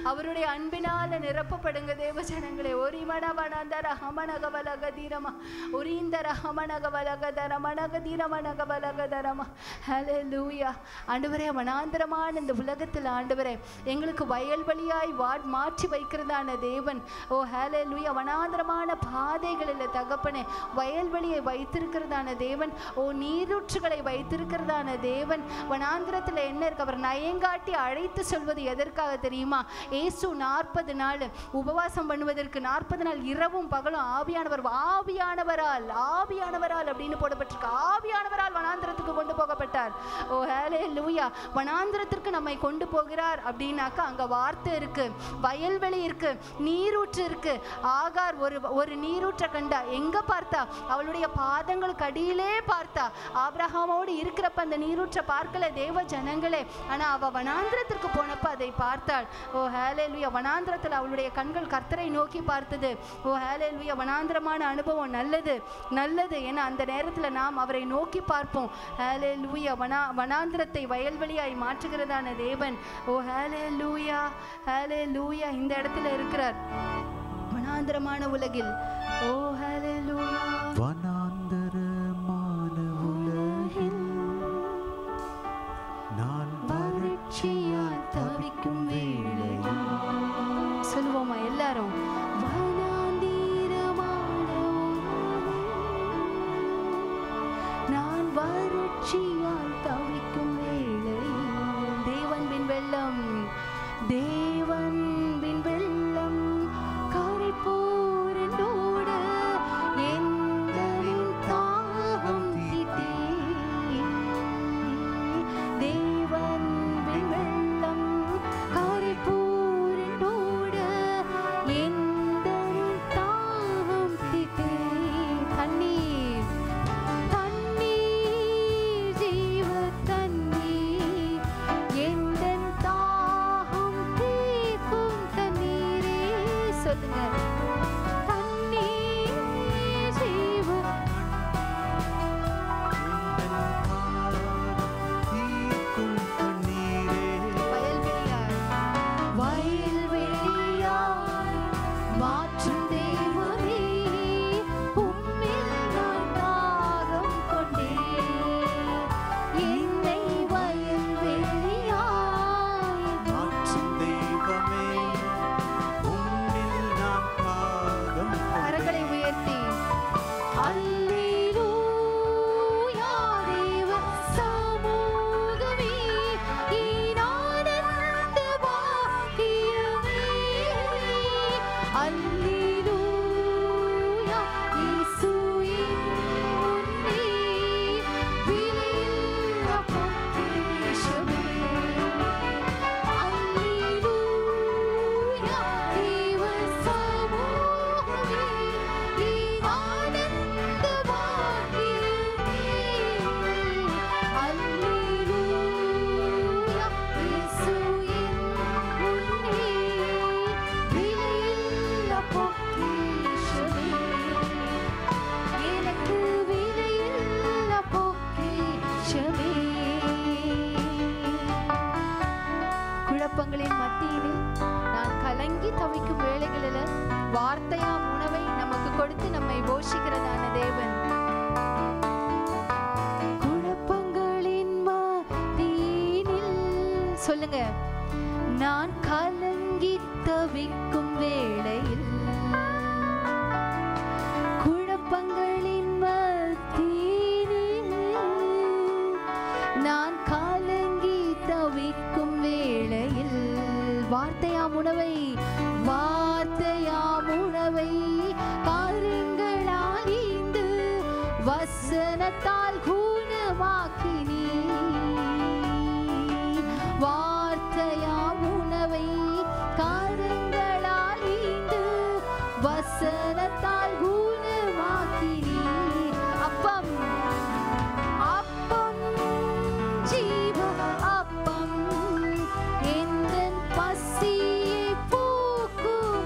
அவருடைய அன்பினால நிரப்பப்படுங்க தேவ ஜனங்களே ஒரு மணவனந்தர ஹமனகவலக தீரமா உரீந்தர ஹமனகவலக தரமனக தீரமனகவலக தரமா ஹலே லூயா ஆண்டவரே வனாந்தரமான இந்த உலகத்தில் ஆண்டவரே எங்களுக்கு வயல்வெளியாய் வா மாற்றி வைக்கிறதான தேவன் ஓ ஹலே லூயா வனாந்தரமான பாதைகளில் தகப்பனே வயல்வெளியை வைத்திருக்கிறதான தேவன் ஓ நீரூற்றுகளை வைத்திருக்கிறதான தேவன் வனாந்திரத்தில் என்ன இருக்கு அவர் நயங்காட்டி அழைத்து சொல்வது எதற்காக தெரியுமா ஏசு நாற்பது நாள் உபவாசம் பண்ணுவதற்கு நாற்பது நாள் இரவும் பகலும் ஆவியானவர் ஆவியானவரால் ஆவியானவரால் அப்படின்னு போடப்பட்டிருக்கு ஆவியானவரால் வனாந்திரத்துக்கு கொண்டு போகப்பட்டார் ஓ ஹேலே லூயா வனாந்திரத்திற்கு நம்மை கொண்டு போகிறார் அப்படின்னாக்கா அங்க வார்த்தை இருக்கு வயல்வெளி இருக்கு நீரூற்று இருக்கு ஆகார் ஒரு ஒரு நீரூற்றை கண்டா எங்க பார்த்தா அவளுடைய பாதங்களுக்கு அடியிலே பார்த்தா ஆபிரகாமோடு இருக்கிறப்ப அந்த நீரூற்றை பார்க்கல தேவ ஜனங்களே ஆனா அவ வனாந்திரத்திற்கு போனப்ப அதை பார்த்தாள் ஓ ஹேலேலுயா வனாந்திரத்தில் அவளுடைய கண்கள் கர்த்தரை நோக்கி பார்த்தது ஓ ஹேலேலுயா வனாந்திரமான அனுபவம் நல்லது நல்லது ஏன்னா அந்த நேரத்தில் நாம் அவரை நோக்கி பார்ப்போம் ஹேலேலுயா வனா வனாந்திரத்தை வயல்வெளியாய் மாற்றுகிறதான தேவன் ஓ ஹேலேலுயா ஹேலேலுயா இந்த இடத்துல இருக்கிறார் வனாந்திரமான உலகில் ஓ ஹேலேலுயா வனாந்தரமான உலகில் நான் வறட்சியால் தவிக்கும் வேளையில் சொல்லுவோமா எல்லாரும் வனாந்தீரமான நான் வறட்சியால் தவிக்கும் வேளையில் தேவன் பின் வெள்ளம் தேவன் பின் வெள்ளம் கரை போரண்டோட எந்தனின் தாகம் தீட்டே தேவன் பின் வெள்ளம் கரை போரண்டோட எந்தனின் தாகம் தீட்டே தண்ணீர் தண்ணீர் ஜீவ தண்ணீர் எந்தன் தாகம் தீர்க்கும் தண்ணீரே சொல்லுங்க தண்ணீர் ஜீவ தீர்க்கும் தண்ணீரே வயல்வெளியாய் வயல்வெளியாய் மாற்றும் தேவனே உம்மில் நான் தாகம் கொண்டேன் என்னை வயல்வெளியாய் மாற்றும் தெய்வமே உம்மில் நான் பாகம் கரங்களை உயர்த்தி அல்லேலூயா தேவ சமூகமே ஈனானந்த பாக்கியமே அல்லேலூயா இயேசுவின் முன்னே விலையில்லா பொக்கிஷமே அல்லேலூயா தேவ சமூகமே ஆனந்த பாக்கியமே அல்லேலூயா இயேசுவின் முன்னே விலையில்லா பொக்கிஷமே எனக்கு விலையில்லா பொக்கிஷமே குழப்பங்களின் மத்தியிலே நான் கலங்கி தவிக்கும் வேளைகளில் வார்த்தையாம் உணவை நமக்கு கொடுத்து நம்மை போஷிக்கிறதான தேவன் குழப்பங்களின் மத்தியினில் சொல்லுங்க நான் கலங்கி தவிக்கும் வேளையில் குழப்பங்களின் மத்தியினில் நான் கலங்கி தவிக்கும் வேளையில் வார்த்தையாம் உணவை வார்த்தையாம் உணவை பாருங்களால் ஈந்து வசனத்தால் குணமாக்கினீ வார்த்தையாம் உணவை காரங்களால் ஈந்து வசனத்தால் குணமாக்கினீ அப்பம் அப்பம் ஜீவ அப்பம் எந்தன் பசியை போக்கும்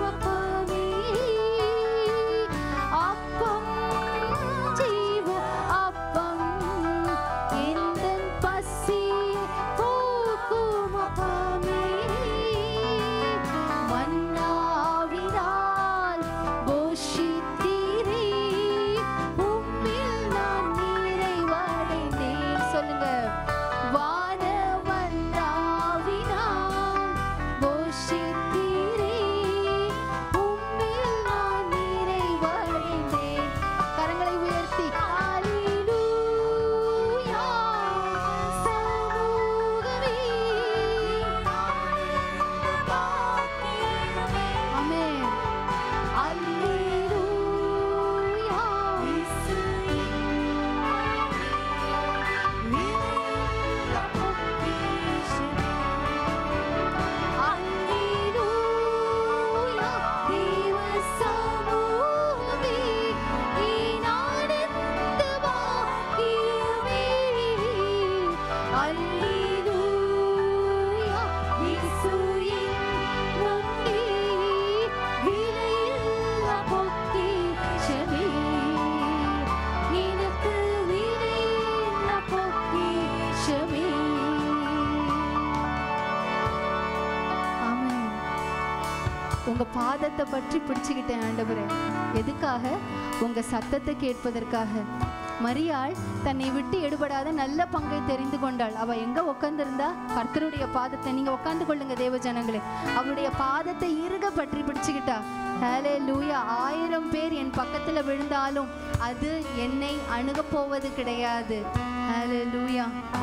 உங்க பாதத்தை பற்றி பிடிச்சுக்கிட்டேன் ஆண்டவரே எதுக்காக உங்க சத்தத்தை கேட்பதற்காக மரியாள் தன்னை விட்டு எடுபடாத நல்ல பங்கை தெரிந்து கொண்டாள் அவ எங்க உட்கார்ந்திருந்தா கர்த்தருடைய பாதத்தை நீங்க உட்கார்ந்து கொள்ளுங்க தேவ ஜனங்களே அவருடைய பாதத்தை இறுக பற்றி பிடிச்சுக்கிட்டா ஹலே லூயா ஆயிரம் பேர் என் பக்கத்துல விழுந்தாலும் அது என்னை அணுகப் போவது கிடையாது ஹலே லூயா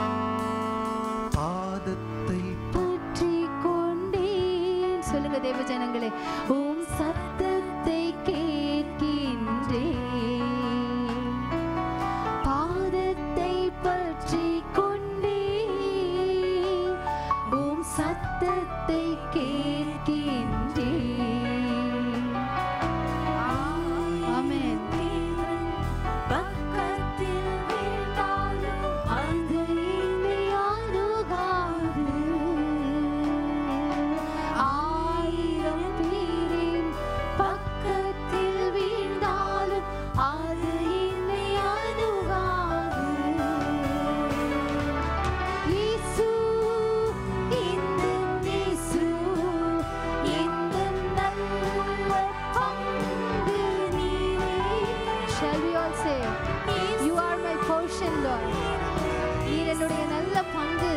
பாதத்தை பற்றி கொண்டேன் சொல்லுங்க தேவ ஜனங்களே உம் சத்தத்தை கேட்கின்றேன் பாதத்தை பற்றி கொண்டேன் உம் சத்தத்தை கேட்கின்றேன் ஆமென் பக்கத்தில் வீழ்ந்தாலும் அது என்னை அணுகாது. ஆயிரம் பேரின் பக்கத்தில் வீழ்ந்தாலும் அது என்னை அணுகாது. இயேசு, எந்தன் இயேசு, எந்தன் நல்ல பங்கு நீரே. Shall we all say, You are my portion, Lord. நீர் என்னுடைய நல்ல பங்கு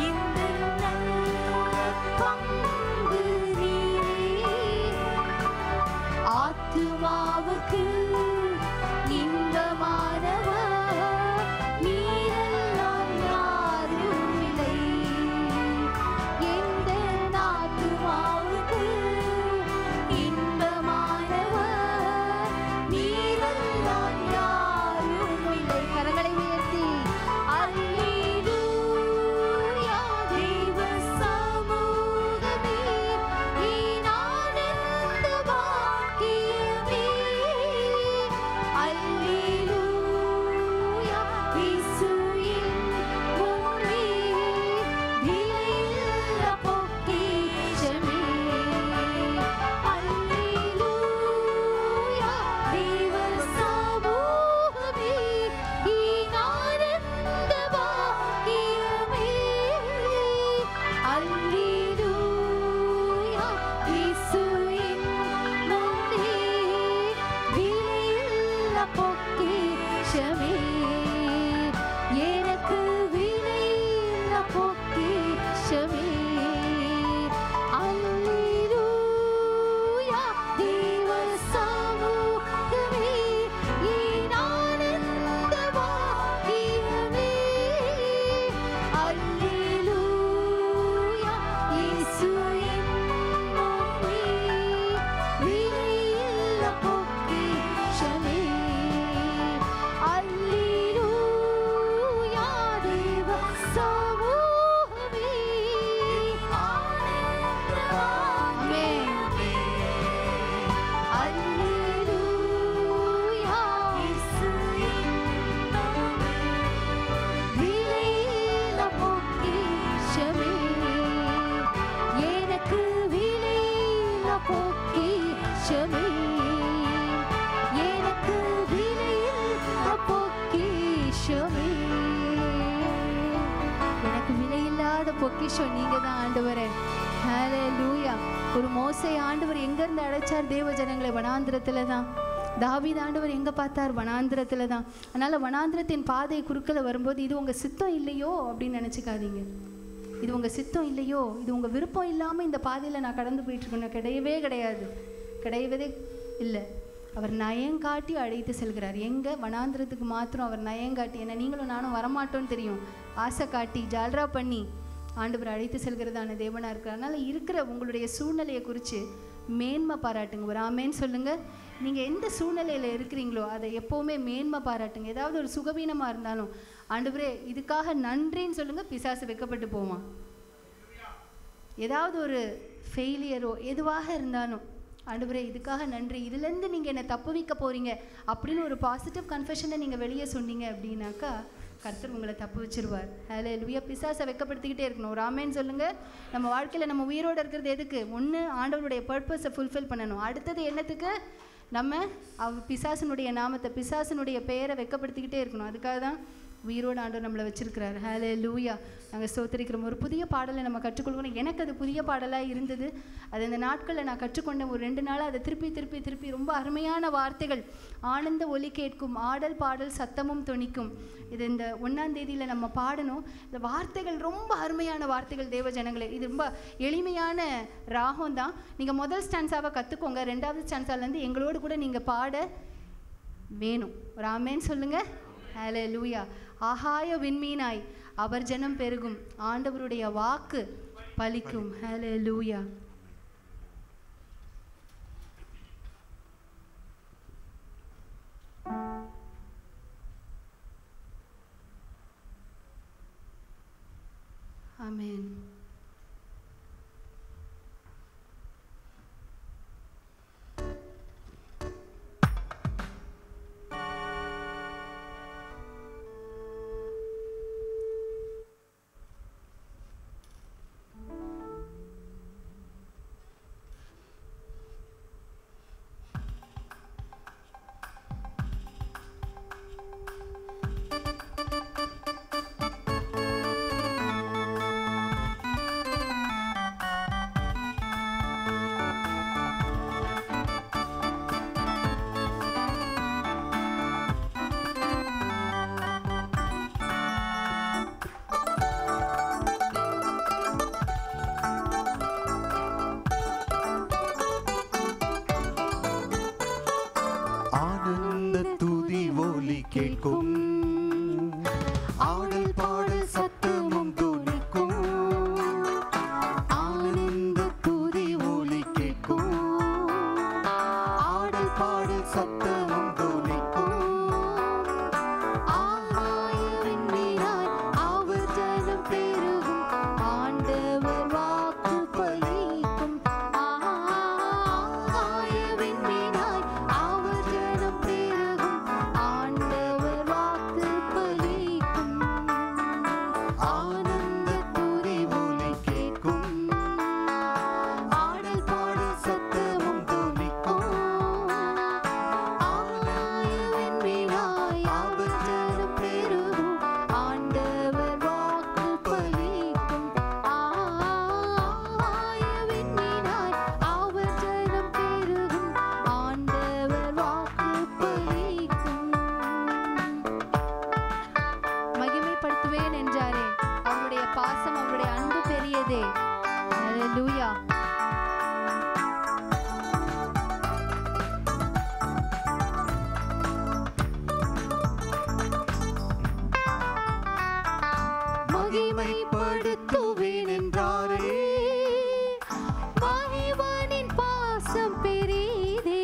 பங்கு நீரே. ஆத்துமாவுக்கு இன்பமானவர் நீரெல்லாம் யாரும் இல்லை எந்த ஆத்துமாவுக்கு இன்பமானவர் நீரெல்லாம் யாரும் இல்லை கரங்களை உயர்த்தி அல்லேலூயா தேவ சமூகமே என் ஆனந்த பாக்கியமே அல்லேலூயா இயேசு என் முன்னே விலையில்லா பொக்கிஷமே அல்லேலூயா தேவ சமூகமே என் ஆனந்த பாக்கியமே அல்லேலூயா இயேசு என் முன்னே விலையில்லா பொக்கிஷமே எனக்கு விலையில்லா பொக்கிஷமே அல்லேலூயா தேவ சமூகமே என் ஆனந்த பாக்கியமே அல்லேலூயா இயேசு என் முன்னே விலையில்லா பொக்கிஷமே அல்லேலூயா தேவ சமூகமே ஆமென் அல்லேலூயா இயேசு விலையில்லா பொக்கிஷமே எனக்கு விலையில்லா பொக்கிஷமே எனக்கு விலையில்லா பொக்கிஷமே எனக்கு விலையில்லாத பொக்கிஷம் நீங்க தான் ஆண்டவரே ஹalleluya ஒரு மோசை ஆண்டவர் எங்க இருந்து அழைச்சார் தேவ ஜனங்களை வனாந்திரத்துல தான் தாவீது ஆண்டவர் எங்க பார்த்தார் வனாந்திரத்துல தான் அதனால வனாந்திரத்தின் பாதை குறுக்கல வரும்போது இது உங்க சித்தம் இல்லையோ அப்படின்னு நினைச்சுக்காதீங்க இது உங்க சித்தம் இல்லையோ இது உங்க விருப்பம் இல்லாம இந்த பாதையில நான் கடந்து போயிட்டு இருக்கணும் கிடையவே கிடையாது கிடையவே இல்லை அவர் நயங்காட்டி அழைத்து செல்கிறார் எங்க வனாந்திரத்துக்கு மாத்திரம் அவர் நயங்காட்டி என்ன நீங்களும் நானும் வரமாட்டோன்னு தெரியும் ஆசை காட்டி ஜால்ரா பண்ணி ஆண்டவர் அழைத்து செல்கிறதான தேவனா இருக்கிறார் அதனால இருக்கிற உங்களுடைய சூழ்நிலையை குறித்து மேன்மை பாராட்டுங்க ஒரு ஆமேன்னு சொல்லுங்க நீங்க எந்த சூழ்நிலையில இருக்கிறீங்களோ அதை எப்பவுமே மேன்மை பாராட்டுங்க ஏதாவது ஒரு சுகவீனமா இருந்தாலும் ஆண்டவரே இதுக்காக நன்றின்னு சொல்லுங்க பிசாசு வெக்கப்பட்டு போவான் ஏதாவது ஒரு ஃபெயிலியரோ எதுவாக இருந்தாலும் ஆண்டவரே இதுக்காக நன்றி இதுலேருந்து நீங்கள் என்னை தப்புவிக்க போகிறீங்க அப்படின்னு ஒரு பாசிட்டிவ் கன்ஃபெஷனை நீங்கள் வெளியே சொன்னீங்க அப்படின்னாக்கா கர்த்தர் உங்களை தப்பு வச்சிருவார் அதில் லுவியா பிசாசை வெக்கப்படுத்திக்கிட்டே இருக்கணும் ஒரு ஆமேன்னு சொல்லுங்கள் நம்ம வாழ்க்கையில் நம்ம உயிரோடு இருக்கிறது எதுக்கு ஒன்று ஆண்டவருடைய பர்பஸை ஃபுல்ஃபில் பண்ணணும் அடுத்தது என்னத்துக்கு நம்ம அவ பிசாசனுடைய நாமத்தை பிசாசனுடைய பெயரை வெக்கப்படுத்திக்கிட்டே இருக்கணும் அதுக்காக தான் உயிரோடு ஆண்டவர் நம்மளை வச்சிருக்கிறார் ஹலே லூயா நாங்கள் ஸ்தோத்திரிக்கிறோம் ஒரு புதிய பாடலை நம்ம கற்றுக்கொள்கிறோம் எனக்கு அது புதிய பாடலாக இருந்தது அது இந்த நாட்களில் நான் கற்றுக்கொண்ட ஒரு ரெண்டு நாளாக அதை திருப்பி திருப்பி திருப்பி ரொம்ப அருமையான வார்த்தைகள் ஆனந்த ஒலி கேட்கும் ஆடல் பாடல் சத்தமும் தொனிக்கும் இது இந்த ஒன்றாம் தேதியில் நம்ம பாடணும் இந்த வார்த்தைகள் ரொம்ப அருமையான வார்த்தைகள் தேவ ஜனங்களே இது ரொம்ப எளிமையான ராகம் தான் நீங்கள் முதல் ஸ்டான்ஸாவை கற்றுக்கோங்க ரெண்டாவது ஸ்டான்ஸாலேருந்து எங்களோடு கூட நீங்கள் பாட வேணும் ஒரு ஆமேன்னு சொல்லுங்க ஹலே லூயா ஆகாய விண்மீனாய் அவர் ஜனம் பெருகும் ஆண்டவருடைய வாக்கு பலிக்கும் ஹலே லூயா ஆமென் ஆனந்த துதி ஒலி கேட்கும் ஆடல் பாடல் சத்தமும் துணிக்கும் ஆனந்த துதி ஒலி கேட்கும் ஆடல் பாடல் சத்தமும் துணிக்கும் ஆகாயவின் மீனாய் அவர் ஜனம் பெருகும் ஆண்டவர் வாக்கு பலிக்கும் ஆகாயவின் மீனாய் அவர் ஜனம் பெருகும் ஆண்டவர் வாக்கு பலிக்கும் ஆனந்த துதி ஒலி கேட்கும் ஆடல் பாடல் சத்தமும் துணிக்கும் ஆகாயவின் மீனாய் அவர் ஜனம் பெருகும் ஆண்டவர் வாக்கு பலிக்கும் ஆகாயவின் மீனாய் அவர் ஜனம் பெருகும் ஆண்டவர் வாக்கு பலிக்கும் மகிமைப்படுத்துவேன் என்றாரே அவருடைய பாசம் அவருடைய அன்பு பெரியதே ஹalleluya மகிமைப்படுத்துவேன் என்றாரே மகிவனின் பாசம் பெரிதே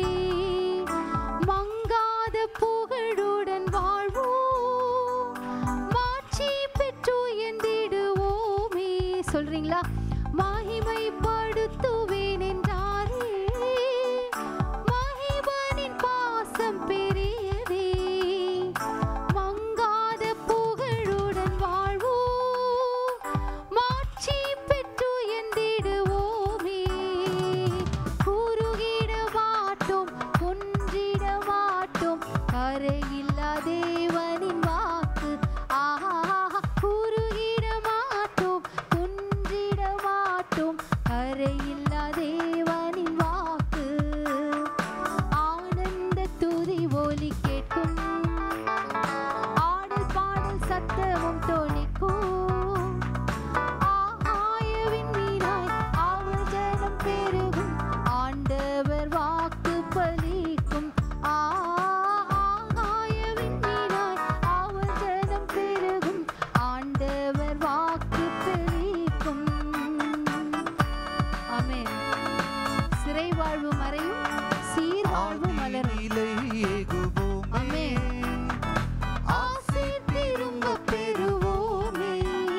மங்காத புகழுடன் வாழ்வோம் மாட்சி பெற்று எந்திடுவோமே சொல்றீங்களா மகிமைப்படுத்துவேன் என்றாரே மகிவனின் பாசம் பெரியதே மங்காத புகழுடன் வாழ்வோம் மாட்சி பெற்று எந்திடுவோமே குறுகிட மாட்டோம் குன்றிட மாட்டோம் கரையில்லா தேவனின் வாக்கு ஆஹா குறுகிட மாட்டோம் குன்றிட மாட்டோம் கரையில்லா தேவனின் வாக்கு ஆனந்த துதி ஒலி கேட்கும் ஆடல் பாடல் சத்தமும் தொனிக்கும் ஆகாயவின் மீனாய் அவர் ஜனம் பெருகும் ஆண்டவர் வாக்கு பலிக்கும் ஆகாயவின் மீனாய் அவர் ஜனம் பெருகும் ஆண்டவர் வாக்கு பலிக்கும் ஆமென் சிறை வாழ்வு மறையும் சீர் வாழ்வு மலரும் ஆதியிலே ஏகுவோமே ஆமென். ஆசை திரும்ப பெறுவோமே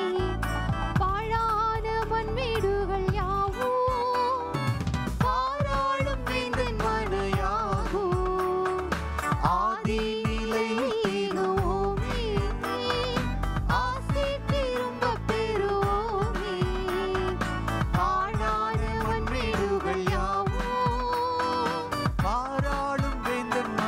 பாழான மண்மேடுகள் யாவும் பாராளும் வேந்தன் மனையாகும் ஆதியிலே ஏகுவோமே ஆசை திரும்ப பெறுவோமே பாழான மண்மேடுகள் யாவும் பாராளும் வேந்தன்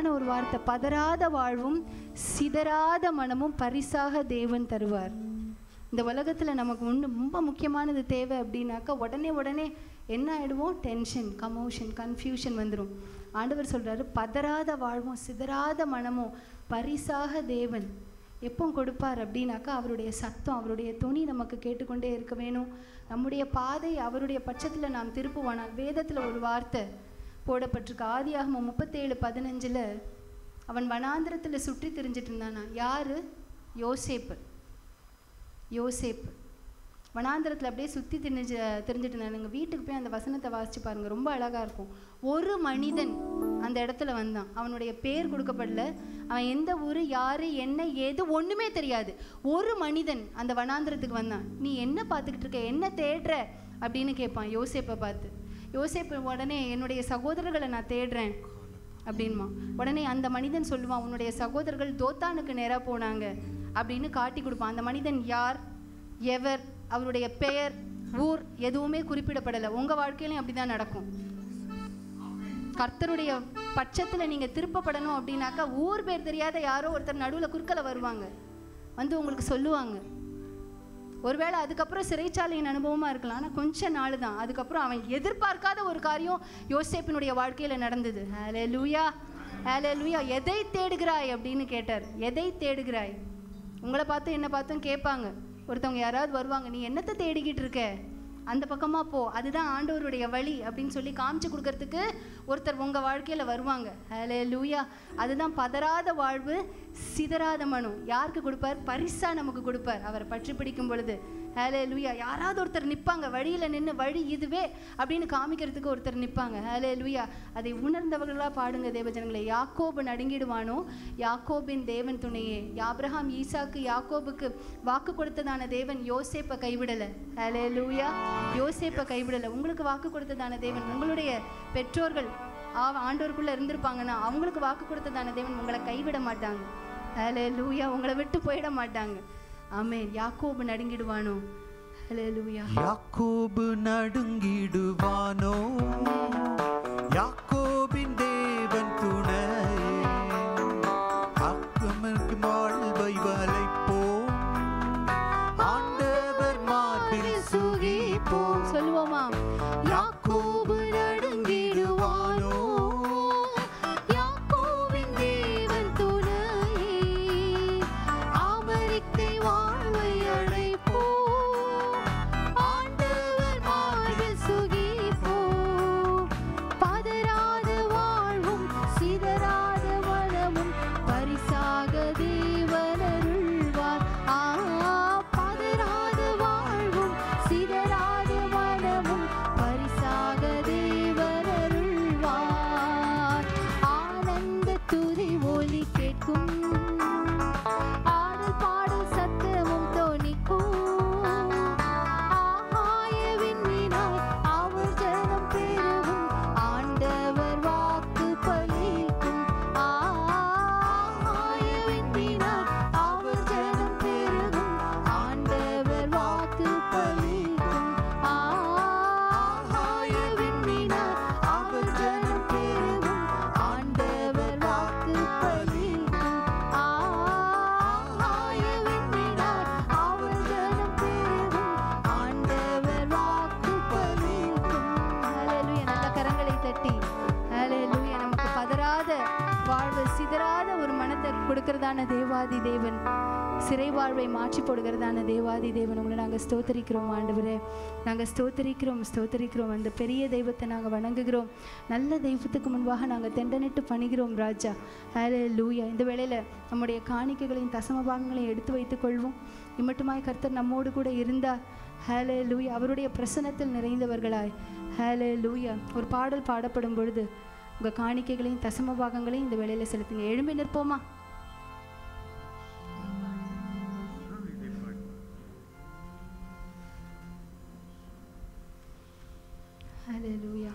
அழகான ஒரு வார்த்தை பதறாத வாழ்வும் சிதறாத மனமும் பரிசாக தேவன் தருவார் இந்த உலகத்தில் நமக்கு ஒன்று ரொம்ப முக்கியமானது தேவை அப்படின்னாக்கா உடனே உடனே என்ன ஆயிடுவோம் டென்ஷன் கமோஷன் கன்ஃபியூஷன் வந்துடும் ஆண்டவர் சொல்றாரு பதறாத வாழ்வும் சிதறாத மனமும் பரிசாக தேவன் எப்போ கொடுப்பார் அப்படின்னாக்கா அவருடைய சத்தம் அவருடைய துணி நமக்கு கேட்டுக்கொண்டே இருக்க வேணும் நம்முடைய பாதை அவருடைய பட்சத்தில் நாம் திருப்புவானால் வேதத்தில் ஒரு வார்த்தை போடப்பட்டிருக்கு ஆதியாகமம் முப்பத்தேழு பதினஞ்சில் அவன் வனாந்திரத்தில் சுற்றி திரிஞ்சிட்டு இருந்தானா யாரு யோசேப்பு யோசேப்பு வனாந்திரத்தில் அப்படியே சுற்றி திரிஞ்சு தெரிஞ்சிட்டு இருந்தாங்க வீட்டுக்கு போய் அந்த வசனத்தை வாசிச்சு பாருங்க ரொம்ப அழகா இருக்கும் ஒரு மனிதன் அந்த இடத்துல வந்தான் அவனுடைய பேர் கொடுக்கப்படல அவன் எந்த ஊர் யாரு என்ன ஏது ஒண்ணுமே தெரியாது ஒரு மனிதன் அந்த வனாந்திரத்துக்கு வந்தான் நீ என்ன பார்த்துக்கிட்டு இருக்க என்ன தேடுற அப்படின்னு கேட்பான் யோசேப்பை பார்த்து யோசேப்பு உடனே என்னுடைய சகோதரர்களை நான் தேடுறேன் அப்படின்மா உடனே அந்த மனிதன் சொல்லுவான் உன்னுடைய சகோதரர்கள் தோத்தானுக்கு நேரா போனாங்க அப்படின்னு காட்டி கொடுப்பான் அந்த மனிதன் யார் எவர் அவருடைய பெயர் ஊர் எதுவுமே குறிப்பிடப்படலை உங்க வாழ்க்கையிலும் அப்படிதான் நடக்கும் கர்த்தருடைய பட்சத்துல நீங்க திருப்பப்படணும் அப்படின்னாக்கா ஊர் பேர் தெரியாத யாரோ ஒருத்தர் நடுவுல குறுக்கல வருவாங்க வந்து உங்களுக்கு சொல்லுவாங்க ஒருவேளை அதுக்கப்புறம் சிறைச்சாலையின் அனுபவமா இருக்கலாம் ஆனா கொஞ்ச நாள் தான் அதுக்கப்புறம் அவன் எதிர்பார்க்காத ஒரு காரியம் யோசேப்பினுடைய வாழ்க்கையில நடந்தது ஹலே லூயா ஹலே லூயா எதை தேடுகிறாய் அப்படின்னு கேட்டார் எதை தேடுகிறாய் உங்களை பார்த்து என்ன பார்த்தும் கேட்பாங்க ஒருத்தவங்க யாராவது வருவாங்க நீ என்னத்தை தேடிக்கிட்டு இருக்க அந்த பக்கமா போ அதுதான் ஆண்டவருடைய வழி அப்படின்னு சொல்லி காமிச்சு கொடுக்கறதுக்கு ஒருத்தர் உங்க வாழ்க்கையில வருவாங்க ஹலே லூயா அதுதான் பதறாத வாழ்வு சிதறாத மனு யாருக்கு கொடுப்பார் பரிசா நமக்கு கொடுப்பார் அவரை பற்றி பிடிக்கும் பொழுது ஹலே லூயா யாராவது ஒருத்தர் நிற்பாங்க வழியில் நின்று வழி இதுவே அப்படின்னு காமிக்கிறதுக்கு ஒருத்தர் நிற்பாங்க ஹலே லூயா அதை உணர்ந்தவர்களாக பாடுங்க தேவஜனங்களே யாக்கோபு நடுங்கிடுவானோ யாக்கோபின் தேவன் துணையே யாப்ரஹாம் ஈசாக்கு யாக்கோபுக்கு வாக்கு கொடுத்ததான தேவன் யோசேப்பை கைவிடலை ஹலே லூயா யோசேப்பை கைவிடலை உங்களுக்கு வாக்கு கொடுத்ததான தேவன் உங்களுடைய பெற்றோர்கள் ஆ ஆண்டோருக்குள்ளே இருந்திருப்பாங்கன்னா அவங்களுக்கு வாக்கு கொடுத்ததான தேவன் உங்களை கைவிட மாட்டாங்க ஹலே லூயா உங்களை விட்டு போயிட மாட்டாங்க ஆமென் யாக்கோபு நடுங்கிடுவானோ ஹலே லூயா யாக்கோபு நடுங்கிடுவானோ யாக்கோபின் தேவன் துணை அக்கமருக்கு வாழ்வை வளைப்போம் ஆண்டவர் மார்பில் சுகிப்போம் சொல்லுவோமா யாக்கோபு நடுங்கிடுவானோ யாக்கோபின் தேவன் துணையே அமெரிக்கை வாழ்வை அழைப்போம் ஆண்டவர் மார்பில் சுகிப்போம் பதறாத வாழ்வும் சிதறாத வளமும் பரிசாக தேவன் அருள்வார் ஆ பதறாத வாழ்வும் சிதறாத வளமும் பரிசாக தேவன் அருள்வார் ஆனந்த துதி ஒலி கேட்கும் ஆடல் பாடல் சத்தமும் தோணிக்கும் ஆகாய விண்ணினாய் அவர் ஜனம் பெருகும் ஆண்டவர் வாக்கு பலிக்கும் ஆகாய விண்ணினாய் அவர் ஜனம் பெருகும் ஆண்டவர் வாக்கு பலிக்கும் ஆகாய விண்ணினாய் அவர் ஜனம் பெருகும் ஆண்டவர் வாக்கு பலிக்கும் ஆகாய விண்ணினாய் அவர் ஜனம் பெருகும் ஆண்டவர் வாக்கு பலிக்கும் ஹalleluya நல்ல கரங்களை தட்டி ஹalleluya நமக்கு பதறாத வாழ்வு சிதறாத ஒரு மனத்தை கொடுக்கறதான தேவாதி தேவன் சிறை வாழ்வை மாற்றி போடுகிறதான தேவாதி தேவன் உங்களை நாங்கள் ஸ்தோத்தரிக்கிறோம் ஆண்டவரே நாங்கள் ஸ்தோத்தரிக்கிறோம் ஸ்தோத்தரிக்கிறோம் அந்த பெரிய தெய்வத்தை நாங்கள் வணங்குகிறோம் நல்ல தெய்வத்துக்கு முன்பாக நாங்கள் தெண்டனிட்டு பணிகிறோம் ராஜா ஹலே லூயா இந்த வேளையில் நம்முடைய காணிக்கைகளையும் தசம பாகங்களையும் எடுத்து வைத்துக் கொள்வோம் இம்மட்டுமாய் கர்த்தர் நம்மோடு கூட இருந்தார் ஹலே லூயா அவருடைய பிரசனத்தில் நிறைந்தவர்களாய் ஹலே லூயா ஒரு பாடல் பாடப்படும் பொழுது உங்கள் காணிக்கைகளையும் தசம பாகங்களையும் இந்த வேளையில் செலுத்துங்க எழும்பி நிற்போமா ஹalleluya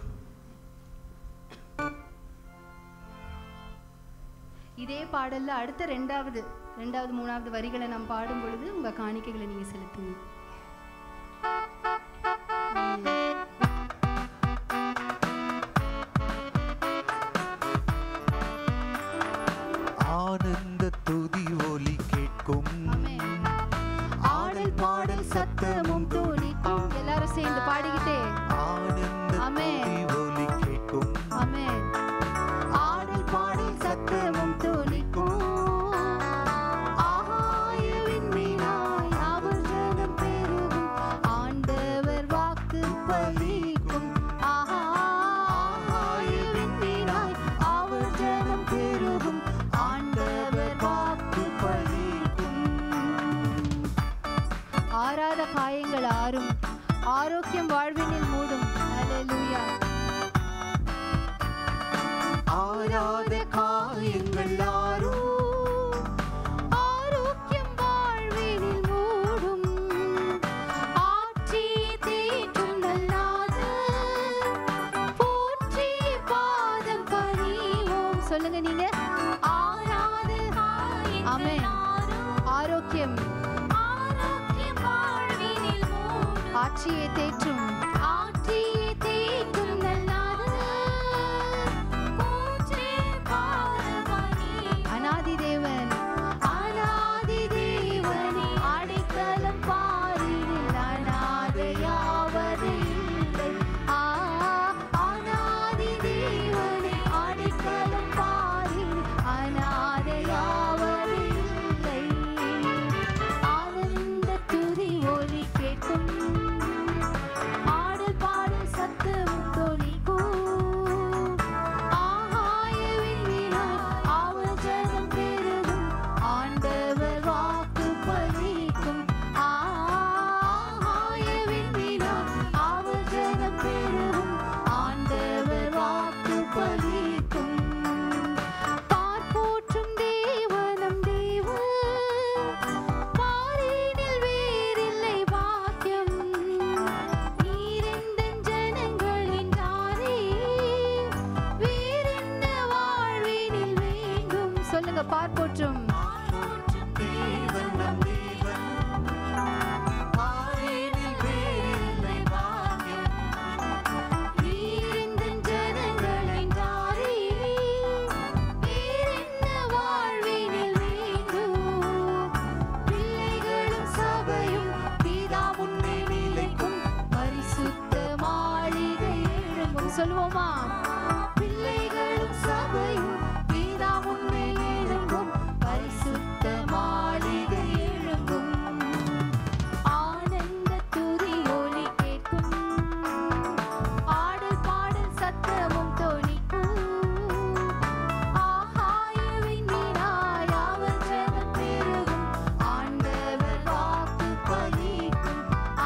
இதே பாடல்ல அடுத்த ரெண்டாவது ரெண்டாவது மூணாவது வரிகளை நாம் பாடும் பொழுது உங்க காணிக்கைகளை நீங்க செலுத்துங்க Amen. துணிக்கும் எல்லாரும் சேர்ந்து பாடிக்கிட்டே ஆனந்த ஆமென். துதி ஒலி கேட்கும் ஆமென் ஆடல் பாடல் சத்தமும் துணிக்கும் ஆகாய விண்மீனாய் அவர் ஜனம் பெருகும் ஆண்டவர் வாக்கு பலிக்கும் ஆகாய விண்மீனாய் அவர் ஜனம் பெருகும் ஆண்டவர் வாக்கு பலிக்கும் ஆறாத காயங்கள் ஆறும் ஆரோக்கியம் வாழ்வினில் மூடும் ஹalleluya ஆராத காயங்கள் ஆறும் ஆரோக்கியம் வாழ்வினில் மூடும் ஆற்றி தேற்றும் நல்லாத போற்றி பாதம் பணிவோம் சொல்லுங்க நீங்க ஆராத ஆமென் ஆரோக்கியம் ஆட்சியை தேற்றும் ஆட்சியை தேற்றும் அநாதி தேவன் அநாதி தேவனே அடைக்கலம் பாரினில் அநாதையாவது இல்லை ஆ அநாதி தேவனே அடைக்கலம் பாரினில் அநாதையாவது இல்லை ஆனந்த துதி ஒலி கேட்கும் ஆடல் பாடல் சத்தம் தொனிக்கும் ஆகாய விண்மீனாய் அவர் ஜனம் பெருகும் ஆண்டவர் வாக்கு பலிக்கும் ஆகாய விண்மீனாய் அவர் ஜனம் பெருகும் ஆண்டவர் வாக்கு பலிக்கும் பார்ப்போற்றும் தேவனம் தேவன் பாரினில் வேறில்லை வாக்கியம் நீரெந்தன் ஜனங்களின் தானே வேறென்ன வாழ்வினில் வேண்டும் சொல்லுங்க பார்ப்போற்றும் தேவன் நம் தேவன் ஆரேனில் வேறில்லை பாக்கியம் நீரெந்தன் ஜனங்களின் தானே வேறென்ன வாழ்வினில் வேண்டும் பிள்ளைகளும் சபையும் பிதா முன்னே நிலைக்கும் பரிசுத்த மாளிகை எழும்பும் சொல்லுவோமா பிள்ளைகளும் சபையும் பிதா முன்னே எழும்பும் பரிசுத்த மாளிகை எழும்பும் ஆனந்த துதி ஒலி கேட்கும் ஆடல் பாடல் சத்தமும் தொனிக்கும் ஆகாய விண்மீனாய் அவர் ஜனம் பெருகும் ஆண்டவர் வாக்கு பலிக்கும்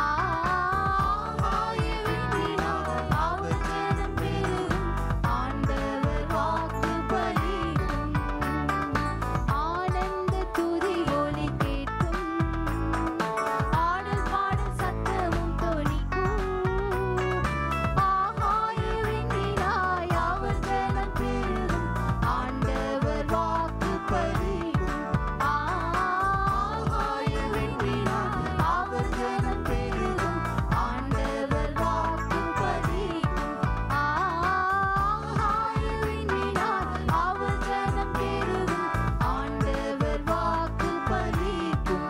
ஆகாய விண்மீனாய் அவர் ஜனம் பெருகும் ஆண்டவர் வாக்கு பலிக்கும் ஆனந்த துதி ஒலி கேட்கும் ஆடல் பாடல் சத்தமும் தொனிக்கும் ஆகாய விண்மீனாய் அவர் ஜனம் பெருகும் ஆண்டவர் வாக்கு பலிக்கும் ஆகாய விண்மீனாய் அவர் ஜனம் பெருகும் ஆண்டவர் வாக்கு பலிக்கும் ஆகாய விண்மீனாய் அவர் ஜனம் பெருகும் ஆண்டவர் வாக்கு பலிக்கும்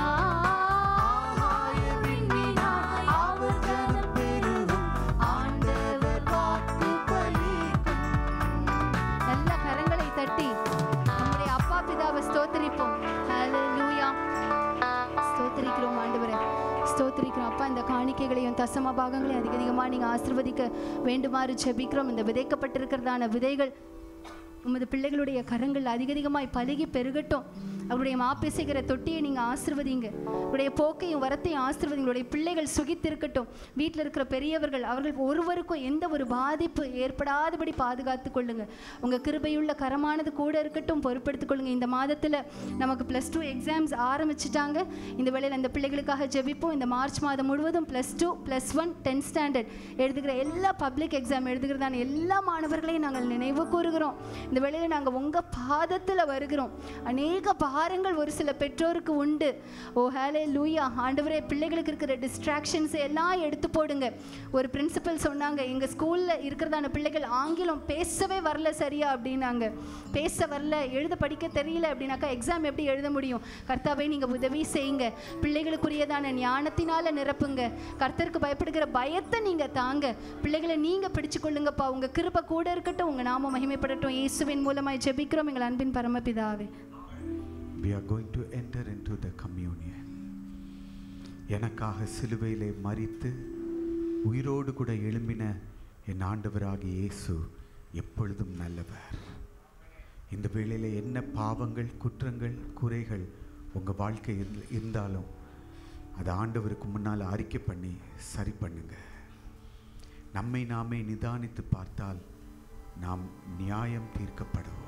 ஆகாய விண்மீனாய் அவர் ஜனம் பெருகும் ஆண்டவர் வாக்கு பலிக்கும் நல்ல கரங்களை தட்டி நம்முடைய அப்பா பிதாவை ஸ்தோத்திரிப்போம் ஹalleluya ஸ்தோத்திரிக்கிறோம் ஆண்டவரே ஸ்தோத்திரிக்கிறோம் அப்பா இந்த காணிக்கைகளையும் தசம பாகங்களையும் அதிக அதிகமாக நீங்கள் ஆசிர்வதிக்க வேண்டுமாறு ஜெபிக்கிறோம் இந்த விதைக்கப்பட்டிருக்கிறதான விதைகள் உமது பிள்ளைகளுடைய கரங்கள் அதிக அதிகமாய் பலுகி பெருகட்டும் அவருடைய மாப்பிசைகிற தொட்டியை நீங்கள் ஆசிர்வதிங்க உடைய போக்கையும் வரத்தையும் ஆசிர்வதிங்க உங்களுடைய பிள்ளைகள் சுகித்திருக்கட்டும் வீட்டில் இருக்கிற பெரியவர்கள் அவர்கள் ஒருவருக்கும் எந்த ஒரு பாதிப்பு ஏற்படாதபடி பாதுகாத்து கொள்ளுங்க உங்கள் கிருபையுள்ள கரமானது கூட இருக்கட்டும் பொறுப்படுத்திக் கொள்ளுங்க இந்த மாதத்தில் நமக்கு ப்ளஸ் டூ எக்ஸாம்ஸ் ஆரம்பிச்சிட்டாங்க இந்த வேளையில் அந்த பிள்ளைகளுக்காக ஜெபிப்போம் இந்த மார்ச் மாதம் முழுவதும் plus two plus one tenth standard எழுதுகிற எல்லா பப்ளிக் எக்ஸாம் எழுதுகிறதான எல்லா மாணவர்களையும் நாங்கள் நினைவு கூறுகிறோம் இந்த வேளையில் நாங்கள் உங்கள் பாதத்தில் வருகிறோம் அநேக பாரங்கள் ஒரு சில பெற்றோருக்கு உண்டு ஓ ஹேலே லூயா ஆண்டவரே பிள்ளைகளுக்கு இருக்கிற டிஸ்ட்ராக்ஷன்ஸ் எல்லாம் எடுத்து போடுங்க ஒரு பிரின்சிபல் சொன்னாங்க எங்கள் ஸ்கூலில் இருக்கிறதான பிள்ளைகள் ஆங்கிலம் பேசவே வரல சரியா அப்படின்னாங்க பேச வரல எழுத படிக்க தெரியல அப்படின்னாக்கா எக்ஸாம் எப்படி எழுத முடியும் கர்த்தாவே நீங்கள் உதவி செய்யுங்க பிள்ளைகளுக்குரியதான ஞானத்தினால நிரப்புங்க கர்த்தருக்கு பயப்படுகிற பயத்தை நீங்கள் தாங்க பிள்ளைகளை நீங்கள் பிடிச்சு கொள்ளுங்கப்பா உங்கள் கிருபை கூட இருக்கட்டும் உங்கள் நாம மகிமைப்படட்டும் இயேசுவின் மூலமாய் ஜெபிக்கிறோம் எங்கள் அன்பின் பரமபிதாவே We are going to enter into the communion. எனக்காக சிலுவையிலே மரித்து உயிரோடு கூட எழும்பின என் ஆண்டவராகிய இயேசு எப்பொழுதும் நல்லவர் இந்த வேளையில என்ன பாவங்கள் குற்றங்கள் குறைகள் உங்கள் வாழ்க்கையில் இருந்தாலும் அதை ஆண்டவருக்கு முன்னால் அறிக்கை பண்ணி சரி பண்ணுங்க நம்மை நாமே நிதானித்து பார்த்தால் நாம் நியாயம் தீர்க்கப்படுவோம்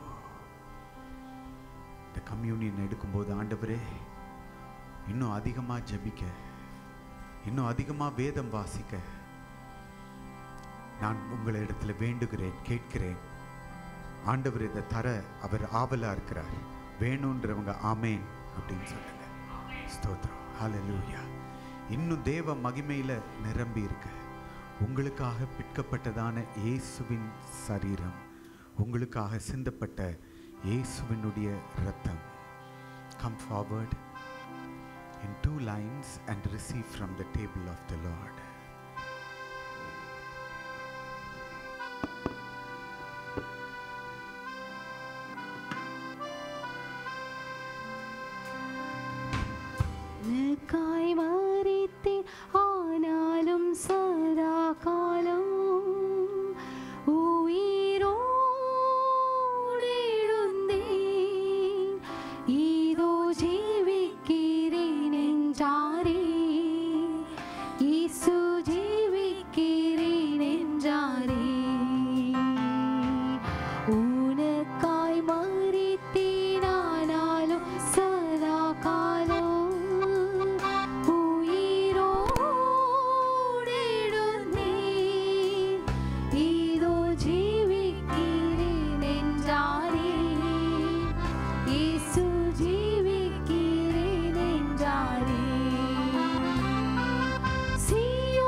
இந்த கம்யூனியன் எடுக்கும்போது ஆண்டவரே இன்னும் அதிகமாக ஜெபிக்க இன்னும் அதிகமாக வேதம் வாசிக்க நான் உங்களை இடத்துல வேண்டுகிறேன் கேட்கிறேன் ஆண்டவர் இதை தர அவர் ஆவலா இருக்கிறார் வேணுன்றவங்க ஆமேன் அப்படின்னு சொல்லுங்க ஸ்தோத்திரம் ஹalleluya இன்னும் தேவ மகிமையில நிரம்பி இருக்க உங்களுக்காக பிற்கப்பட்டதான இயேசுவின் சரீரம் உங்களுக்காக சிந்தப்பட்ட இயேசுவினுடைய ரத்தம் come forward in two lines and receive from the table of the Lord. எனக்காய் மரித்தேன் ஆனாலும் சதா காலம் உயிரோடெழுந்தேன் இதோ ஜீவிக்கிறேன் என்றாரே இயேசு ஜீவிக்கிறேன் என்றாரே உனக்காய் மரித்தேன் ஆனாலும் சதா காலம் உயிரோடெழுந்தேன் இதோ ஜீவிக்கிறேன் என்றாரே இயேசு ஜீவிக்கிறேன் என்றாரே சீயோனிலே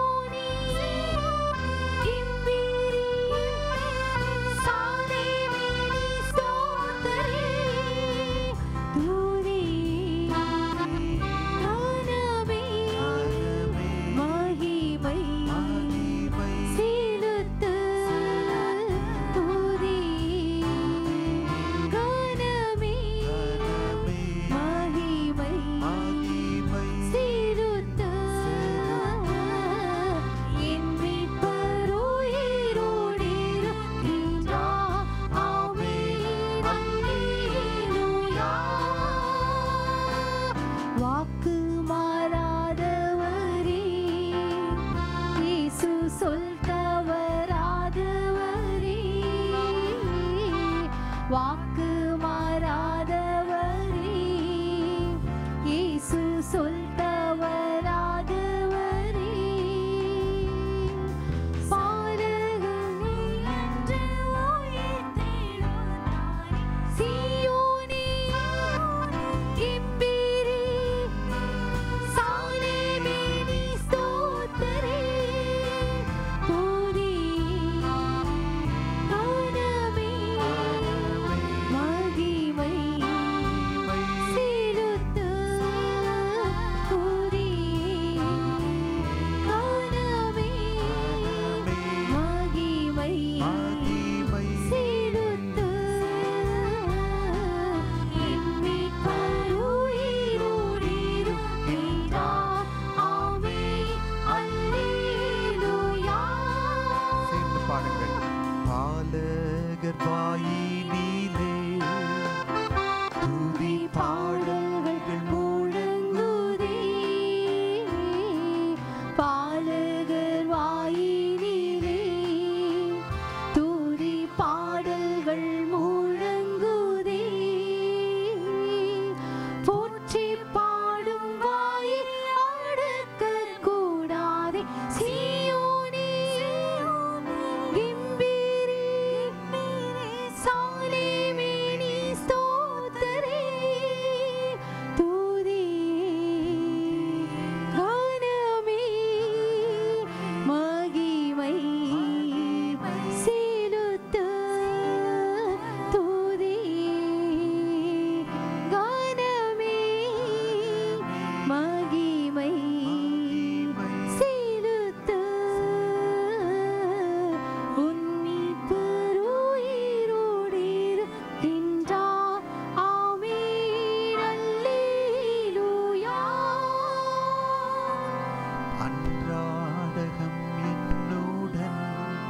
அன்றாடகம் என்னுடன்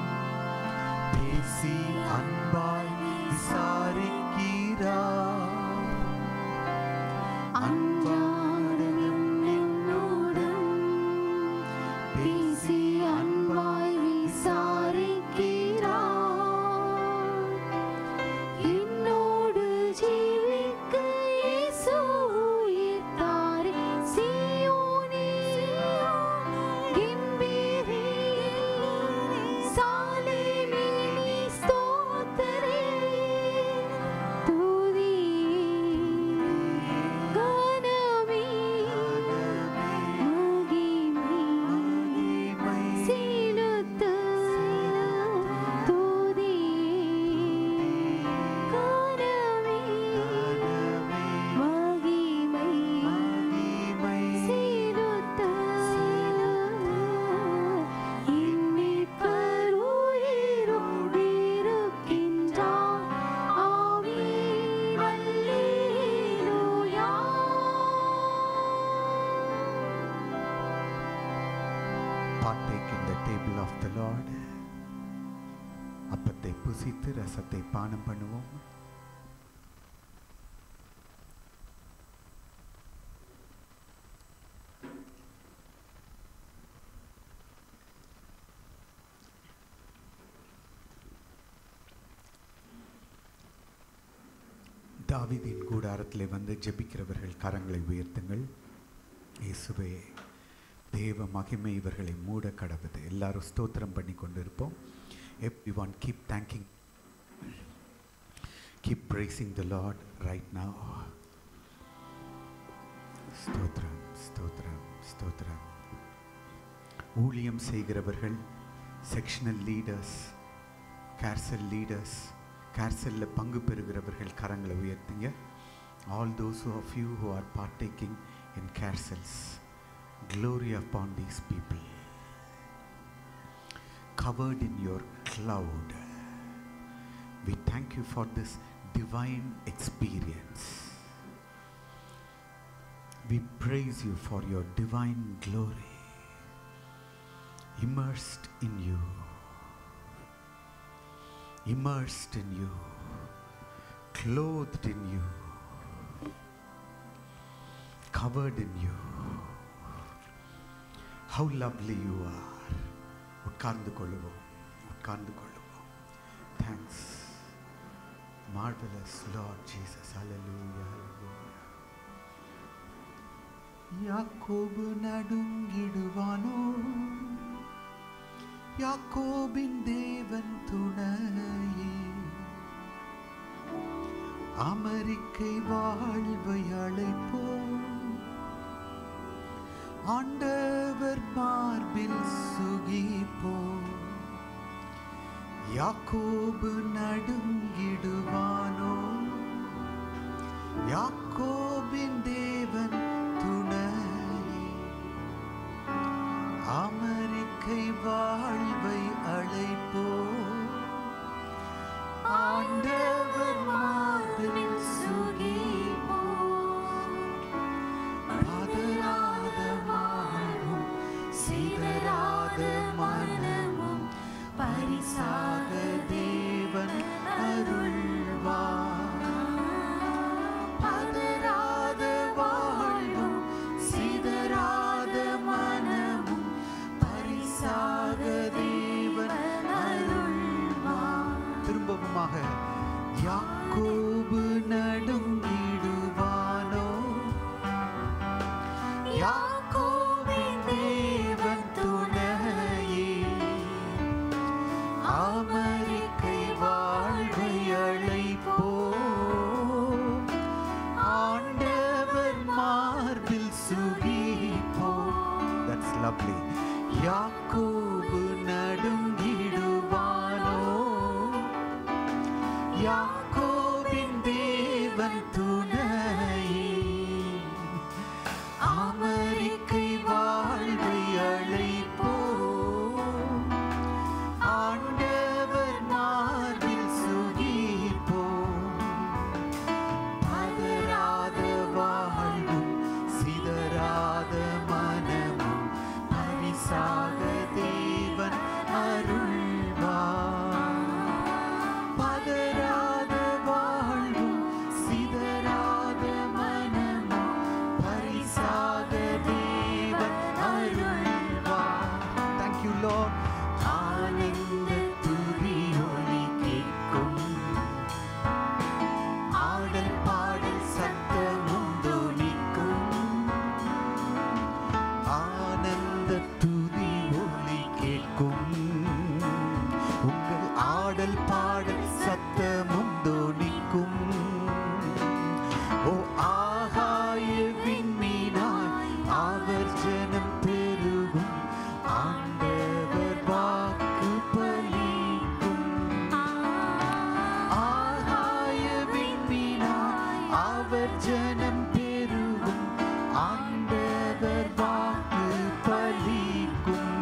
பேசி அன்பாய் விசாரிக்கிறார் அன்றாடம் என்னுடன் பேசி அன்பாய் விசாரிக்கிறார் என்னோடு ஜீவிக்க இயேசு உயிர்த்தாரே சீயோனில் கெம்பீரியில் சாலேமில் ஸ்தோத்திரே துதி கனமே மகிமை செலுத்த துதி கனமே மகிமை செலுத்த இன்னிப்பர் உயிரோடு இருக்கின்றார் ஆமென் அல்லேலூயா partake in the table of the Lord அப்பத்தை புசித்து ரசத்தை பானம் பண்ணுவோம் தாவீதின் கூடாரத்திலே வந்து ஜெபிக்கிறவர்கள் கரங்களை உயர்த்துங்கள் இயேசுவே தேவ மகிமை இவர்களை மூட கடவுது எல்லாரும் ஸ்தோத்திரம் பண்ணி கொண்டிருப்போம் every one keep thanking keep praising the Lord right now ஸ்தோத்திரம் ஸ்தோத்திரம் ஸ்தோத்திரம் ஊழியம் செய்கிறவர்கள் செக்ஷனல் லீடர்ஸ் கேர்சல் லீடர்ஸ் கேர்சலில் பங்கு பெறுகிறவர்கள் கரங்களை உயர்த்துங்க all those of you who are partaking in carousels glory upon these people covered in your cloud we thank you for this divine experience we praise you for your divine glory immersed in you immersed in you clothed in you covered in you. How lovely you are. உட்கார்ந்து கொள்ளுவோம் உட்கார்ந்து கொள்ளுவோம் thanks marvelous Lord Jesus hallelujah hallelujah யாக்கோபு நடுங்கிடுவானோ யாக்கோபின் தேவன் துணையே அமெரிக்கை வாழ்வை அழைப்போம் ஆண்டவர் மார்பில் சுகிப்போம் யாக்கோபு நடுங்கிடுவானோ யாக்கோபின் தேவன் துணையே அமெரிக்கை வாழ்வை அழைப்போம் ஆண்டவர் மார்பில் பதறாத வாழ்வும் சிதறாத மனமும் பரிசாக தேவன் அருள்வார் பதறாத வாழ்வும் சிதறாத மனமும் பரிசாக தேவன் அருள்வார் திரும்பவுமாக யாக்கோபு நடுங்கிடுவானோ யாக்கோபின் தேவன் துணையே அமெரிக்கை வாழ்வை அழைப்போம் ஆண்டவர் மார்பில் சுகிப்போம் தட்ஸ் லவ்லி யாக்கோபு நடுங்கிடுவானோ யாக்கோபின் தேவன் துணையே அமெரிக்கை வாழ்வை அழைப்போம் ஆண்டவர் மார்பில் சுகிப்போம் பதறாத வாழ்வும் சிதறாத மனமும் பரிசாக பரிசாக தேவன் அருள்வார் பதறாத வாழ்வும் சிதறாத மனமும் பரிசாக தேவன் அருள்வார் Thank you Lord ஆனந்த துதி ஒலி கேட்கும் ஆடல் பாடல் சத்தமும் தொனிக்கும் ஆனந்த துதி ஒலி கேட்கும் உங்கள் ஆடல் பாடல் சத்தமும் தொனிக்கும் ஓ ஆகாய விண்மீனாய் அவர் ஜனம் பெருகும் ஆண்டவர் வாக்கு பலிக்கும் ஆகாய விண்மீனாய் அவர் ஜனம் பெருகும் ஆண்டவர் வாக்கு பலிக்கும்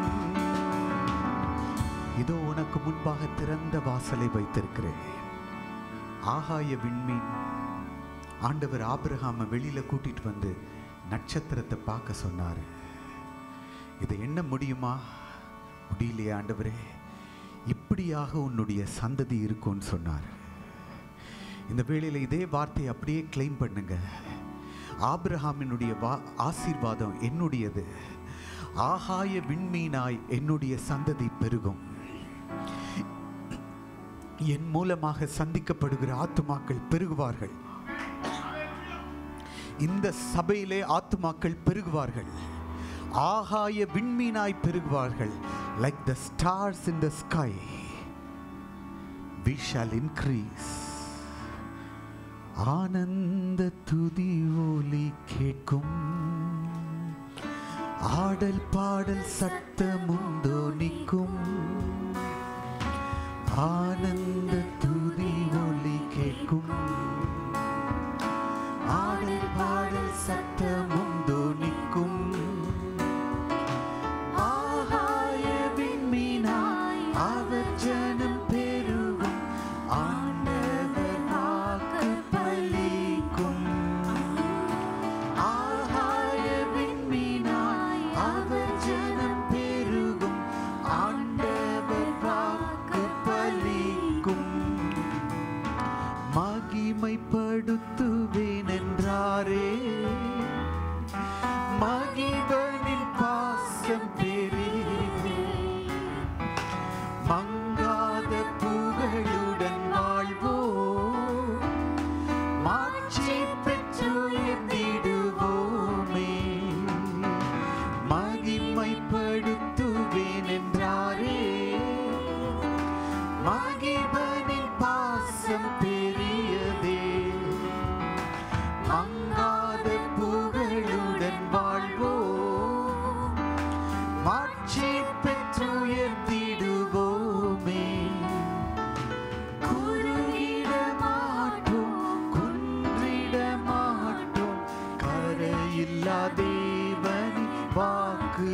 இதோ உனக்கு முன்பாக திறந்த வாசலை வைத்திருக்கிறேன் ஆகாய விண்மீன் ஆண்டவர் ஆபிரகாம வெளியில கூட்டிட்டு வந்து நட்சத்திரத்தை பார்க்க சொன்னாரு இதை என்ன முடியுமா முடியலையே ஆண்டவரே இப்படியாக உன்னுடைய சந்ததி இருக்கும்னு சொன்னார் இந்த வேளையில் இதே வார்த்தையை அப்படியே கிளைம் பண்ணுங்க ஆபிரகாமினுடைய வா ஆசீர்வாதம் என்னுடையது ஆகாய விண்மீனாய் என்னுடைய சந்ததி பெருகும் என் மூலமாக சந்திக்கப்படுகிற ஆத்துமாக்கள் பெருகுவார்கள் இந்த சபையிலே ஆத்துமாக்கள் பெருகுவார்கள் ஆகாய விண்மீனாய் பெருகுவார்கள் like the stars in the sky we shall increase ஆனந்த துதி ஒலி கேட்கும் ஆடல் பாடல் சத்தமும் தோனிக்கும் ஆனந்த துதி ஒலி கேட்கும் ஆடல் பாடல் சத்தமும் தோனிக்கும் ஆகாய விண்மீனாய் அவர் ஜனம் பெருகும் ஆண்டவர் வாக்கு பலிக்கும் ஆகாய விண்மீனாய் அவர் ஜனம் பெருகும் ஆண்டவர் வாக்கு பலிக்கும் மகிமைப்படுத்துவேன் என்றாரே மகிழ்வனின் பாசம் பெரிதே மங்காத புகழுடன் வாழ்வோ மாட்சி பெற்று உயர்ந்திடுவோமே மகிமைப்படுத்துவேன் என்றாரே மகிழ்வனின் பாசம் பெரியதே மங்காத புகழுடன் வாழ்வோ மாட்சி பெற்று உயர்த்திடுவோமே குறுகிட மாட்டோம் குன்றிட மாட்டோம் கரையில்லா தேவனி வாக்கு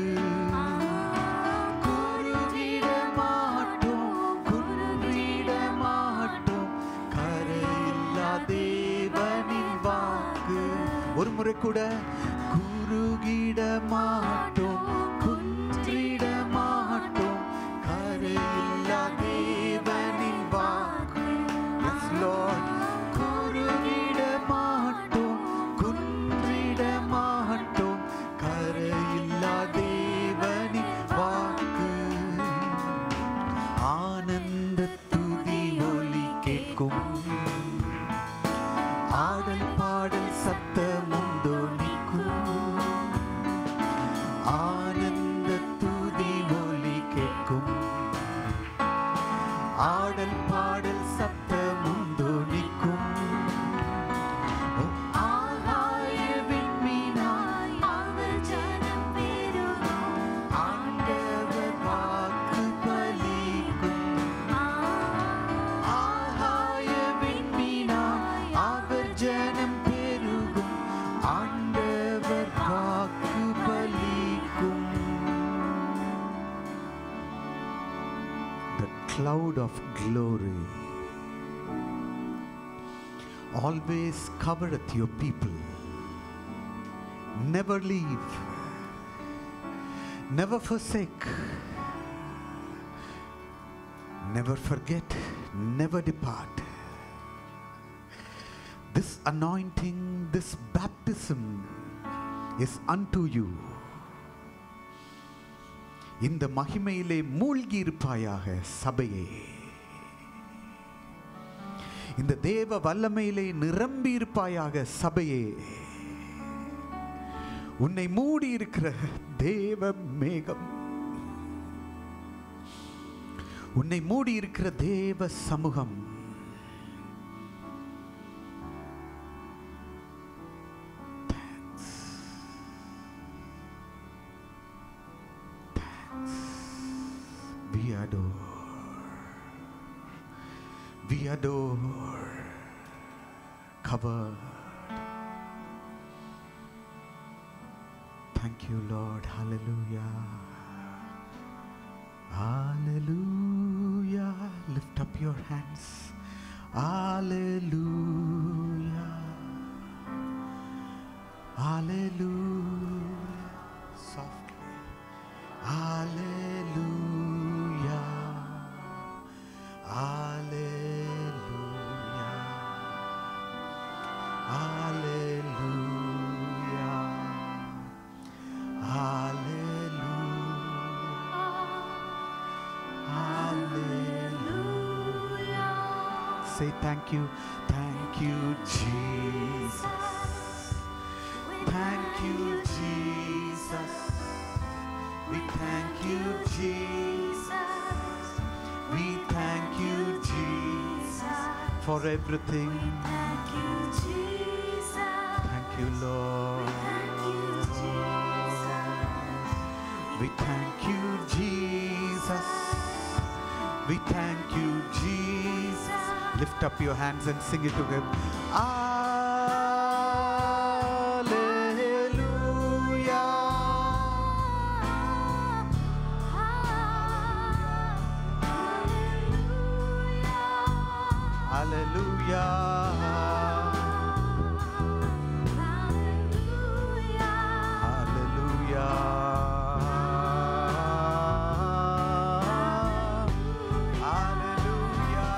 குறுகிட மாட்டோம் குன்றிட மாட்டோம் கரையில்லா தேவனின் வாக்கு ஒரு முறை கூட குறுகிட மாட்டோம் குன்றிட மாட்டோம் கரையில்லா தேவனின் வாக்கு Yes, Lord. குறுகிட மாட்டோம் குன்றிட மாட்டோம் கரையில்லா தேவனின் வாக்கு ஆனந்த துதி ஒலி கேட்கும் ஆடல் பாடல் சத்தமும் தோனிக்கும் ஆனந்த துதி ஒலி கேட்கும் ஆடல் பாடல் சத்தமும் தோனிக்கும் ஆகாய விண்மீனாய் அவர் ஜனம் பெருகும் ஆண்டவர் வாக்கு பலிக்கும் ஆகாய விண்மீனாய் அவர் ஜனம் பெருகும் ஆண்டவர் வாக்கு பலிக்கும் The cloud of glory always covereth your people never leave never forsake, never forget, never depart. This anointing, this baptism is unto you. இந்த மகிமையிலே மூழ்கி இருப்பாயாக சபையே இந்த தேவ வல்லமையிலே நிரம்பி இருப்பாயாக சபையே உன்னை மூடி இருக்கிற தேவ மேகம் உன்னை மூடி இருக்கிற தேவ சமூகம் We adore. We adore. Covered. Thank you, Lord. Hallelujah. Hallelujah. Lift up your hands. Hallelujah. Hallelujah. Softly. Hallelujah. Hallelujah. Hallelujah. Hallelujah. Hallelujah. Say thank you. Thank you, Jesus. Thank you, Jesus. We thank you, Jesus. We thank you, Jesus, for everything. Thank you, Jesus. Thank you, Lord. Thank you, Jesus. We thank you, Jesus. We thank you, Jesus. Lift up your hands and sing it together. Hallelujah. Hallelujah. Hallelujah. Hallelujah.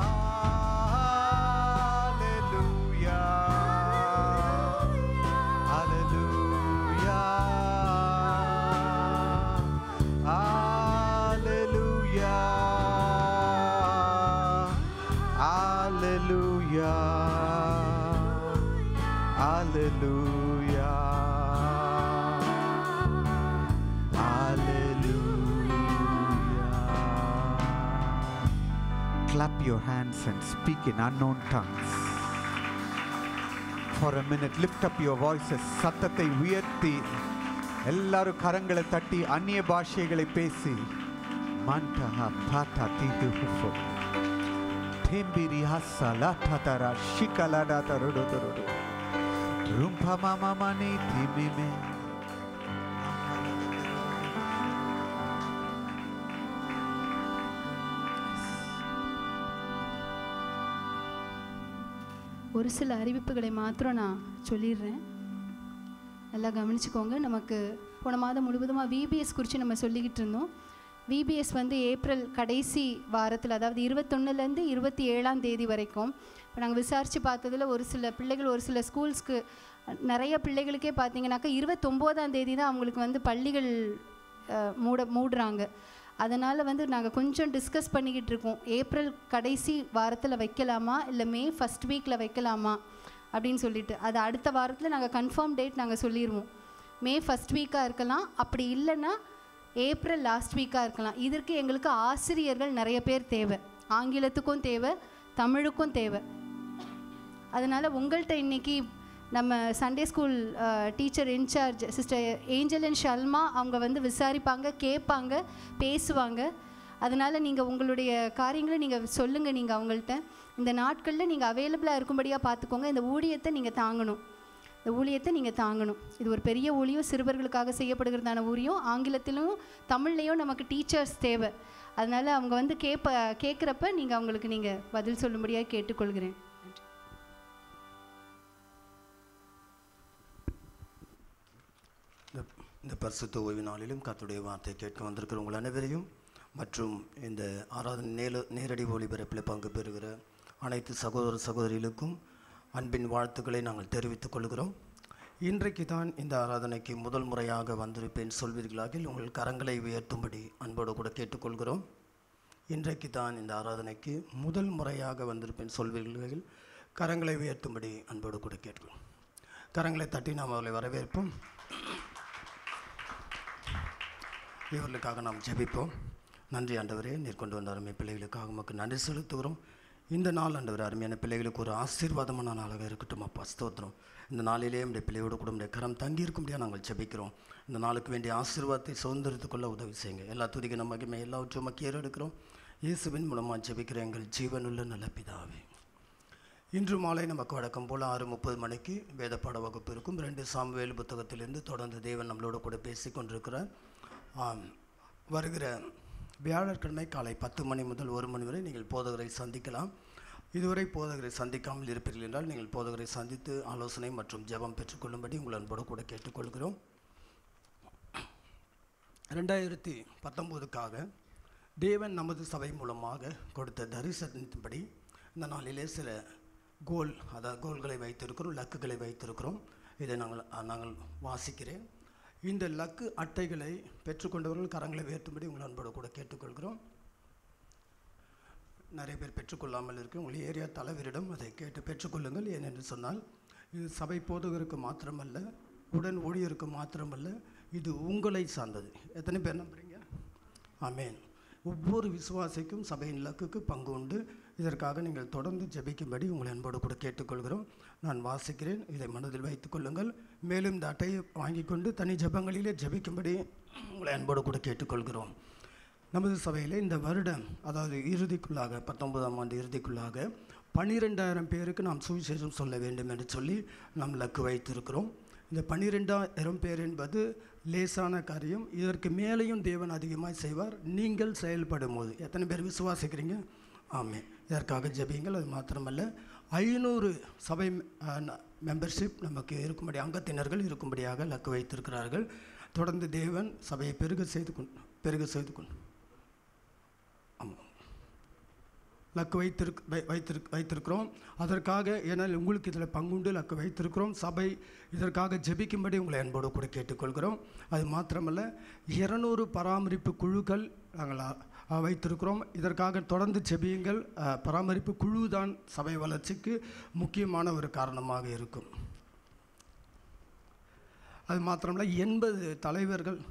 Hallelujah. Hallelujah. Hallelujah. Hallelujah. Hallelujah. Clap your hands and speak in unknown tongues. For a minute, lift up your voices. சத்தத்தை உயர்த்தி எல்லாரும் கரங்களை தட்டி அந்நிய பாஷைகளை பேசி மண்டஹ பாத்தா தீது ஹுஃபோ தேம்பிரி ஹஸ்ஸா லாட்டாதரா ஷிகலாடா தருடு தருடு ரும்பா மாமா மணி திமிமே ஒரு சில அறிவிப்புகளை மாத்திரம் நான் சொல்லிடுறேன் நல்லா கவனிச்சுக்கோங்க நமக்கு போன மாதம் முழுவதுமாக விபிஎஸ் குறித்து நம்ம சொல்லிக்கிட்டு இருந்தோம் விபிஎஸ் வந்து ஏப்ரல் கடைசி வாரத்தில் அதாவது இருபத்தொன்னுலேருந்து இருபத்தி ஏழாம் தேதி வரைக்கும் இப்போ நாங்கள் விசாரித்து பார்த்ததுல ஒரு சில பிள்ளைகள் ஒரு சில ஸ்கூல்ஸ்க்கு நிறைய பிள்ளைகளுக்கே பார்த்தீங்கன்னாக்கா இருபத்தொம்போதாம் தேதி தான் அவங்களுக்கு வந்து பள்ளிகள் அஹ், மூட மூடுறாங்க அதனால் வந்து நாங்கள் கொஞ்சம் டிஸ்கஸ் பண்ணிக்கிட்டு இருக்கோம் ஏப்ரல் கடைசி வாரத்தில் வைக்கலாமா இல்லை மே ஃபஸ்ட் வீக்கில் வைக்கலாமா அப்படின்னு சொல்லிட்டு அது அடுத்த வாரத்தில் நாங்கள் கன்ஃபார்ம் டேட் நாங்கள் சொல்லிடுவோம் மே ஃபஸ்ட் வீக்காக இருக்கலாம் அப்படி இல்லைன்னா ஏப்ரல் லாஸ்ட் வீக்காக இருக்கலாம் இதற்கு எங்களுக்கு ஆசிரியர்கள் நிறைய பேர் தேவை ஆங்கிலத்துக்கும் தேவை தமிழுக்கும் தேவை அதனால் உங்கள்கிட்ட இன்னைக்கு நம்ம Sunday school teacher incharge sister Angel and Shalma அவங்க வந்து விசாரிப்பாங்க கேட்பாங்க பேசுவாங்க அதனால் நீங்கள் உங்களுடைய காரியங்களை நீங்கள் சொல்லுங்கள் நீங்கள் அவங்கள்ட்ட இந்த நாட்களில் நீங்கள் அவைலபிளாக இருக்கும்படியாக பார்த்துக்கோங்க இந்த ஊழியத்தை நீங்கள் தாங்கணும் இந்த ஊழியத்தை நீங்கள் தாங்கணும் இது ஒரு பெரிய ஊழியம் சிறுவர்களுக்காக செய்யப்படுகிறதான ஊழியம் ஆங்கிலத்திலும் தமிழ்லேயும் நமக்கு டீச்சர்ஸ் தேவை அதனால் அவங்க வந்து கேட்ப கேட்குறப்ப நீங்கள் அவங்களுக்கு நீங்கள் பதில் சொல்லும்படியாக கேட்டுக்கொள்கிறேன் நன்றி இந்த இந்த பரிசுத்த ஓய்வு நாளிலும் கர்த்தருடைய வார்த்தை கேட்க வந்திருக்கிற உங்கள் அனைவரையும் மற்றும் இந்த ஆராதனை நேல நேரடி ஒளிபரப்பில் பங்கு பெறுகிற அனைத்து சகோதர சகோதரிகளுக்கும் அன்பின் வாழ்த்துக்களை நாங்கள் தெரிவித்துக் கொள்கிறோம் இன்றைக்கு தான் இந்த ஆராதனைக்கு முதல் முறையாக வந்திருப்பேன் சொல்வீர்களாகில் உங்கள் கரங்களை உயர்த்தும்படி அன்போடு கூட கேட்டுக்கொள்கிறோம் இன்றைக்கு தான் இந்த ஆராதனைக்கு முதல் முறையாக வந்திருப்பேன் சொல்வீர்கள் கரங்களை உயர்த்தும்படி அன்போடு கூட கேட்கிறோம் கரங்களை தட்டி நாம் அவர்களை வரவேற்போம் இவர்களுக்காக நாம் ஜெபிப்போம் நன்றி ஆண்டவரே நீர் கொண்டு வந்த அருமை பிள்ளைகளுக்காக உமக்கு நன்றி செலுத்துகிறோம் இந்த நாள் ஆண்டவர் அருமையான பிள்ளைகளுக்கு ஒரு ஆசீர்வாதமான நாளாக இருக்கட்டும் அப்பா ஸ்தோத்திரம் இந்த நாளிலே நம்முடைய பிள்ளையோடு கூட நம்முடைய கரம் தங்கி இருக்கும்படியாக நாங்கள் ஜெபிக்கிறோம் இந்த நாளுக்கு வேண்டிய ஆசீர்வாதத்தை சுதந்திரத்துக்குள்ள உதவி செய்யுங்க எல்லா துதிக்கு நம்ம மகிமை எல்லாவற்றும் உமக்கு ஏறெடுக்கிறோம் இயேசுவின் மூலமாக ஜெபிக்கிற எங்கள் ஜீவனுள்ள நல்ல பிதாவே இன்று மாலை நமக்கு வழக்கம் போல் ஆறு முப்பது மணிக்கு வேத பாட வகுப்பு இருக்கும் ரெண்டு சாமுவேல் புத்தகத்திலிருந்து தொடர்ந்து தேவன் நம்மளோட கூட பேசி கொண்டிருக்கிறார் ஆம், வருகிற வியாழக்கிழமை காலை பத்து மணி முதல் ஒரு மணி வரை நீங்கள் போதகரை சந்திக்கலாம் இதுவரை போதகரை சந்திக்காமல் இருப்பீர்கள் என்றால் நீங்கள் போதகரை சந்தித்து ஆலோசனை மற்றும் ஜெபம் பெற்றுக்கொள்ளும்படி உங்கள் அன்போடு கூட கேட்டுக்கொள்கிறோம் ரெண்டாயிரத்தி பத்தொம்போதுக்காக தேவன் நமது சபை மூலமாக கொடுத்த தரிசனத்தின்படி இந்த நாளிலே சில கோல் அதாவது கோல்களை வைத்திருக்கிறோம் லக்குகளை வைத்திருக்கிறோம் இதை நாங்கள் நாங்கள் வாசிக்கிறேன் இந்த லக்கு அட்டைகளை பெற்றுக்கொண்டவர்கள் கரங்களை உயர்த்தும்படி உங்கள் அன்போடு கூட கேட்டுக்கொள்கிறோம் நிறைய பேர் பெற்றுக்கொள்ளாமல் இருக்கு உங்கள் ஏரியா தலைவரிடம் அதை கேட்டு பெற்றுக்கொள்ளுங்கள் ஏனென்று சொன்னால் இது சபை போதகருக்கு மாத்திரமல்ல உடன் ஊழியருக்கு மாத்திரமல்ல இது உங்களை சார்ந்தது எத்தனை பேர் நம்புறீங்க ஆமென் ஒவ்வொரு விசுவாசிக்கும் சபையின் இலக்குக்கு பங்கு உண்டு இதற்காக நீங்கள் தொடர்ந்து ஜெபிக்கும்படி உங்களை அன்போடு கூட கேட்டுக்கொள்கிறோம் நான் வாசிக்கிறேன் இதை மனதில் வைத்துக் கொள்ளுங்கள் மேலும் இந்த அட்டையை வாங்கி கொண்டு தனி ஜெபங்களிலே ஜெபிக்கும்படி உங்களை அன்போடு கூட கேட்டுக்கொள்கிறோம் நமது சபையில் இந்த வருடம் அதாவது இறுதிக்குள்ளாக பத்தொன்பதாம் ஆண்டு இறுதிக்குள்ளாக பன்னிரெண்டாயிரம் பேருக்கு நாம் சுவிசேஷம் சொல்ல வேண்டும் என்று சொல்லி நாம் லக்கு வைத்திருக்கிறோம் இந்த பன்னிரெண்டாயிரம் பேர் என்பது லேசான காரியம் இதற்கு மேலேயும் தேவன் அதிகமாக செய்வார் நீங்கள் செயல்படும் போது எத்தனை பேர் விசுவாசிக்கிறீங்க ஆமே இதற்காக ஜெபியுங்கள் அது மாத்திரமல்ல ஐநூறு சபை மெம்பர்ஷிப் நமக்கு இருக்கும்படி அங்கத்தினர்கள் இருக்கும்படியாக லக்கு வைத்திருக்கிறார்கள் தொடர்ந்து தேவன் சபையை பெருக செய்து கொண்டு பெருக செய்து கொண்டு ஆமாம் லக்கு வைத்திருக் வை வைத்திருக் வைத்திருக்கிறோம் அதற்காக ஏனால் உங்களுக்கு இதில் பங்குண்டு லக்கு வைத்திருக்கிறோம் சபை இதற்காக ஜெபிக்கும்படி உங்களை அன்போடு கூட கேட்டுக்கொள்கிறோம் அது மாத்திரமல்ல இருநூறு பராமரிப்பு குழுக்கள் நாங்கள் அ, அ, வைத்திருக்கிறோம் இதற்காக தொடர்ந்து ஜெபியுங்கள் அ, பராமரிப்பு குழு தான் சபை வளர்ச்சிக்கு முக்கியமான ஒரு காரணமாக இருக்கும் அது மாத்திரமல்ல எண்பது தலைவர்கள்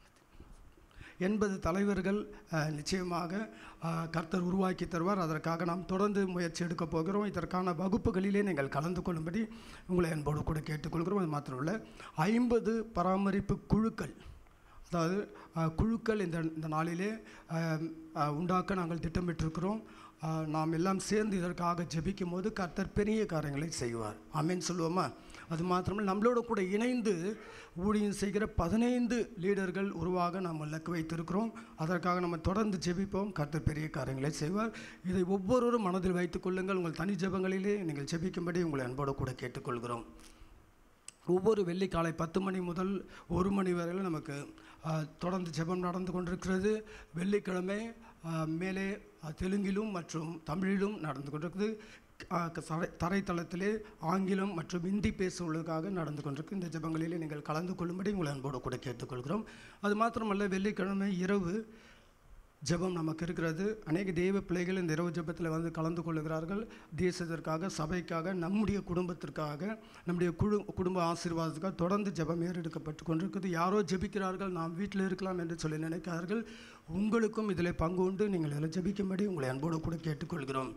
எண்பது தலைவர்கள் அஹ், நிச்சயமாக அஹ், கர்த்தர் உருவாக்கி தருவார் அதற்காக நாம் தொடர்ந்து முயற்சி எடுக்கப் போகிறோம் இதற்கான வகுப்புகளிலே நீங்கள் கலந்து கொள்ளும்படி உங்களை அன்போடு கூட கேட்டுக்கொள்கிறோம் அது மாத்திரமல்ல ஐம்பது பராமரிப்பு குழுக்கள் அதாவது அஹ், குழுக்கள் இந்த இந்த நாளிலே அஹ், அஹ், உண்டாக்க நாங்கள் திட்டமிட்டிருக்கிறோம் அஹ், நாம் எல்லாம் சேர்ந்து இதற்காக ஜெபிக்கும் போது கர்த்தர் பெரிய காரியங்களை செய்வார் ஆமென் சொல்லுவோமா அது மாத்திரமல்ல நம்மளோட கூட இணைந்து ஊழியம் செய்கிற பதினைந்து லீடர்கள் உருவாக நாம் இலக்கு வைத்திருக்கிறோம் அதற்காக நம்ம தொடர்ந்து ஜெபிப்போம் கர்த்தர் பெரிய காரியங்களை செய்வார் இதை ஒவ்வொருவரும் மனதில் வைத்துக் கொள்ளுங்கள் உங்கள் தனி ஜெபங்களிலே நீங்கள் ஜெபிக்கும்படி உங்களை அன்போடு கூட கேட்டுக்கொள்கிறோம் ஒவ்வொரு வெள்ளி காலை பத்து மணி முதல் ஒரு மணி வரையில் நமக்கு ஆ, தொடர்ந்து ஜெபம் நடந்து கொண்டிருக்கிறது வெள்ளிக்கிழமை ஆ, மேலே ஆ, தெலுங்கிலும் மற்றும் தமிழிலும் நடந்து கொண்டிருக்குது ஆ, க- தரை தரைத்தளத்திலே ஆங்கிலம் மற்றும் இந்தி பேசுவதற்காக நடந்து கொண்டிருக்கு இந்த ஜெபங்களிலே நீங்கள் கலந்து கொள்ளும்படி உங்களை அன்போடு கூட கேட்டுக்கொள்கிறோம் அது மாத்திரமல்ல வெள்ளிக்கிழமை இரவு ஜெபம் நமக்கு இருக்கிறது அநேக தெய்வ பிள்ளைகள் இந்த இரவு ஜெபத்தில் வந்து கலந்து கொள்ளுகிறார்கள் தேசத்திற்காக சபைக்காக நம்முடைய குடும்பத்திற்காக நம்முடைய குழு குடும்ப ஆசீர்வாதத்துக்காக தொடர்ந்து ஜெபம் ஏறெடுக்கப்பட்டு கொண்டிருக்குது யாரோ ஜெபிக்கிறார்கள் நாம் வீட்டில் இருக்கலாம் என்று சொல்லி நினைக்கிறார்கள் உங்களுக்கும் இதில் பங்கு உண்டு நீங்கள் இதில் ஜெபிக்கும்படி உங்களை அன்போடு கூட கேட்டுக்கொள்கிறோம்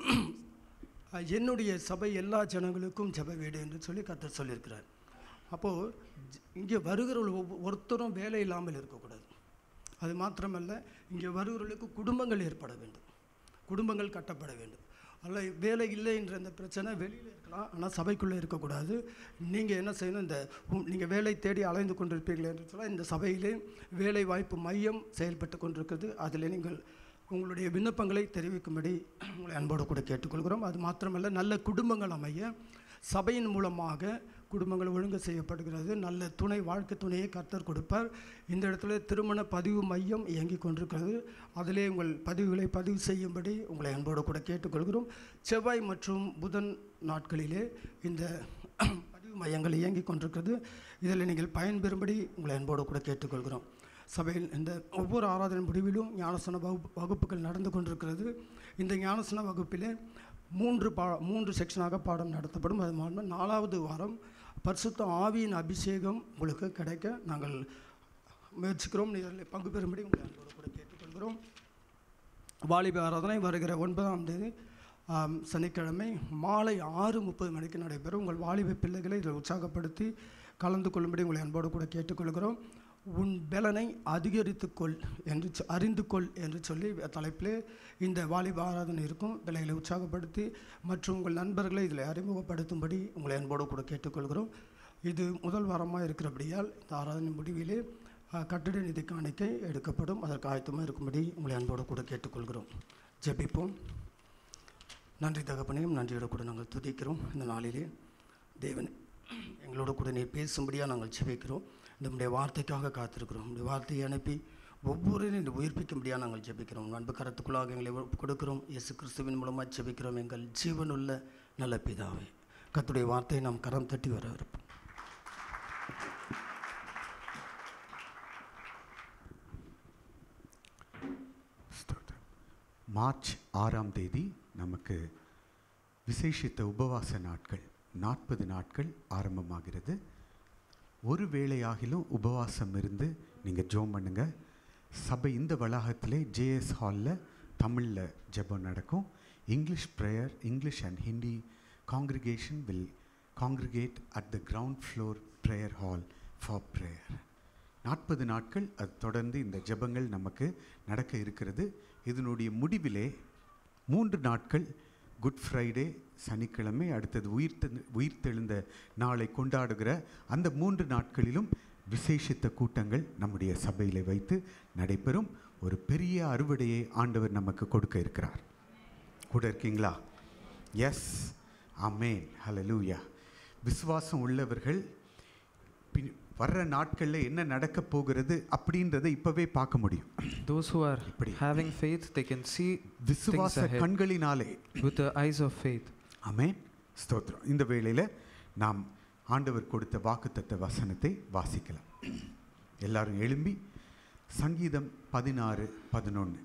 அஹ், என்னுடைய சபை எல்லா ஜனங்களுக்கும் ஜெப வீடு என்று சொல்லி கர்த்தர் சொல்லியிருக்கிறார் அப்போது இங்கே வருகிறவர்கள் ஒவ்வொ- ஒருத்தரும் வேலை இல்லாமல் இருக்கக்கூடாது அது மாத்திரமல்ல இங்கே வருகிறவர்களுக்கு குடும்பங்கள் ஏற்பட வேண்டும் குடும்பங்கள் கட்டப்பட வேண்டும் அல்ல வேலை இல்லை என்ற அந்த பிரச்சனை வெளியில் இருக்கலாம் ஆனால் சபைக்குள்ளே இருக்கக்கூடாது நீங்கள் என்ன செய்யணும் இந்த நீங்கள் வேலை தேடி அலைந்து கொண்டிருப்பீர்கள் என்று சொன்னால் இந்த சபையிலே வேலை வாய்ப்பு மையம் செயல்பட்டு கொண்டிருக்கிறது அதில் நீங்கள் உங்களுடைய விண்ணப்பங்களை தெரிவிக்கும்படி உங்களை அன்போடு கூட கேட்டுக்கொள்கிறோம் அது மாத்திரமல்ல நல்ல குடும்பங்கள் அமைய சபையின் மூலமாக குடும்பங்கள் ஒழுங்கு செய்யப்படுகிறது நல்ல துணை வாழ்க்கை துணையை கர்த்தர் கொடுப்பார் இந்த இடத்துல திருமண பதிவு மையம் இயங்கிக் கொண்டிருக்கிறது அதிலே உங்கள் பதிவுகளை பதிவு செய்யும்படி உங்களை அன்போடு கூட கேட்டுக்கொள்கிறோம் செவ்வாய் மற்றும் புதன் நாட்களிலே இந்த பதிவு மையங்கள் இயங்கிக் கொண்டிருக்கிறது இதில் நீங்கள் பயன்பெறும்படி உங்களை அன்போடு கூட கேட்டுக்கொள்கிறோம் சபையில் இந்த ஒவ்வொரு ஆராதனை முடிவிலும் ஞானசன வகுப்பு வகுப்புகள் நடந்து கொண்டிருக்கிறது இந்த ஞானசன வகுப்பிலே மூன்று பா மூன்று செக்ஷனாக பாடம் நடத்தப்படும் அது மாதிரி நாலாவது வாரம் பரிசுத்த ஆவியின் அபிஷேகம் உங்களுக்கு கிடைக்க நாங்கள் முயற்சிக்கிறோம் இதில் பங்கு பெறும்படி உங்களை அன்போடு கூட கேட்டுக்கொள்கிறோம் வாலிப ஆராதனை வருகிற ஒன்பதாம் தேதி ஆம், சனிக்கிழமை மாலை ஆறு முப்பது மணிக்கு நடைபெறும் உங்கள் வாலிப பிள்ளைகளை இதில் உற்சாகப்படுத்தி கலந்து கொள்ளும்படி உங்களை அன்போடு கூட கேட்டுக்கொள்கிறோம் உன் பலனை அதிகரித்துக்கொள் என்று சொ- அறிந்து கொள் என்று சொல்லி தலைப்பிலே இந்த வாலிப ஆராதனை இருக்கும் பிள்ளைகளை உற்சாகப்படுத்தி மற்றும் உங்கள் நண்பர்களை இதில் அறிமுகப்படுத்தும்படி உங்களை அன்போடு கூட கேட்டுக்கொள்கிறோம் இது முதல் வாரமாக இருக்கிறபடியால் இந்த ஆராதனை முடிவிலே அஹ், கட்டிட நிதி காணிக்கை எடுக்கப்படும் அதற்கு ஆயத்தமாக இருக்கும்படி உங்களை அன்போடு கூட கேட்டுக்கொள்கிறோம் ஜெபிப்போம் நன்றி தகப்பனையும் நன்றியோடு கூட நாங்கள் துதிக்கிறோம் இந்த நாளிலே தேவன் எங்களோட கூட நீர் பேசும்படியாக நாங்கள் ஜெபிக்கிறோம் நம்முடைய வார்த்தைக்காக காத்திருக்கிறோம் உடைய வார்த்தையை அனுப்பி ஒவ்வொருவரையும் இந்த உயிர்ப்பிக்கும்படியாக நாங்கள் ஜெபிக்கிறோம் அன்பு கரத்துக்குள்ளாக எங்களை ஒப்புக் கொடுக்கிறோம் இயேசு கிறிஸ்துவின் மூலமாக ஜெபிக்கிறோம் எங்கள் ஜீவனுள்ள நல்ல பிதாவே கர்த்தருடைய வார்த்தையை நாம் கரம் தட்டி வர இருப்போம் ஸ்தோத்திரம் மார்ச் ஆறாம் தேதி நமக்கு விசேஷித்த உபவாச நாட்கள் நாற்பது நாட்கள் ஆரம்பமாகிறது ஒரு வேளையாகிலும் உபவாசம் இருந்து நீங்கள் ஜோம் பண்ணுங்க சபை இந்த வளாகத்திலே ஜேஎஸ் ஹாலில் தமிழில் ஜெபம் நடக்கும் English prayer English and Hindi congregation will congregate at the ground floor prayer hall for prayer நாற்பது நாட்கள் அது தொடர்ந்து இந்த ஜெபங்கள் நமக்கு நடக்க இருக்கிறது இதனுடைய முடிவிலே மூன்று நாட்கள் குட் ஃப்ரைடே சனிக்கிழமை அடுத்தது உயிர்த்த உயிர்த்தெழுந்த நாளை கொண்டாடுகிற அந்த மூன்று நாட்களிலும் விசேஷித்த கூட்டங்கள் நம்முடைய சபையில் வைத்து நடைபெறும் ஒரு பெரிய அறுவடையை ஆண்டவர் நமக்கு கொடுக்க இருக்கிறார் கூட இருக்கீங்களா எஸ் ஆமேன் ஹalleluya விசுவாசம் உள்ளவர்கள் பின் வர்ற நாட்களில் என்ன நடக்க போகிறது அப்படின்றத இப்பவே பார்க்க முடியும் Those who are இப்படி. having faith, they can see things விசுவாச ahead கண்களினாலே with the eyes of faith. ஆமென் ஸ்தோத்திரம் இந்த வேளையில் நாம் ஆண்டவர் கொடுத்த வாக்குத்தத்த வசனத்தை வாசிக்கலாம் எல்லாரும் எழும்பி சங்கீதம் பதினாறு பதினொன்று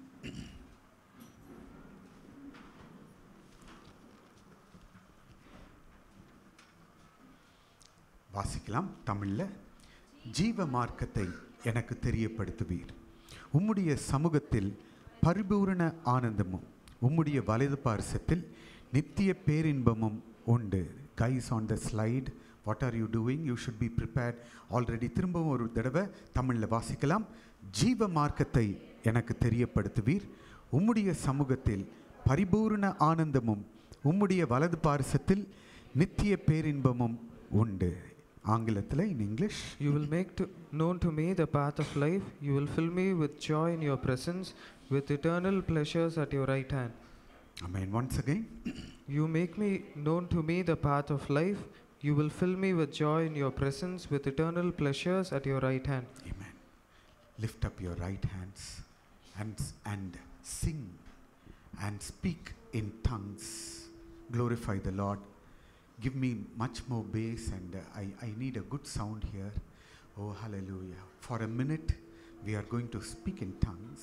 வாசிக்கலாம் தமிழில் ஜீவ மார்க்கத்தை எனக்கு தெரியப்படுத்துவீர் உம்முடைய சமூகத்தில் பரிபூரண ஆனந்தமும் உம்முடைய வலது பாரசத்தில் நித்திய பேரின்பமும் உண்டு guys on the slide what are you doing you should be prepared already திரும்பவும் ஒரு தடவை தமிழில் வாசிக்கலாம் ஜீவ மார்க்கத்தை எனக்கு தெரியப்படுத்துவீர் உம்முடைய சமூகத்தில் பரிபூரண ஆனந்தமும் உம்முடைய வலது பாரசத்தில் நித்திய பேரின்பமும் உண்டு ஆங்கிலத்தில் in English You will make to, known to me the path of life. You will fill me with joy in your presence, with eternal pleasures at your right hand. Amen. Once again. You make me known to me the path of life. You will fill me with joy in your presence, with eternal pleasures at your right hand. Amen. Lift up your right hands and, and sing and speak in tongues. Glorify the Lord. Give me much more bass and uh, I, I need a good sound here. Oh, hallelujah. For a minute, we are going to speak in tongues.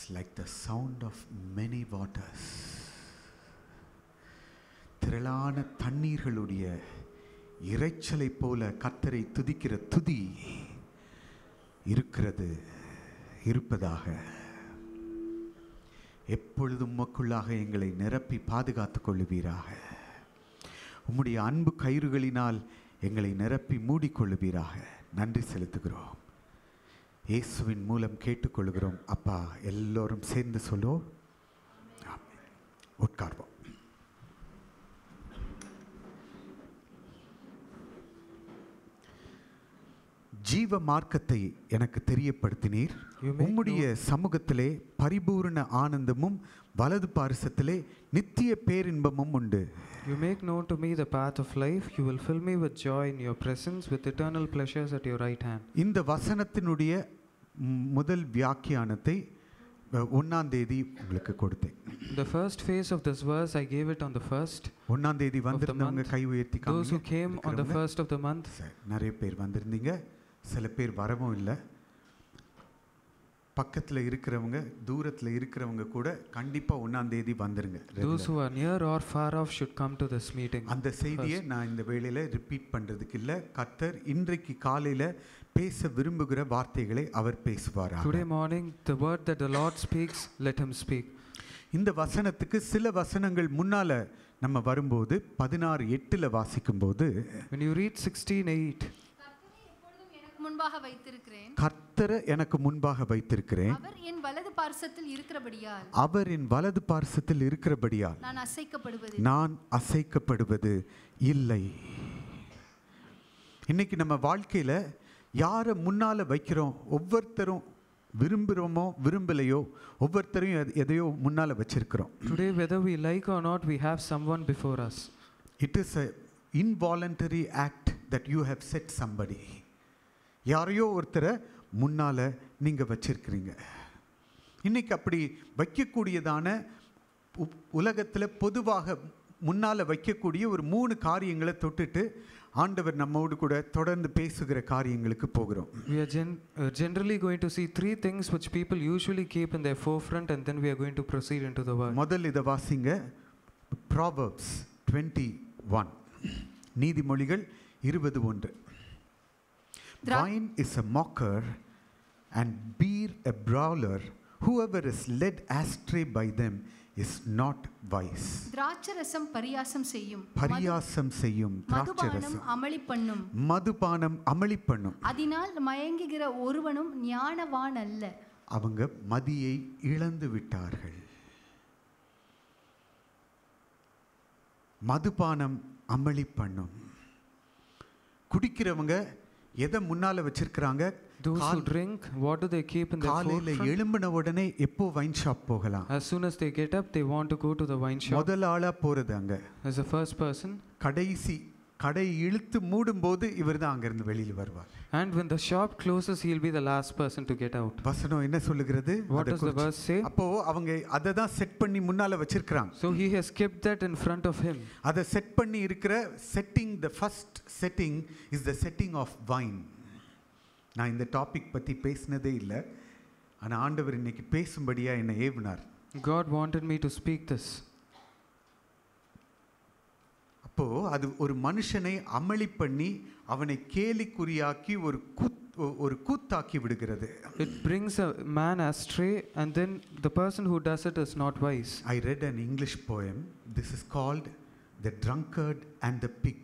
like the sound of many waters. திரளான தண்ணீர்களுடைய இரைச்சலைப் போல கத்தரை துதிக்கிற துதி இருக்கிறது இருப்பதாக எப்பொழுதும் உமக்குள்ளாக எங்களை நிரப்பி பாதுகாத்துக் கொள்ளுவீராக உம்முடைய அன்பு கயிறுகளினால் எங்களை நிரப்பி மூடிக்கொள்ளுவீராக நன்றி செலுத்துகிறோம் இயேசுவின் மூலம் கேட்டுக்கொள்கிறோம் அப்பா எல்லோரும் சேர்ந்து சொல்லுவோம் ஆமென். உட்கார்வோம் ஜீவ மார்க்கத்தை எனக்கு தெரியப்படுத்தினீர் You make உம்முடைய சமூகத்திலே பரிபூரண ஆனந்தமும் வலது பாரிசத்திலே நித்திய பேரின்பமும் உண்டு You make known to me the path of life. You will fill me with joy in your presence, with eternal pleasures at your right hand. இந்த வசனத்தினுடைய ம், முதல் வியாக்கியானத்தை அ, ஒண்ணாம் தேதி உங்களுக்கு கொடுத்தேன் The first phase of this verse, I gave it on the first. ஒண்ணாம் தேதி வந்திருந்தவங்க month. கை உயர்த்தி Those who காமிங்க. came on the இருக்கிறவங்க. first of the month, சரி, நிறைய பேர் வந்திருந்தீங்க சில பேர் வரவும் இல்லை பக்கத்தில் இருக்கிறவங்க தூரத்தில் இருக்கிறவங்க கூட கண்டிப்பாக ஒன்றாம் தேதி வந்துருங்க those regular. who are near or far off should come to this meeting. அந்த செய்தியை நான் இந்த வேளையில் ரிப்பீட் பண்ணுறதுக்கு இல்லை கத்தர் இன்றைக்கு காலையில் பேச விரும்புகிற வார்த்தைகளை அவர் பேசுவாரா Today morning, the word that the Lord speaks, let him speak. இந்த வசனத்துக்கு சில வசனங்கள் முன்னால நம்ம வரும்போது பதினாறு எட்டில் வாசிக்கும்போது When you read 16:8, கர்த்தரை எப்பொழுதும் எனக்கு முன்பாக வைத்திருக்கிறேன் கர்த்தரை எனக்கு முன்பாக வைத்திருக்கிறேன் அவர் என் வலது பார்சத்தில் இருக்கிறபடியால் அவரின் வலது பார்சத்தில் இருக்கிறபடியால் நான் அசைக்கப்படுவது நான் அசைக்கப்படுவது இல்லை இன்னைக்கு நம்ம வாழ்க்கையில யாரை முன்னால வைக்கிறோம் ஒவ்வொருத்தரும் விரும்புகிறோமோ விரும்பலையோ ஒவ்வொருத்தரையும் எத- எதையோ முன்னால வச்சிருக்கிறோம் today, whether we like or not, we have someone before us. It is a involuntary act that you have set somebody யாரையோ ஒருத்தரை முன்னால நீங்க வச்சிருக்கிறீங்க இன்னைக்கு அப்படி வைக்கக்கூடியதான உ- உலகத்துல பொதுவாக முன்னால வைக்கக்கூடிய ஒரு மூணு காரியங்களை தொட்டுட்டு ஆண்டவர் நம்மோடு கூட தொடர்ந்து பேசுகிற காரியங்களுக்கு போகிறோம் We are gen- uh, generally going to see three things which people usually keep in their forefront, and then we are going to proceed into the word. முதல் இதை வாசிங்க ப்ராவர்ப்ஸ் டுவெண்ட்டி ஒன் நீதிமொழிகள் இருபது ஒன்று Dra- Wine is a mocker and beer a brawler. Whoever is led astray by them is not wise. திராட்சரசம் பரியாசம் செய்யும் மது- பரியாசம் செய்யும் மதுபானம் திராட்சரசம் அமளி பண்ணும் மதுபானம் அமளி பண்ணும் அதனால் மயங்குகிற ஒருவனும் ஞானவான் அல்ல அவங்க மதியை இழந்து விட்டார்கள் மதுபானம் அமளி பண்ணும் குடிக்கிறவங்க எதை முன்னால வச்சிருக்கிறாங்க Those who call- drink, what do they keep in their காலையில forefront? எழும்பின உடனே எப்போ வைன் ஷாப் போகலாம் As soon as they get up, they want to go to the wine shop. முதல் ஆளா போறது அங்க As the first person, கடைசி கடை இழுத்து மூடும்போது இவர் தான் அங்கிருந்து வெளியில் வருவார் and when the shop closes, he'll be the last person to get out. வசனம் என்ன சொல்லுகிறது What அதை does the குறிச்சு- verse say? அப்போ அவங்க அதை தான் செட் பண்ணி முன்னால வச்சிருக்கிறாங்க So he has kept that in front of him. அதை செட் பண்ணி இருக்கிற setting the first setting is the setting of wine நான் இந்த டாபிக் பற்றி பேசினதே இல்லை ஆனால் ஆண்டவர் இன்னைக்கு பேசும்படியா என்னை ஏவினார் God wanted me to speak this. அப்போ அது ஒரு மனுஷனை அமளி பண்ணி அவனை கேலிக்குறியாக்கி ஒரு கூத் ஒரு கூத்தாக்கி விடுகிறது It brings a man astray, and then the person who does it is not wise. I read an English poem. This is called The Drunkard and the Pig.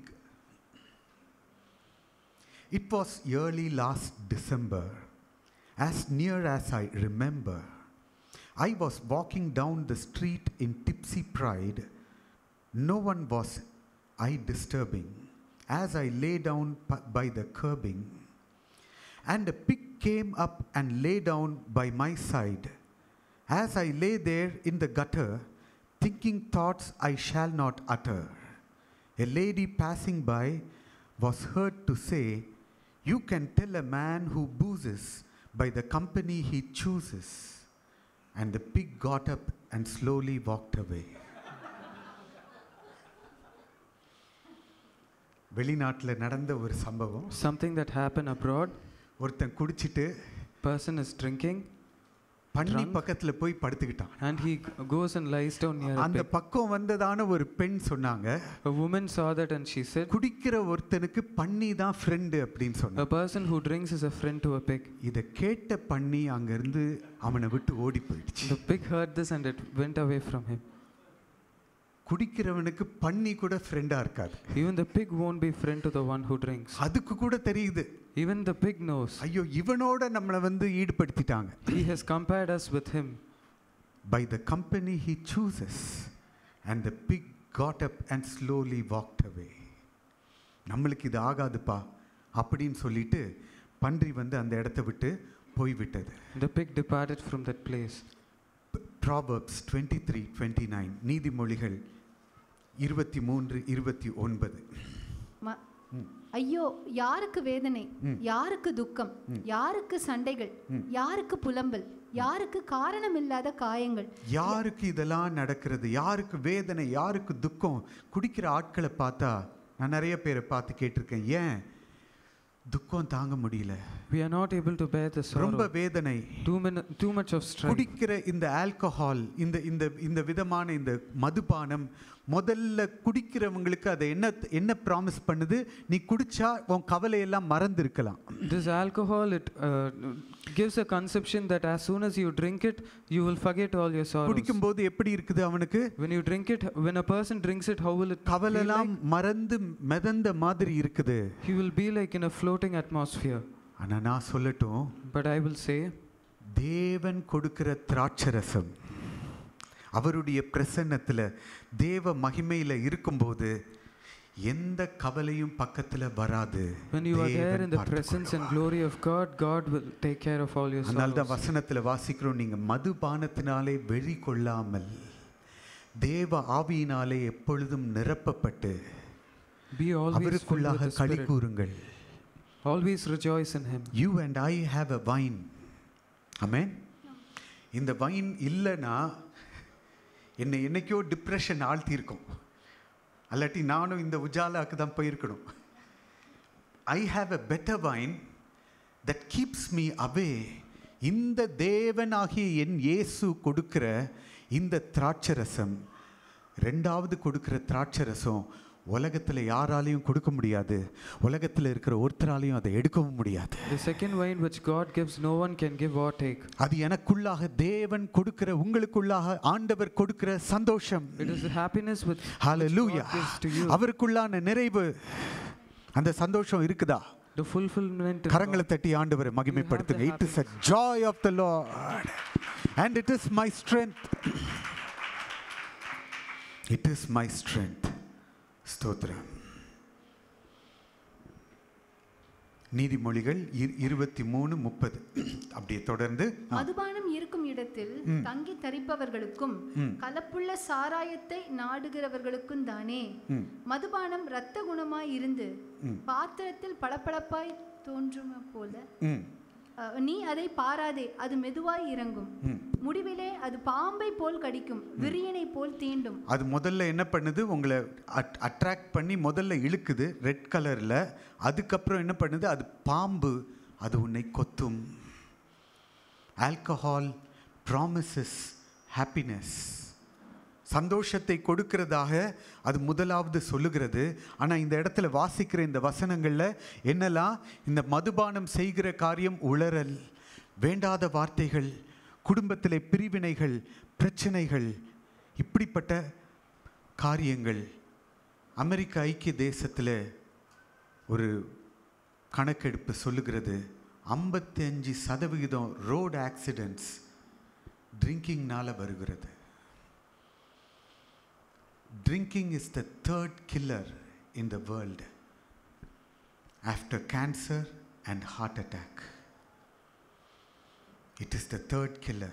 It was early last December. As near as I remember, I was walking down the street in tipsy pride. No one was I disturbing as I lay down p- by the curbing. And a pig came up and lay down by my side. As I lay there in the gutter, thinking thoughts I shall not utter, a lady passing by was heard to say, You can tell a man who boozes by the company he chooses. And the pig got up and slowly walked away. வெளிநாட்டில் நடந்த ஒரு சம்பவம் Something that happened abroad. ஒருத்தன் குடிச்சிட்டு Person is drinking. பன்னி drunk பக்கத்துல போய் படுத்துக்கிட்டான் and he goes and lies down near a அந்த pig. பக்கம் வந்ததான ஒரு பெண் சொன்னாங்க A woman saw that and she said, குடிக்கிற ஒருத்தனுக்கு பன்னி தான் ஃப்ரெண்டு அப்படின்னு A சொன்னாங்க person who drinks is a friend to a pig. இதை கேட்ட பன்னி அங்கிருந்து அவனை விட்டு ஓடி போயிடுச்சு The pig heard this and it went away from him. குடிக்கிறவனுக்கு பன்னி கூட ஃப்ரெண்டா இருக்காது Even the pig won't be friend to the one who drinks. அதுக்கு கூட தெரியுது Even the pig knows. ஐயோ இவனோட நம்மளை வந்து ஈடுபடுத்திட்டாங்க He has compared us with him. By the company he chooses and the pig got up and slowly walked away நம்மளுக்கு இது ஆகாதுப்பா அப்படின்னு சொல்லிட்டு பன்றி வந்து அந்த இடத்த விட்டு போய்விட்டது The pig departed from that place. Proverbs twenty three twenty nine நீதிமொழிகள் இருபத்தி மூன்று இருபத்தி ஒன்பது ம- ஐயோ யாருக்கு வேதனை யாருக்கு துக்கம் யாருக்கு சண்டைகள் யாருக்கு புலம்பல் யாருக்கு காரணமில்லாத காயங்கள் யாருக்கு இதெல்லாம் நடக்கிறது யாருக்கு வேதனை யாருக்கு துக்கம் குடிக்கிற ஆட்களை பார்த்தா நான் நிறைய பேரை பார்த்து கேட்டிருக்கேன் ஏன் துக்கம் தாங்க முடியல We are not able to bear the ரொம்ப sorrow. வேதனை Too, min- too much of strife. குடிக்கிற இந்த ஆல்கஹால் இந்த இந்த இந்த விதமான இந்த மதுபானம் முதல்ல குடிக்கிறவங்களுக்கு அதை என்ன என்ன ப்ராமிஸ் பண்ணுது நீ குடிச்சா உன் கவலையெல்லாம் மறந்திருக்கலாம் This alcohol, it uh, gives a conception that as soon as you drink it, you will forget all your sorrows. குடிக்கும்போது எப்படி இருக்குது அவனுக்கு When you drink it, when a person drinks it, how will it feel கவலைலாம் like? மறந்து மிதந்த மாதிரி இருக்குது He will be like in a floating atmosphere. ஆனா நான் சொல்லட்டும் But I will say, தேவன் கொடுக்கிற திராட்சரசம் அவருடைய பிரசன்னத்துல தேவ மகிமையில இருக்கும்போது எந்த கவலையும் பக்கத்துல வராது when you are there தேவன் in the presence and glory of God, God will take care of all your அதனால தான் sorrows. வசனத்துல வாசிக்கிறோம் நீங்க மதுபானத்தினாலே வெறி கொள்ளாமல் தேவ ஆவியினாலே எப்பொழுதும் நிரப்பப்பட்டு Be always filled with அவருக்குள்ளாக the களி Spirit. கூறுங்கள் Always rejoice in Him. You and I have a wine amen இந்த வைன் இல்லைன்னா என்னை என்னைக்கோ டிப்ரெஷன் ஆழ்த்தியிருக்கும் அல்லாட்டி நானும் இந்த உஜாலாக்கு தான் போயிருக்கணும் I have a better wine that keeps me away இந்த தேவனாகிய என் இயேசு கொடுக்கிற இந்த திராட்சரசம் ரெண்டாவது கொடுக்கிற திராட்சரசம் உலகத்தில் யாராலையும் கொடுக்க முடியாது உலகத்தில் இருக்கிற ஒருத்தராலையும் அதை எடுக்கவும் முடியாது The second wine which God gives, no one can give or take. அது எனக்குள்ளாக தேவன் கொடுக்கிற உங்களுக்குள்ளாக ஆண்டவர் கொடுக்கிற சந்தோஷம் It is the happiness with which hallelujah God gives to you. அவருக்குள்ளான நிறைவு அந்த சந்தோஷம் இருக்குதா The fulfillment in கரங்களை God. தட்டி ஆண்டவரை மகிமைப்படுத்துங்க it is a joy of the Lord and it is my strength it is my strength ஸ்தோத்திரம் நீதிமொழிகள் இரு- இருபத்தி மூணு முப்பது அப்படியே தொடர்ந்து ஆ, மதுபானம் இருக்கும் இடத்தில் தங்கி தரிப்பவர்களுக்கும் கலப்புள்ள சாராயத்தை நாடுகிறவர்களுக்கும் தானே ம். மதுபானம் இரத்த குணமாய் இருந்து பாத்திரத்தில் பளபளப்பாய் தோன்றும போல ம் அஹ், நீ அதை பாராதே அது மெதுவாய் இறங்கும் முடிவிலே அது பாம்பை போல் கடிக்கும் விரியனை போல் தீண்டும் அது முதல்ல என்ன பண்ணுது உங்களை அட்ராக்ட் பண்ணி முதல்ல இழுக்குது ரெட் கலரில் அதுக்கப்புறம் என்ன பண்ணுது அது பாம்பு அது உன்னை கொத்தும் ஆல்கஹால் ப்ராமிசஸ் ஹாப்பினஸ் சந்தோஷத்தை கொடுக்கிறதாக அது முதலாவது சொல்லுகிறது ஆனால் இந்த இடத்துல வாசிக்கிற இந்த வசனங்களில் என்னெல்லாம் இந்த மதுபானம் செய்கிற காரியம் உளறல் வேண்டாத வார்த்தைகள் குடும்பத்திலே பிரிவினைகள் பிரச்சனைகள் இப்படிப்பட்ட காரியங்கள் அமெரிக்க ஐக்கிய தேசத்தில் ஒரு கணக்கெடுப்பு சொல்லுகிறது ஐம்பத்தஞ்சு சதவிகிதம் ரோடு ஆக்சிடென்ட்ஸ் ட்ரிங்கிங்னால வருகிறது Drinking is the third killer in the world after cancer and heart attack. It is the third killer.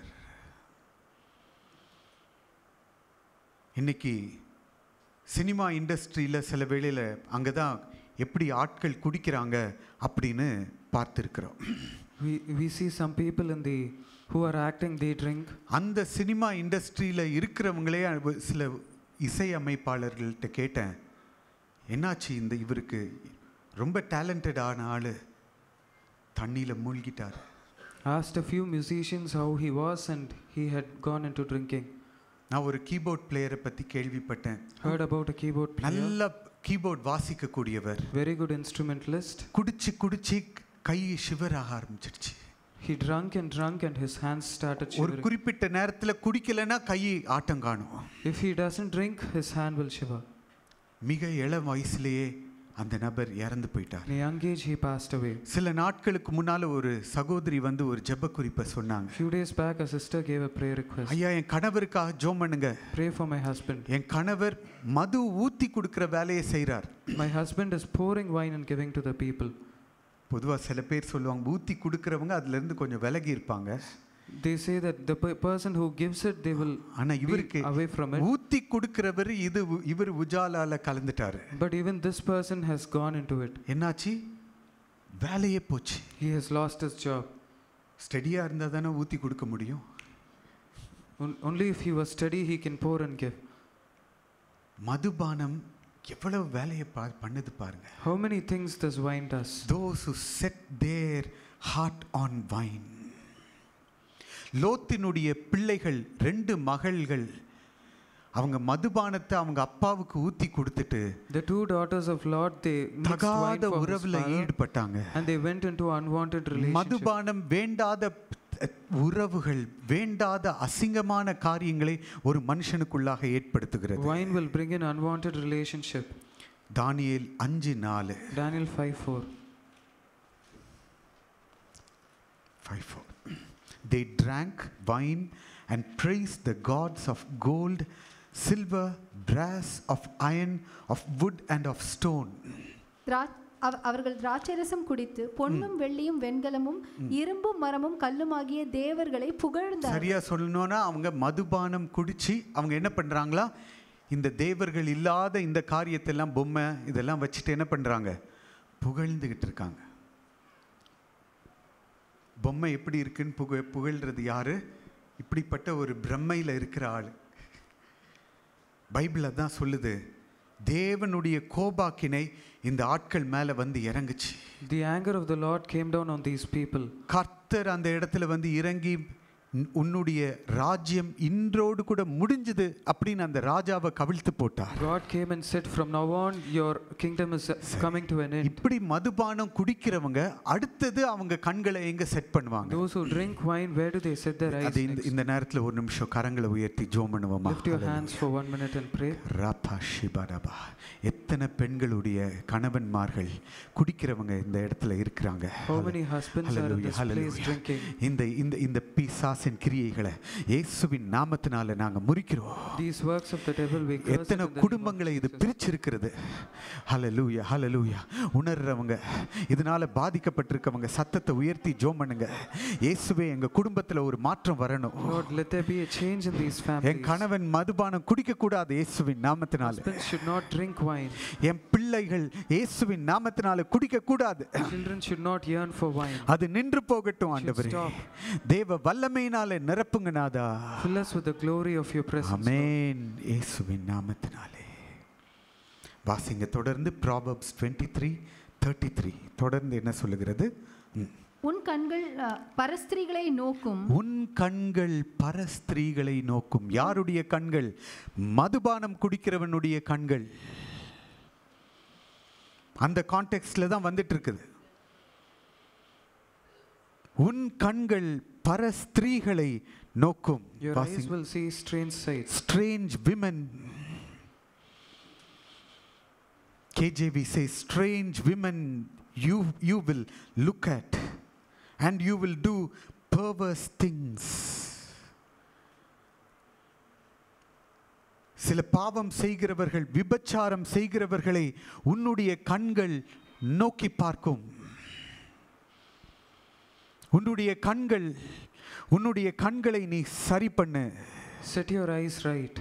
இன்னைக்கு சினிமா இண்டஸ்ட்ரியில் சில வேளையில் அங்கே தான் எப்படி ஆட்கள் குடிக்கிறாங்க அப்படின்னு பார்த்துருக்குறோம் We, we see some people in the who are acting, they drink. அந்த சினிமா இண்டஸ்ட்ரியில் இருக்கிறவங்களே அ- சில இசை அமைப்பாளர்கள்ட்ட கேட்டேன் என்னாச்சு இந்த இவருக்கு ரொம்ப டேலண்டடான ஆள் தண்ணியில் மூழ்கிட்டார் asked a few musicians how he was and he had gone into drinking. நான் ஒரு கீபோர்ட் பிளேயரை பற்றி கேள்விப்பட்டேன் Heard about a keyboard player, நல்ல கீபோர்ட் வாசிக்கக்கூடியவர் very good instrumentalist. குடிச்சு குடிச்சு கை சிவராக ஆரம்பிச்சிடுச்சு He drunk and drunk and his hands started ஒரு shivering. குறிப்பிட்ட நேரத்தில் குடிக்கலைன்னா கை ஆட்டம் காணும் If he doesn't drink, his hand will shiver. மிக இளம் வயசுலேயே அந்த நபர் இறந்து போயிட்டார் In a young age, he passed away. சில நாட்களுக்கு முன்னால ஒரு சகோதரி வந்து ஒரு ஜெப குறிப்பை சொன்னாங்க Few days back, a sister gave a prayer request. ஐயா என் கணவருக்காக ஜோம் பண்ணுங்க Pray for my husband. என் கணவர் மது ஊத்தி கொடுக்கிற வேலையை செய்றார் My husband is pouring wine and giving to the people. பொதுவா சில பேர் சொல்லுவாங்க ஊத்தி கொடுக்கறவங்க அதுல இருந்து கொஞ்சம் விலகி இருப்பாங்க They say that the per- person who gives it, they will ஆனா be இவருக்கு away from it. ஊத்தி கொடுக்கிறவர் இது உ- இவர் உஜாலால கலந்துட்டாரு But even this person has gone into it. என்னாச்சு வேலையே போச்சு He has lost his job. ஸ்டடியா இருந்தா தானே ஊத்தி கொடுக்க முடியும் On- Only if he was steady, he can pour and give. மதுபானம் எவ்வளவு வேலையை பா பண்ணுது பாருங்க How many things does wine does? those who set their heart on wine லோத்தினுடைய பிள்ளைகள் ரெண்டு மகள்கள் அவங்க மதுபானத்தை அவங்க அப்பாவுக்கு ஊத்தி கொடுத்துட்டு The two daughters of Lot, they mixed wine தகாத for his உறவுல father ஈடுபட்டாங்க and they went into unwanted relationship. மதுபானம் வேண்டாத ப- உறவுகள் வேண்டாத அசிங்கமான காரியங்களை ஒரு மனுஷனுக்குள்ளாக ஏற்படுத்துகிறது Wine will bring in unwanted relationship. தானியேல் அஞ்சு நாலு Daniel 5 4. Five, four. They drank wine and praised the gods of gold, silver, brass, of iron, of wood, and of stone. திரா- அவ- அவர்கள் திராட்சரசம் குடித்து பொன்னும் வெள்ளியும் வெண்கலமும் இரும்பும் மரமும் கல்லுமாகிய தேவர்களை புகழ்ந்தார் சரியா சொல்லணும்னா அவங்க மதுபானம் குடிச்சு அவங்க என்ன பண்றாங்களா இந்த தேவர்கள் இல்லாத இந்த காரியத்தெல்லாம் பொம்மை இதெல்லாம் வச்சுட்டு என்ன பண்றாங்க புகழ்ந்துகிட்டு இருக்காங்க பொம்மை எப்படி இருக்குன்னு புக புகழ்றது யாரு இப்படிப்பட்ட ஒரு பிரம்மையில் இருக்கிற ஆள் பைபிள் அதான் சொல்லுது தேவனுடைய கோபாக்கினை இந்த ஆட்கள் மேலே வந்து இறங்குச்சு The anger of the Lord came down on these people. கர்த்தர் அந்த இடத்துல வந்து இறங்கி உன்- உன்னுடைய ராஜ்யம் இன்றோடு கூட முடிஞ்சது அப்படின்னு அந்த ராஜாவை கவிழ்த்து போட்டார் God came and said, From now on, your kingdom is uh, coming to an end. இப்படி மதுபானம் குடிக்கிறவங்க அடுத்தது அவங்க கண்களை எங்க செட் பண்ணுவாங்க Those who drink wine, where do they set their eyes? அது இந்த next? இந்த நேரத்துல ஒரு நிமிஷம் கரங்களை உயர்த்தி ஜோம் பண்ணுவோமா Lift your hands for one minute and pray. Rafah ஷிபரபா எத்தனை பெண்களுடைய கணவன்மார்கள் குடிக்கிறவங்க இந்த இடத்துல இருக்கிறாங்க How many husbands are in Hallelujah, this place hallelujah. drinking? இந்த இந்த இந்த பிசாசின் கிரியைகளை இயேசுவின் நாமத்தினால நாங்க முறிக்கிறோம் These works of the devil, we curse it எத்தனை in the name of குடும்பங்களை இது Jesus. பிரிச்சிருக்கிறது ஹalleluya ஹalleluya உணர்றவங்க இதனால பாதிக்கப்பட்டிருக்கவங்க சத்தத்தை உயர்த்தி ஜோம் பண்ணுங்க இயேசுவே எங்க குடும்பத்துல ஒரு மாற்றம் வரணும் Lord, let there be a change in these N families. கணவன் மதுபானம் குடிக்க கூடாது இயேசுவின் நாமத்தினால Husbands should not drink wine. என் பிள்ளைகள் இயேசுவின் நாமத்தினால குடிக்க கூடாது Children should not yearn for wine. அது நின்று போகட்டும் ஆண்டவரே stop. தேவ வல்லமையினாலே நிரப்புங்க நாதா Fill us with the glory of your presence. Lord. அமேன் இயேசுவின் நாமத்தினாலே வாசிங்க தொடர்ந்து Proverbs twenty three thirty three தொடர்ந்து என்ன சொல்லுகிறது ம். உன் கண்கள் அ, பரஸ்திரீகளை நோக்கும் உன் கண்கள் பரஸ்திரீகளை நோக்கும் யாருடைய கண்கள் மதுபானம் குடிக்கிறவனுடைய கண்கள் அந்த கான்டெக்ட்ல தான் வந்துட்டு இருக்குது உன் கண்கள் பரஸ்திரீகளை நோக்கும் Your eyes will see strange sights. strange women KJV says strange women you you will look at and you will do perverse things சில பாவம் செய்கிறவர்கள் விபச்சாரம் செய்கிறவர்களை உன்னுடைய கண்கள் நோக்கி பார்க்கும் உன்னுடைய கண்கள் உன்னுடைய கண்களை நீ சரி பண்ணு Set your eyes right.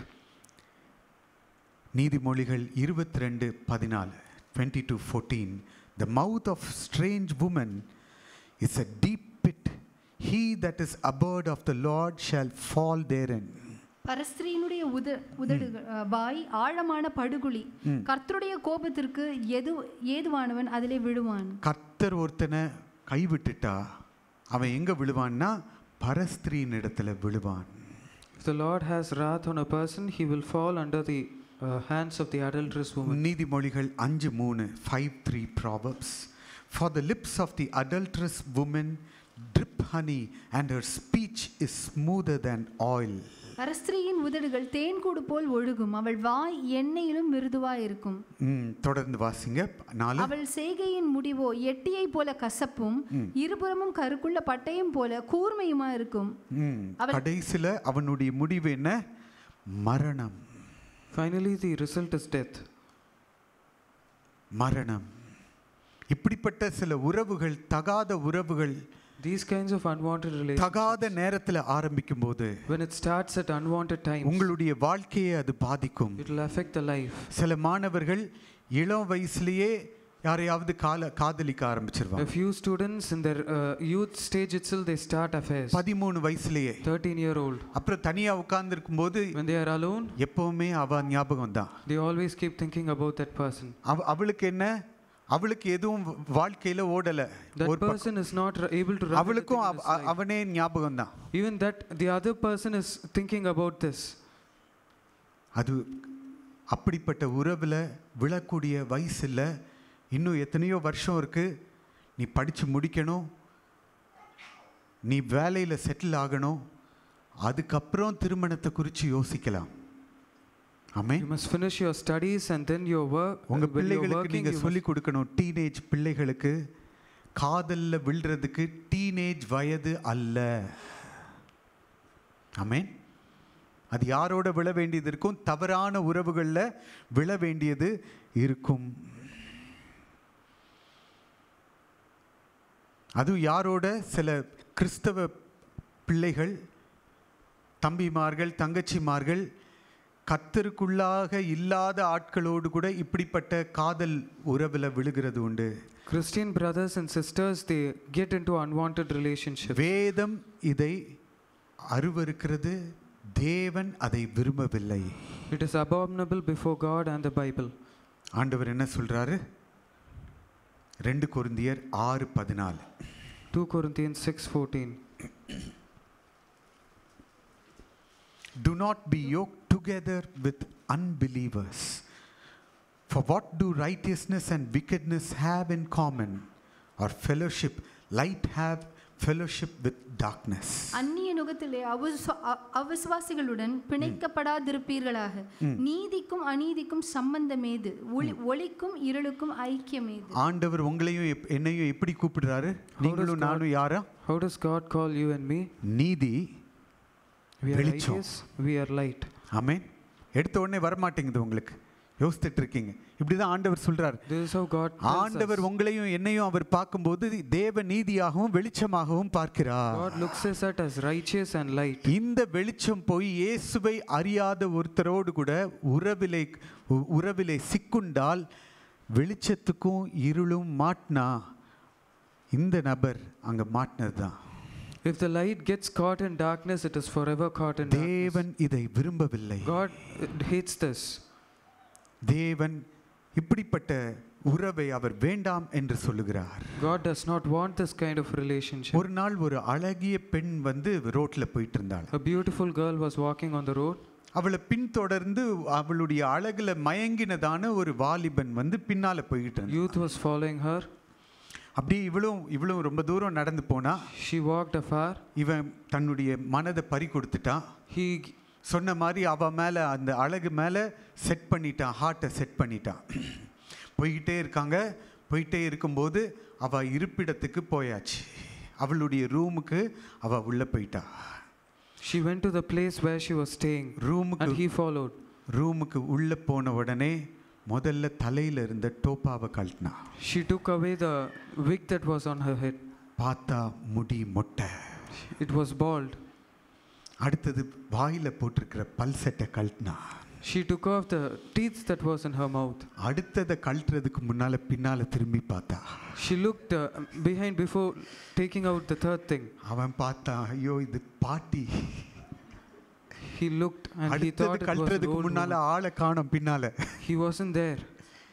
நீதிமொழிகள் இருபத்தி ரெண்டு பதினாலு twenty two fourteen the mouth of strange woman is a deep pit he that is apart of the lord shall fall there in பரஸ்திரீனுடைய உத உதடுகள் அ, வாய் ஆழமான படுகுழி கர்த்தருடைய கோபத்திற்கு எது ஏதுவானவன் அதிலே விழுவான் கர்த்தர் ஒருத்தனை கைவிட்டுட்டா அவன் எங்க விழுவான்னா பரஸ்திரியின் இடத்துல விழுவான் If the Lord has wrath on a person, he will fall under the uh, hands of the adulterous woman. நீதிமொழிகள் அஞ்சு மூணு five three proverbs for the lips of the adulterous woman drip honey and her speech is smoother than oil அரஸ்திரியின் உதடுகள் தேன்கூடு போல் ஒழுகும் அவள் வாய் எண்ணெயிலும் மிருதுவாய் இருக்கும் ம், தொடர்ந்து வாசிங்க நாலு அவள் செய்கையின் முடிவோ எட்டியை போல கசப்பும் இருபுறமும் கருக்குள்ள பட்டயம் போல கூர்மையுமா இருக்கும் ம், அவள்- கடைசில அவனுடைய முடிவு என்ன மரணம் Finally, the result is death. மரணம் இப்படிப்பட்ட சில உறவுகள் தகாத உறவுகள் These kinds of unwanted relations, தகாத நேரத்தில் ஆரம்பிக்கும் போது when it starts at unwanted times, உங்களுடைய வாழ்க்கையை அது பாதிக்கும் it will affect the life. சில மாணவர்கள் இளம் வயசுலயே யாரையாவது கால காதலிக்க A ஆரம்பிச்சிருவாங்க few students in their uh, youth stage itself, they start affairs. பதிமூணு வயசுலயே 13 year old. அப்புறம் தனியா உட்கார்ந்து போது When they are alone, எப்பவுமே அவ ஞாபகம் தான் they always keep thinking about that person. அவ அவளுக்கு என்ன அவளுக்கு எதுவும் வாழ்க்கையில ஓடல That ஒரு பக்கம். person is not r- able to run அவளுக்கும் anything in அவ- his life. அவனே ஞாபகம் தான் Even that, the other person is thinking about this. அது அப்படிப்பட்ட உறவில் விழக்கூடிய வயசில் இன்னும் எத்தனையோ வருஷம் இருக்கு நீ படித்து முடிக்கணும் நீ வேலையில் செட்டில் ஆகணும் அதுக்கப்புறம் திருமணத்தை குறித்து யோசிக்கலாம் ஆமே You must finish your studies and then your work. உங்க when you're பிள்ளைகளுக்கு working, நீங்க you சொல்லி must, கொடுக்கணும் டீனேஜ் பிள்ளைகளுக்கு காதல்ல விழுறதுக்கு டீனேஜ் வயது அல்ல ஆமென் அது யாரோட விழ வேண்டியது இருக்கும் தவறான உறவுகளில் விழ வேண்டியது இருக்கும் அதுவும் யாரோட சில கிறிஸ்தவ பிள்ளைகள் தம்பிமார்கள் தங்கச்சிமார்கள் கத்தருக்குள்ளாக இல்லாத ஆட்களோடு கூட இப்படிப்பட்ட காதல் உறவில் விழுகிறது உண்டு Christian brothers and sisters, they get into unwanted relationships. வேதம் இதை அருவருக்கிறது தேவன் அதை விரும்பவில்லை It is abominable before God and the Bible. ஆண்டவர் என்ன சொல்றாரு ரெண்டு கொரிந்தியர் ஆறு பதினாலு 2 Corinthians 6:14. Do not be yoked together with unbelievers. For what do righteousness and wickedness have in common? Or fellowship, light have fellowship with darkness. அந்நிய நுகத்திலே அவிஸ்வ- அ- அவிசுவாசிகளுடன் பிணைக்கப்படாதிருப்பீர்களாக நீதிக்கும் அநீதிக்கும் சம்பந்தமேது ஒளி ஒளிக்கும் இருளுக்கும் ஐக்கியமேது ஆண்டவர் உங்களையும் எப்- என்னையும் எப்படி கூப்பிடுறாரு நீங்களும் நானும் யாரா How does God call you and me? நீதி We are வெளிச்சம். righteous, we are light. ஆமென் எடுத்த உடனே வரமாட்டேங்குது உங்களுக்கு யோசித்துட்டு இருக்கீங்க இப்படிதான் ஆண்டவர் சொல்றார் This is how God tells ஆண்டவர் us. உங்களையும் என்னையும் அவர் பார்க்கும்போது தேவ நீதியாகவும் வெளிச்சமாகவும் பார்க்கிறார் God looks us at as righteous and light. இந்த வெளிச்சம் போய் இயேசுவை அறியாத ஒருத்தரோடு கூட உறவிலே உ- உறவிலே சிக்குண்டால் வெளிச்சத்துக்கும் இருளும் மாட்டினா இந்த நபர் அங்க மாட்டினது தான் If the light gets caught in darkness, it is forever caught in darkness. தேவன் இதை விரும்பவில்லை God uh, hates this. தேவன் இப்படிப்பட்ட உறவை அவர் வேண்டாம் என்று சொல்லுகிறார் God does not want this kind of relationship. ஒரு நாள் ஒரு அழகிய பெண் வந்து ரோட்ல போயிட்டு இருந்தாள் A beautiful girl was walking on the road. அவளை பின்தொடர்ந்து அவளுடைய அழகுல மயங்கினதான ஒரு வாலிபன் வந்து பின்னால போயிட்டு இருந்தான் Youth was following her. அப்படியே இவளும் இவளும் ரொம்ப தூரம் நடந்து போனா She walked afar. இவன் தன்னுடைய மனதை பறி கொடுத்துட்டான் He சொன்ன மாதிரி அவ மேல அந்த அழகு மேல செட் பண்ணிட்டான் ஹார்ட்டை செட் பண்ணிட்டான் போய்கிட்டே இருக்காங்க போயிட்டே இருக்கும்போது அவ இருப்பிடத்துக்கு போயாச்சு அவளுடைய ரூமுக்கு அவ உள்ள போயிட்டா she went to the place where she was staying and ரூமுக்கு he followed. ரூமுக்கு உள்ள போன உடனே முதல்ல தலையில இருந்த டோப்பாவை கழட்டினா She took away the wig that was on her head. பார்த்தா முடி மொட்டை It was bald. அடுத்தது வாயில போட்டிருக்கிற பல் செட்டை கழட்டினா She took off the teeth that was in her mouth. அடுத்ததை கழட்டுறதுக்கு முன்னால பின்னால திரும்பி பார்த்தா She looked uh, behind before taking out the third thing. அவன் பார்த்தான் ஐயோ இது பாட்டி He looked and he அடுத்தது thought it was an கழட்டுறதுக்கு old முன்னால woman. ஆளை காணோம் பின்னால He wasn't there.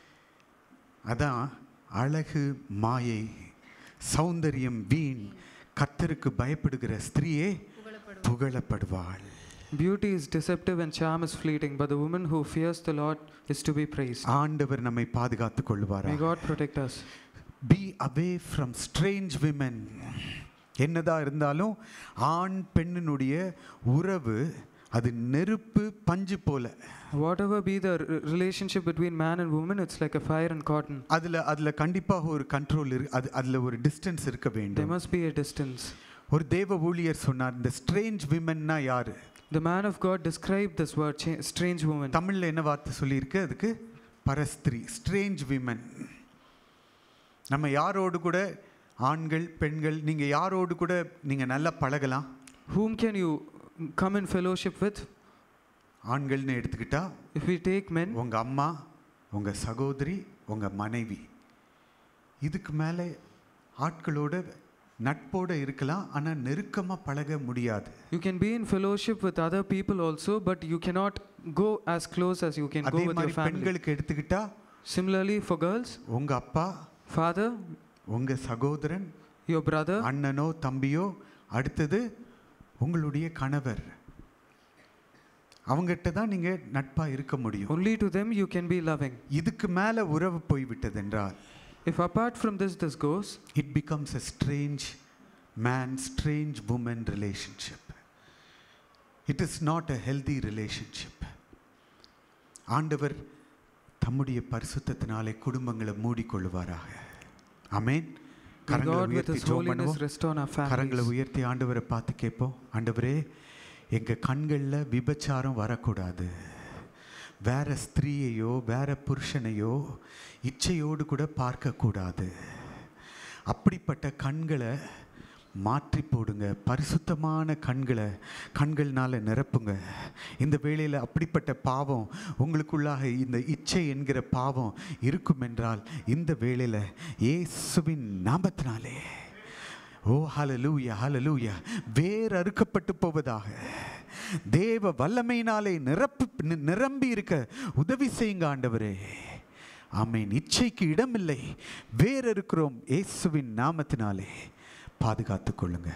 அதான் அழகு மாயை சௌந்தரியம் வீண் கர்த்தருக்கு பயப்படுகிற ஸ்திரீயே புகழப்படுவாள் Beauty is deceptive and charm is fleeting, but the woman who fears the Lord is to be praised. ஆண்டவர் நம்மை பாதுகாத்துக் கொள்வாரா May God protect us. Be away from strange women என்னதான் இருந்தாலும் ஆண் பெண்ணினுடைய உறவு அது நெருப்பு பஞ்சு போல Whatever be the re- relationship between man and woman, it's like a fire and cotton. அதுல அதுல கண்டிப்பாக ஒரு கண்ட்ரோல் இருக்கு அது அதுல ஒரு டிஸ்டன்ஸ் இருக்க There வேண்டும் must be a distance. ஒரு தேவ ஊழியர் சொன்னார் இந்த ஸ்ட்ரேஞ்ச் விமென்னா யாரு The man of God described this word, cha- strange woman. தமிழ்ல என்ன வார்த்தை சொல்லியிருக்கு அதுக்கு பரஸ்திரி ஸ்ட்ரேஞ்ச் விமன் நம்ம யாரோடு கூட ஆண்கள் பெண்கள் நீங்க யாரோடு கூட நீங்க நல்லா பழகலாம் Whom can you come in fellowship with? ஆண்கள்னு எடுத்துக்கிட்டா If we take men, உங்க அம்மா உங்க சகோதரி உங்க மனைவி இதுக்கு மேலே ஆட்களோட நட்போட இருக்கலாம் ஆனா நெருக்கமா பழக முடியாது you can be in fellowship with other people also, but you cannot go as close as you can go அதே with your மாதிரி family. பெண்களுக்கு எடுத்துக்கிட்டா Similarly, for girls, உங்க அப்பா father, உங்க சகோதரன் your brother, அண்ணனோ தம்பியோ அடுத்தது உங்களுடைய கணவர் அவங்ககிட்ட தான் நீங்க நட்பா இருக்க முடியும் only to them you can be loving. இதுக்கு மேல உறவு போய்விட்டது என்றால் If apart from this, this goes, it becomes a strange man strange woman relationship it is not a healthy relationship ஆண்டவர் தம்முடைய பரிசுத்தத்தினாலே குடும்பங்களை மூடிக்கொள்வாராக ஆமென் may கரங்களை God with உயர்த்தி His ஜெபம் holiness பண்ணுவோம் rest on our கரங்களை families. உயர்த்தி ஆண்டவரை பார்த்து கேட்போம் ஆண்டவரே எங்க கண்கள்ல விபச்சாரம் வரக்கூடாது வேற ஸ்திரீயையோ வேற புருஷனையோ இச்சையோடு கூட பார்க்கக்கூடாது அப்படிப்பட்ட கண்களை மாற்றி போடுங்க பரிசுத்தமான கண்களை கண்கள்னால நிரப்புங்க இந்த வேளையில் அப்படிப்பட்ட பாவம் உங்களுக்குள்ளாக இந்த இச்சை என்கிற பாவம் இருக்கும் என்றால் இந்த வேளையில் இயேசுவின் நாமத்தினாலே ஓ ஹalleluya ஹalleluya வேர் அறுக்கப்பட்டு போவதாக தேவ வல்லமையினாலே நிரப்பு நி- நிரம்பி இருக்க உதவி செய்யுங்க ஆண்டவரே ஆமென் இச்சைக்கு இடமில்லை வேர் இருக்கிறோம் இயேசுவின் நாமத்தினாலே பாதுகாத்துக் கொள்ளுங்க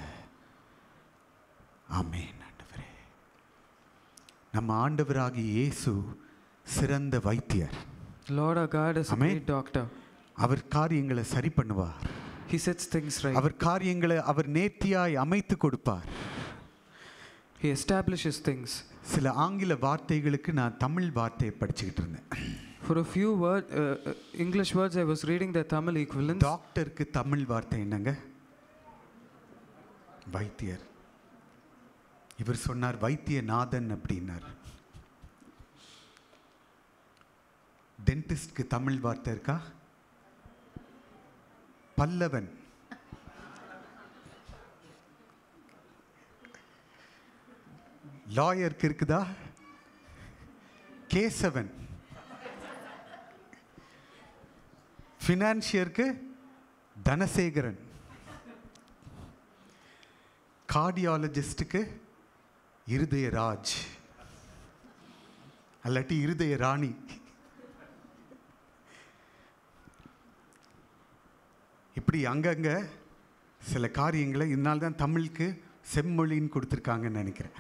ஆமென் ஆண்டவரே நம்ம ஆண்டவராகிய இயேசு சிறந்த வைத்தியர் Lord our God is a Amen. great doctor. அவர் காரியங்களை சரி பண்ணுவார் He sets things right. அவர் காரியங்களை அவர் நேர்த்தியாய் அமைத்து கொடுப்பார் He establishes things. சில ஆங்கில வார்த்தைகளுக்கு நான் தமிழ் வார்த்தையை படிச்சுக்கிட்டு இருந்தேன் For a few word, uh, uh, English words, I was reading the Tamil equivalents. டாக்டருக்கு தமிழ் வார்த்தை என்னங்க வைத்தியர் இவர் சொன்னார் வைத்தியநாதன் அப்படின்னார் டென்டிஸ்ட்க்கு தமிழ் வார்த்தை இருக்கா பல்லவன் லாயருக்கு இருக்குதா கேசவன் ஃபினான்ஷியருக்கு தனசேகரன் கார்டியாலஜிஸ்ட்டுக்கு இருதயராஜ் அல்லாட்டி இருதய ராணி இப்படி அங்கங்க சில காரியங்களை இதனால தான் தமிழுக்கு செம்மொழின்னு கொடுத்துருக்காங்கன்னு நினைக்கிறேன்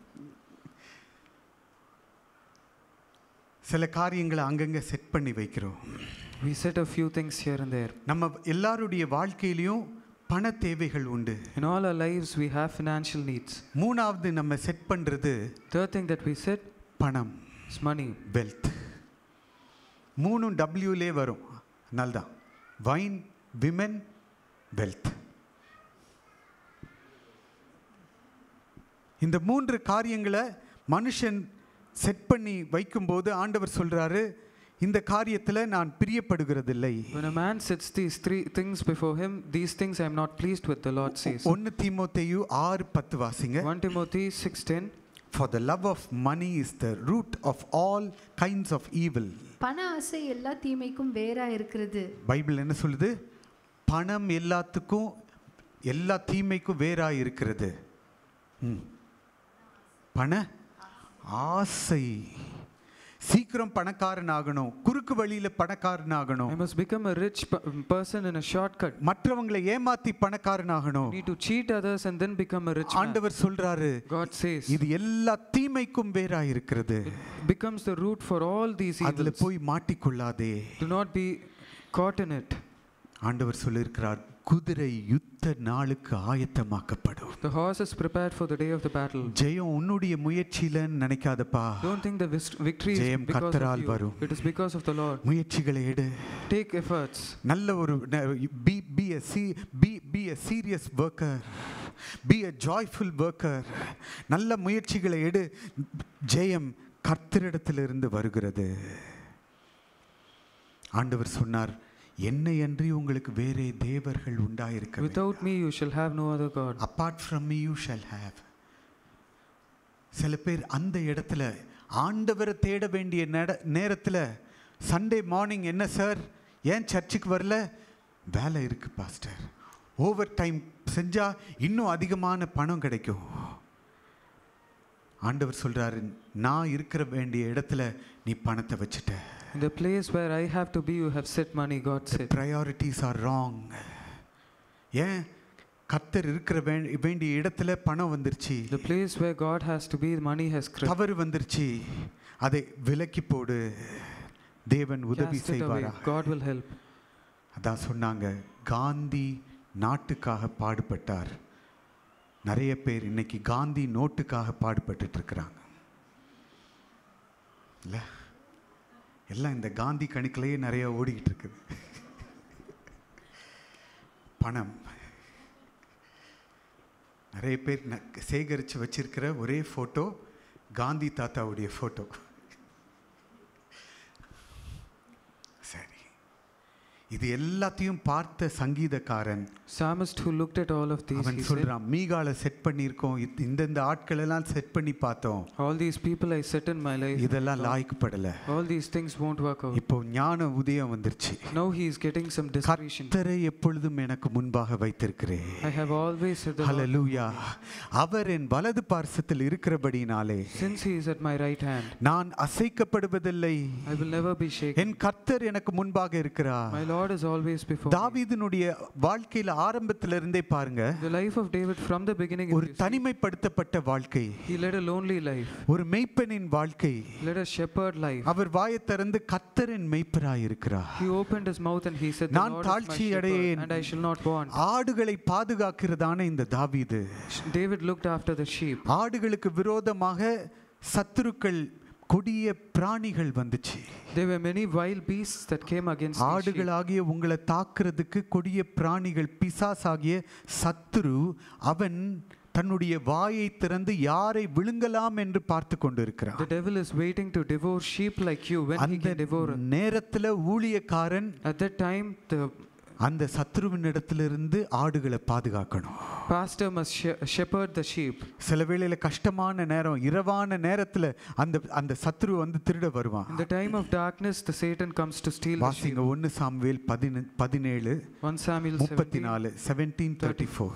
சில காரியங்களை அங்கங்க செட் பண்ணி வைக்கிறோம் We set a few things here and there. நம்ம எல்லாருடைய வாழ்க்கையிலையும் பண தேவைகள் உண்டு In all our lives, we have financial needs. மூணாவது நம்ம செட் பண்றது Third thing that we set பணம் is money. வெல்த் மூணும் டபிள்யூலே வரும் அதனால்தான் வைன் விமென் வெல்த் இந்த மூன்று காரியங்களை மனுஷன் செட் பண்ணி வைக்கும்போது ஆண்டவர் சொல்றாரு இந்த காரியத்தில் நான் பிரியப்படுகிறதில்லை When a man sets these three things before him, these things I am not pleased with, the Lord says. ஒன்னு தீமோத்தேயு ஆறு பத்து வாசிங்க 1 Timothy 6:10 For the love of money is the root of all kinds of evil. பண ஆசை எல்லா தீமைக்கும் வேறா இருக்கிறது பைபிள் என்ன சொல்லுது பணம் எல்லாத்துக்கும் எல்லா தீமைக்கும் வேறா இருக்கிறது ம். பண ஆசை சீக்கிரம் பணக்காரன் ஆகணும் குறுக்கு வழியில பணக்காரன் ஆகணும் I must become a rich p- person in a shortcut. மற்றவங்களை ஏமாத்தி பணக்காரன் ஆகணும் Need to cheat others and then become a rich man. ஆண்டவர் சொல்றாரு God says இது எல்லா தீமைக்கும் வேறா இருக்கிறது becomes the root for all these அதுல evils. போய் மாட்டிக்கொள்ளாதே Do not be caught in it. ஆண்டவர் சொல்லியிருக்கிறார் குதிரை யுத்த நாளுக்கு ஆயத்தமாக்கப்படும் The horse is prepared for the day of the battle. ஜெயம் உன்னுடைய முயற்சியிலன்னு நினைக்காதப்பா Don't think the vis- victory is Jayam because of கர்த்தரால் you. வரும். It is because of the Lord. முயற்சிகளை எடு Take efforts. நல்ல ஒரு பி பி எ சி be be a serious worker be a joyful worker நல்ல முயற்சிகளை எடு ஜெயம் கர்த்தரிடத்திலிருந்து வருகிறது ஆண்டவர் சொன்னார் என்னை அன்றி உங்களுக்கு வேறே தேவர்கள் உண்டாயிருக்க Without me, you shall have no other God. Apart from me you shall have சில பேர் அந்த இடத்துல ஆண்டவரை தேட வேண்டிய நட நேரத்தில் சண்டே மார்னிங் என்ன சார் ஏன் சர்ச்சுக்கு வரல வேலை இருக்கு பாஸ்டர் ஓவர் டைம் செஞ்சா இன்னும் அதிகமான பணம் கிடைக்கும் ஆண்டவர் சொல்றாரு நான் இருக்கிற வேண்டிய இடத்துல நீ பணத்தை வச்சுட்ட In the place where I have to be, you have set money, God said. Priorities are wrong ஏன் கர்த்தர் இருக்கிற வே- வேண்டிய இடத்துல பணம் வந்துருச்சு The place where God has to be, money has crept. தவறு வந்துருச்சு அதை விலக்கி போடு தேவன் உதவி Cast it away. செய்வாரா God will help. அதான் சொன்னாங்க காந்தி நாட்டுக்காக பாடுபட்டார் நிறைய பேர் இன்னைக்கு காந்தி நோட்டுக்காக பாடுபட்டுட்டு இருக்கிறாங்க இல்ல எல்லாம் இந்த காந்தி கணக்கிலேயே நிறைய ஓடிக்கிட்டு இருக்குது பணம் நிறைய பேர் ந- சேகரிச்சு வச்சிருக்கிற ஒரே ஃபோட்டோ காந்தி தாத்தாவுடைய ஃபோட்டோ சரி இது எல்லாத்தையும் பார்த்த சங்கீதக்காரன் Psalmist who looked at all of these, அவன் he said, சொல்றான் மீகால செட் பண்ணியிருக்கோம் இத்- இந்தந்த ஆட்கள் எல்லாம் செட் பண்ணி பார்த்தோம் All these people I set in my life, இதெல்லாம் லாய்க்கப்படல all these things won't work out. இப்போ ஞான உதயம் வந்துருச்சு Now he is getting some discretion. கர்த்தரை எப்பொழுதும் எனக்கு முன்பாக வைத்திருக்கிறேன் I have always said the Lord, ஹalleluya அவர் என் வலது பார்சத்தில் இருக்கிறபடினாலே since he is at my right hand, நான் அசைக்கப்படுவதில்லை I will never be shaken. என் கர்த்தர் எனக்கு முன்பாக இருக்கிறார் My Lord is always before me. தாவீதினுடைய வாழ்க்கையில ஆரம்பத்துல இருந்தே பாருங்க The life of David from the beginning, if ஒரு you see, தனிமைப்படுத்தப்பட்ட வாழ்க்கை he led a lonely life, ஒரு மெய்ப்பனின் வாழ்க்கை led a shepherd life. அவர் வாயைத் திறந்து கர்த்தரின் மெய்ப்பராய் இருக்கிறார் He opened his mouth and he said, The நான் Lord is my தாழ்ச்சி shepherd, அடையேன். and I shall not want. ஆடுகளை பாதுகாக்கிறதான இந்த தாவீது David looked after the sheep. ஆடுகளுக்கு விரோதமாக சத்துருக்கள் கொடிய பிராணிகள் வந்துச்சு There were many wild beasts that came against these sheep. ஆடுகளாகிய உங்களை தாக்குறதுக்கு கொடிய பிராணிகள் பிசாசாகிய சத்துரு அவன் தன்னுடைய வாயை திறந்து யாரை விழுங்கலாம் என்று பார்த்து கொண்டிருக்கிறான் The devil is waiting to devour sheep like you when he அந்த can devour. நேரத்துல ஊழியக்காரன் At that time, the அந்த சத்ருவின் இடத்திலிருந்து ஆடுகளை பாதுகாக்கணும் pastor must she- shepherd the sheep. சில வேளையில கஷ்டமான நேரம் இரவான நேரத்துல அந்த அந்த சத்ரு வந்து திருட வருவான் In the time of darkness, the Satan comes to steal the sheep. வாசிங்க ஒன்னு சாமுவேல் பதின பதினேழு 1 Samuel முப்பத்தி 17. நாலு seventeen thirty four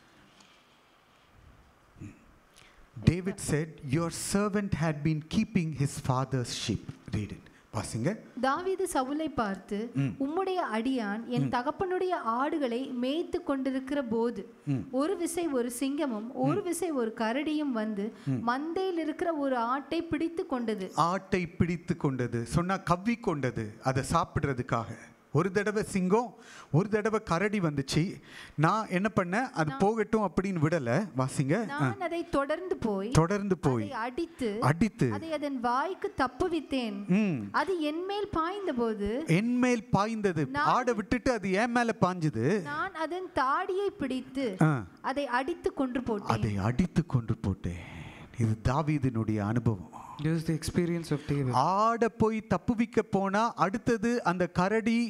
David said, Your servant had been keeping his father's sheep. Read it. வாசிங்க தாவீது சவுலை பார்த்து உம்முடைய அடியான் என் தகப்பனுடைய ஆடுகளை மேய்த்து கொண்டிருக்கிற போது ஒரு விசை ஒரு சிங்கமும் ஒரு விசை ஒரு கரடியும் வந்து மந்தையில் இருக்கிற ஒரு ஆட்டை பிடித்து கொண்டது ஆட்டை பிடித்து கொண்டது சொன்னா கவ்வி கொண்டது அதை சாப்பிடுறதுக்காக ஒரு தடவை சிங்கம் ஒரு தடவை கரடி வந்துச்சு நான் என்ன பண்ணேன் அது போகட்டும் அப்படின்னு விடல வாசிங்க நான் அதை தொடர்ந்து போய் தொடர்ந்து போய் அதை அடித்து அடித்து அதை அதன் வாய்க்கு தப்புவித்தேன் ம் அது என் மேல் பாய்ந்த போது என்மேல் பாய்ந்தது ஆடை விட்டுட்டு அது என் மேல பாஞ்சுது நான் அதன் தாடியை பிடித்து ஆ, அதை அடித்து கொன்று போட்டேன் அதை அடித்து கொண்டு போட்டேன் இது தாவீதினுடைய அனுபவம் This is the experience of David. ஆடை போய் தப்புவிக்க போனா அடுத்தது அந்த கரடி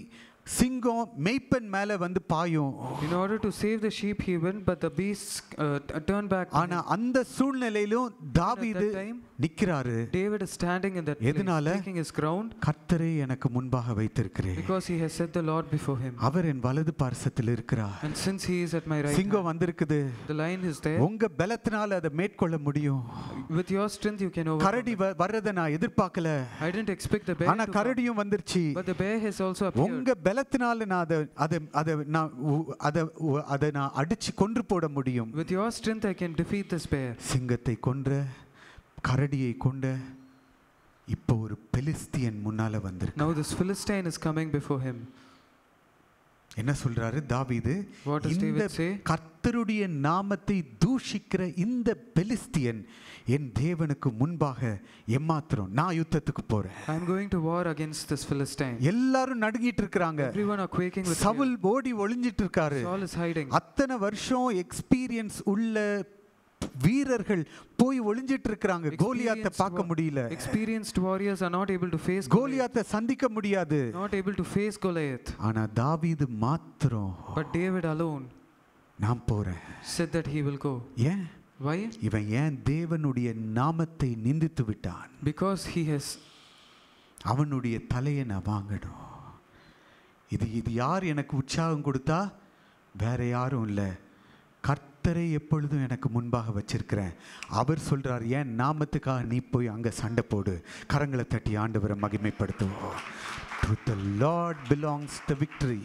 சிங்கம் மெய்ப்பன் மேல வந்து பாயும் In order to save the sheep, he went, but the beasts uh, t- turned back. to ஆனா him. அந்த சூழ்நிலையிலும் தாவீது time, நிக்கிறாரு David is standing in that place, எதனால? taking his ground, கர்த்தரை எனக்கு முன்பாக வைத்திருக்கிறேன் because he has set the Lord before him. அவர் என் வலது பார்சத்தில் இருக்கிறார் And since he is at my right சிங்கம் hand, வந்திருக்குது the lion is there. உங்க பலத்தினால அதை மேற்கொள்ள முடியும் With your strength, you can overcome. கரடி வ- வர்றதை நான் எதிர்பார்க்கல I didn't expect the bear ஆனா to come, கரடியும் வந்துருச்சு but the bear has also appeared. உங்க பலத்தினால நான் அதை அதை அதை நான் உ- அதை உ- அதை நான் அடிச்சு கொன்று போட முடியும் With your strength, I can defeat this bear. சிங்கத்தை கொன்ற கரடியை கொண்ட இப்போ ஒரு பெலிஸ்தியன் முன்னால வந்திருக்கு Now this Philistine is coming before him. என்ன சொல்றாரு தாவீது What does இந்த David say? கர்த்தருடைய நாமத்தை தூஷிக்கிற இந்த பெலிஸ்தியன் என் தேவனுக்கு முன்பாக எம்மாத்திரம் நான் யுத்தத்துக்கு போறேன் I'm going to war against this Philistine. எல்லாரும் நடுங்கிட்டு இருக்கிறாங்க Everyone are quaking with Saul fear. ஓடி ஒளிஞ்சிட்டு இருக்காரு Saul is hiding. அத்தனை வருஷம் எக்ஸ்பீரியன்ஸ் உள்ள வீரர்கள் போய் ஒளிஞ்சிட்டு இருக்காங்க கோலியாத்தை Experienced பார்க்க wa- முடியல Experienced warriors are not able to face Goliath. கோலியாத்தை சந்திக்க முடியாது Not able to face Goliath. ஆனா தாவீது மாத்திரம் But David alone நான் போறேன் said that he will go. ஏன் Why? இவன் ஏன் தேவனுடைய நாமத்தை நிந்தித்து விட்டான் Because he has அவனுடைய தலையை நான் வாங்கணும் இது இது யார் எனக்கு உற்சாகம் கொடுத்தா வேற யாரும் இல்லை கர்த்தரை எப்பொழுதும் எனக்கு முன்பாக வச்சிருக்கிறேன் அவர் சொல்றார் ஏன் நாமத்துக்காக நீ போய் அங்க சண்டை போடு கரங்களை தட்டி ஆண்டவரை மகிமைப்படுத்துவோம் To the Lord belongs the victory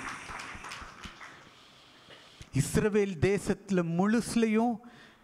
இஸ்ரவேல் தேசத்துல முழுசுலையும்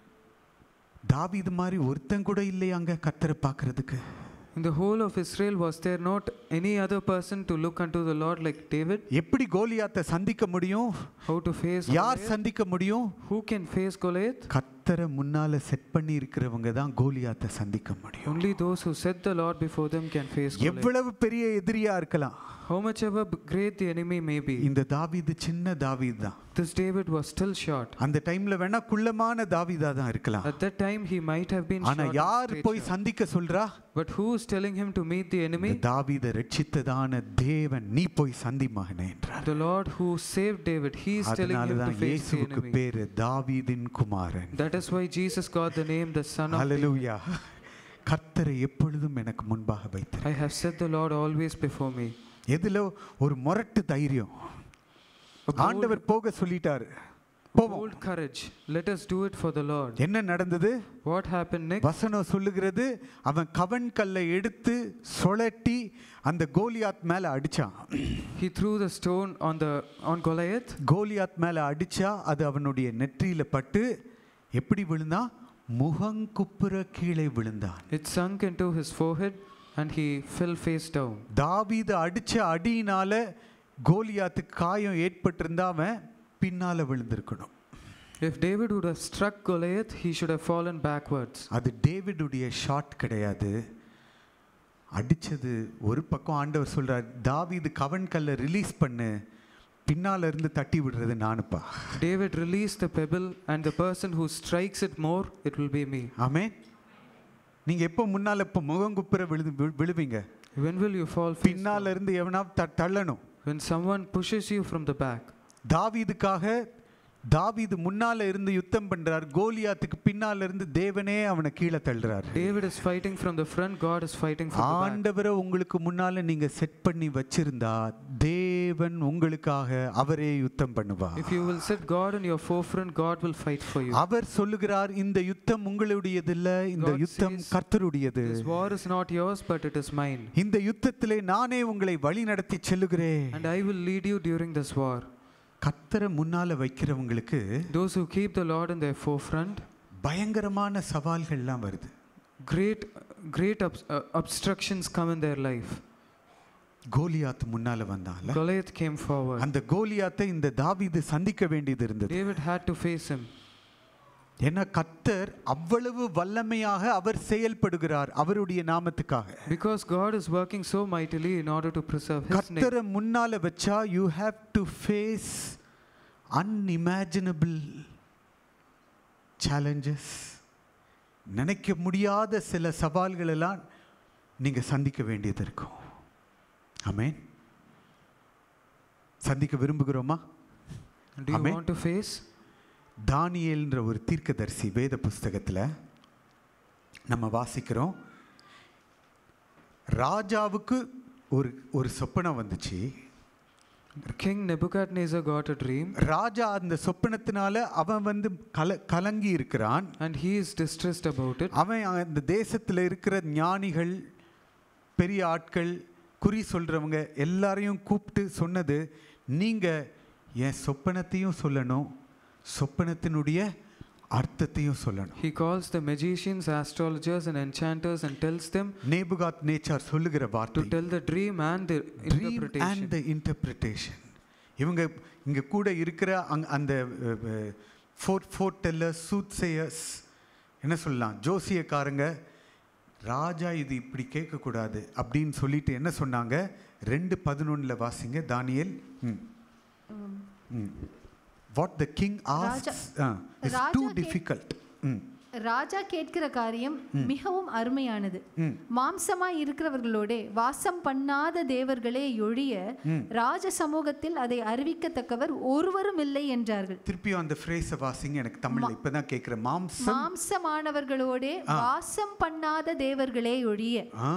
தாவீது மாதிரி ஒருத்தன் கூட இல்லையா அங்க கர்த்தரை பார்க்கறதுக்கு in the whole of Israel was there not any other person to look unto the Lord like David? எப்படி கோலியாத்தை சந்திக்க முடியும் How to face யார் Goliath? சந்திக்க முடியும் Who can face Goliath? கர்த்தரை முன்னால செட் பண்ணி இருக்கிறவங்க தான் கோலியாத்தை சந்திக்க முடியும் Only those who set the Lord before them can face Goliath. எவ்வளவு பெரிய எதிரியா இருக்கலாம் How much ever b- great the enemy may be, இந்த தாவீது சின்ன தாவீது தான் this David was still short. அந்த டைம்ல வேணா குள்ளமான தாவீதா தான் இருக்கலாம் At that time, he might have been ஆனா short in யார் போய் stature. சந்திக்க சொல்றா But who is telling him to meet the enemy? இந்த தாவீதை ரட்சித்ததான தேவன் நீ போய் சந்தி மகனே என்றார் The Lord who saved David, he is telling அதனால him to தான் face the இயேசுவுக்கு enemy. பேரு தாவீதின் குமாரன் That is why Jesus got the name the Son of David. ஹalleluya கர்த்தரை எப்பொழுதும் எனக்கு முன்பாக வைத்து I have set the Lord always before me. எதுல ஒரு முரட்டு தைரியம் A bold, ஆண்டவர் போக சொல்லிட்டாரு போவோம் bold courage. Let us do it for the Lord. என்ன நடந்தது What happened next? வசனம் சொல்லுகிறது அவன் கவன் கல்லை எடுத்து சுழட்டி அந்த கோலியாத் மேல அடிச்சான் He threw the stone on the on Goliath. Goliath மேல அடிச்சா அது அவனுடைய நெற்றியில பட்டு எப்படி விழுந்தான் முகங்குப்புற கீழே விழுந்தான் It sunk into his forehead and he fell face down. தாவீது அடிச்ச அடியினால கோலியாத்துக்கு காயம் ஏற்பட்டிருந்தா அவன் பின்னால விழுந்திருக்கணும் If David would have struck Goliath, he should have fallen backwards. அது டேவிடுடைய ஷாட் கிடையாது அடிச்சது ஒரு பக்கம் ஆண்டவர் சொல்றார் தாவீது கவன் கல்லை ரிலீஸ் பண்ணு பின்னால இருந்து தட்டி விடுறது நானுப்பா David released the pebble, and the person who strikes it more, it will be me. ஆமென் நீங்க எப்போ முன்னால இப்போ முகங்குப்புற விழு வி- விழுவீங்க When will you fall face பின்னால down? இருந்து எவனா த- தள்ளணும் When someone pushes you from the back. தாவீதுக்காக தாவீது முன்னால இருந்து யுத்தம் பண்றார் கோலியாத்துக்கு பின்னால இருந்து தேவனே அவனை கீழே தள்ளுறார் David is fighting from the front, God is fighting from the back. ஆண்டவரை உங்களுக்கு முன்னால நீங்க செட் பண்ணி வச்சிருந்தா தேவன் உங்களுக்காக அவரே யுத்தம் பண்ணுவார் If you will set God in your forefront, God will fight for you. அவர் சொல்லுகிறார் இந்த யுத்தம் உங்களுடையது இல்ல இந்த God யுத்தம் says, கர்த்தருடையது This war is not yours, but it is mine. இந்த யுத்தத்திலே நானே உங்களை வழி நடத்தி செல்லுகிறேன் And I will lead you during this war. கர்த்தரை முன்னால வைக்கிறவங்களுக்கு Those who keep the Lord in their forefront, பயங்கரமான சவால்கள்லாம் வருது great, great obs- uh, obstructions come in their life. Goliath முன்னால வந்தான்ல Goliath came forward. அந்த கோலியாத்தை இந்த தாவீது சந்திக்க வேண்டியது இருந்தது David had to face him ஏன்னா கர்த்தர் அவ்வளவு வல்லமையாக அவர் செயல்படுகிறார் அவருடைய நாமத்துக்காக because God is working so mightily in order to preserve His name. கர்த்தரை முன்னால வச்சா you have to face unimaginable challenges நினைக்க முடியாத சில சவால்கள் எல்லாம் நீங்க சந்திக்க வேண்டியது இருக்கும் ஆமென் சந்திக்க விரும்புகிறோமா Do you Amen. want to face? தானியேல்ன்ற ஒரு தீர்க்கதரிசி வேத புஸ்தகத்தில் நம்ம வாசிக்கிறோம் ராஜாவுக்கு ஒரு ஒரு சொப்பனம் வந்துச்சு King Nebuchadnezzar got a dream ராஜா அந்த சொப்பனத்தினால அவன் வந்து கல கலங்கி இருக்கிறான் and he is distressed about it. அவன் அந்த தேசத்தில் இருக்கிற ஞானிகள் பெரிய ஆட்கள் குறி சொல்றவங்க எல்லாரையும் கூப்பிட்டு சொன்னது நீங்க என் சொப்பனத்தையும் சொல்லணும் சொப்பனத்தினுடைய அர்த்தத்தையும் சொல்லணும் He calls the magicians, astrologers, and enchanters and tells them நேபுகாத் நேச்சார் சொல்லுகிற to வார்த்தை tell the dream and the dream interpretation. And the interpretation இவங்க இங்க கூட இருக்கிற அங் அந்த fore foretellers soothsayers என்ன சொல்லலாம் ஜோசியக்காரங்க ராஜா இது இப்படி கேட்கக்கூடாது அப்படின்னு சொல்லிட்டு என்ன சொன்னாங்க ரெண்டு பதினொன்றில் வாசிங்க தானியேல் ம் ம் வாட் த கிங் ராஜா- ஆஸ்க்ஸ் இஸ் ராஜா டூ கே- டிஃபிகல்ட் ம் ராஜா கேட்கிற காரியம் மிகவும் அருமையானது ம். மாம்சமாய் இருக்கிறவர்களோடே வாசம் பண்ணாத தேவர்களே ஒழிய ராஜ சமூகத்தில் அதை அறிவிக்கத்தக்கவர் ஒருவரும் இல்லை என்றார்கள் திருப்பியும் அந்த ஃப்ரேஸை வாசிங்க எனக்கு தமிழில் இப்போ தான் கேட்குறேன் மாம்சம் மாம்சமானவர்களோடே வாசம் பண்ணாத தேவர்களே ஒழிய ஆ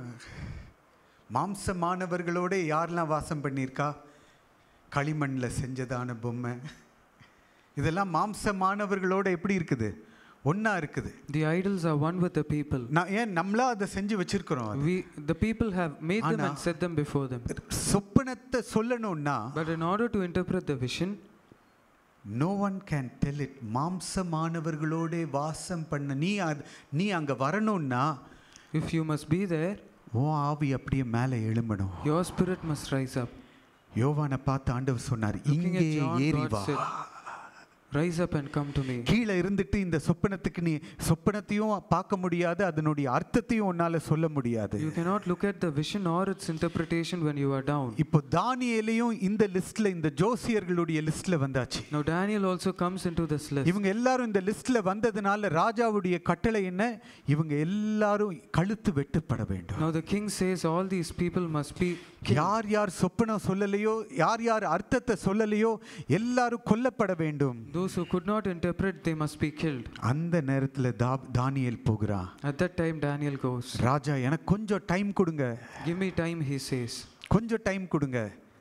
மாம்சமானவர்களோட யாரெல்லாம் வாசம் பண்ணியிருக்கா களிமண்ணில் செஞ்சதான பொம்மை இதெல்லாம் மாம்சமானவர்களோட எப்படி இருக்குது ஒன்றா இருக்குது The idols are one with the people. நான் ஏன் நம்மளா அதை செஞ்சு வச்சிருக்கிறோம் அது. We, the people have made them and ஆனா- set them before them. சொப்பனத்தை சொல்லணும்னா But in order to interpret the vision, no one can tell it மாம்சமானவர்களோட வாசம் பண்ண நீ அது நீ அங்கே வரணும்னா if you must be there, உன் ஆவி அப்படியே மேலே எழும்பணும் your spirit must rise up. யோவானை பார்த்து ஆண்டவர் சொன்னார் Looking இங்கே at John, ஏறி God வா said, Rise up and come to me. கீழே இருந்துட்டு இந்த சொப்பனத்துக்கு நீ சொப்பனத்தையும் பார்க்க முடியாது அதனுடைய அர்த்தத்தையும் உன்னால சொல்ல முடியாது You cannot look at the vision or its interpretation when you are down. இப்போ தானியேலையும் இந்த லிஸ்ட்ல இந்த ஜோசியர்களுடைய லிஸ்ட்ல வந்தாச்சு Now Daniel also comes into this list. இவங்க எல்லாரும் இந்த லிஸ்ட்ல வந்ததுனால ராஜாவுடைய கட்டளை என்ன இவங்க எல்லாரும் கழுத்து வெட்டுப்பட வேண்டும் Now the king says all these people must be killed. யார் யார் சொப்பனம் சொல்லலையோ யார் யார் அர்த்தத்தை சொல்லலையோ எல்லாரும் கொல்லப்பட வேண்டும் Those who could not interpret, they must be killed. அந்த நேரத்துல தா தானியேல் போகிறான் At that time, Daniel goes, ராஜா எனக்கு கொஞ்சம் டைம் கொடுங்க Give me time, he says. கொஞ்சம் டைம் கொடுங்க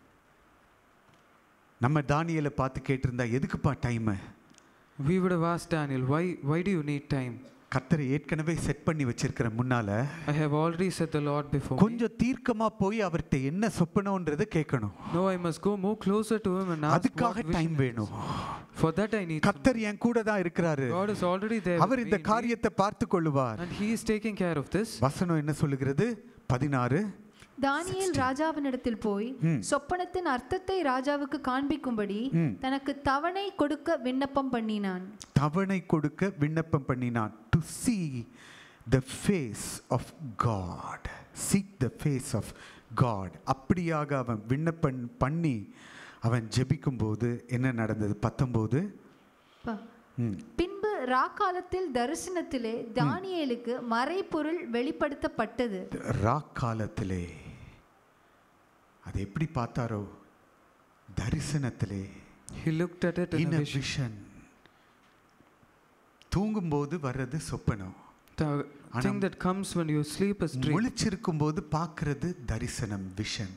நம்ம தானியலை பார்த்து கேட்டிருந்தா எதுக்குப்பா time We would have asked Daniel, Why, why do you need time? கத்தரை ஏற்கனவே செட் பண்ணி வச்சிருக்கிற முன்னால I have already set the Lord before me. கொஞ்சம் தீர்க்கமா போய் அவர்கிட்ட என்ன சொப்பனம்ன்றதை கேட்கணும் No, I must go more closer to him and ask what அதுக்காக vision டைம் it is. வேணும் For that I need some கத்தர் என் கூட தான் இருக்கிறாரு God is already there our with இந்த me, காரியத்தை பார்த்து கொள்ளுவார் and he is taking care of this. வசனம் என்ன சொல்லுகிறது பதினாறு தானியேல் ராஜாவினிடத்தில் போய் சொப்பனத்தின் அர்த்தத்தை ராஜாவுக்கு காண்பிக்கும்படி தனக்கு தவணை கொடுக்க விண்ணப்பம் பண்ணினான் தவணை கொடுக்க விண்ணப்பம் பண்ணினான் to see the face of God seek the face of God அப்படியாக அவன் விண்ணப்பம் பண்ணி அவன் ஜெபிக்கும்போது என்ன நடந்தது பத்தொம்போது ப- ம் பின்பு ராக்காலத்தில் தரிசனத்திலே தானியேலுக்கு மறைபொருள் வெளிப்படுத்தப்பட்டது ராக்காலத்திலே அது எப்படி பார்த்தாரோ தரிசனத்திலே He looked at it in in a vision. Vision தூங்கும்போது வர்றது சொப்பனம் The thing that comes when you sleep is dream. முழிச்சிருக்கும் போது பார்க்கிறது தரிசனம் விஷன்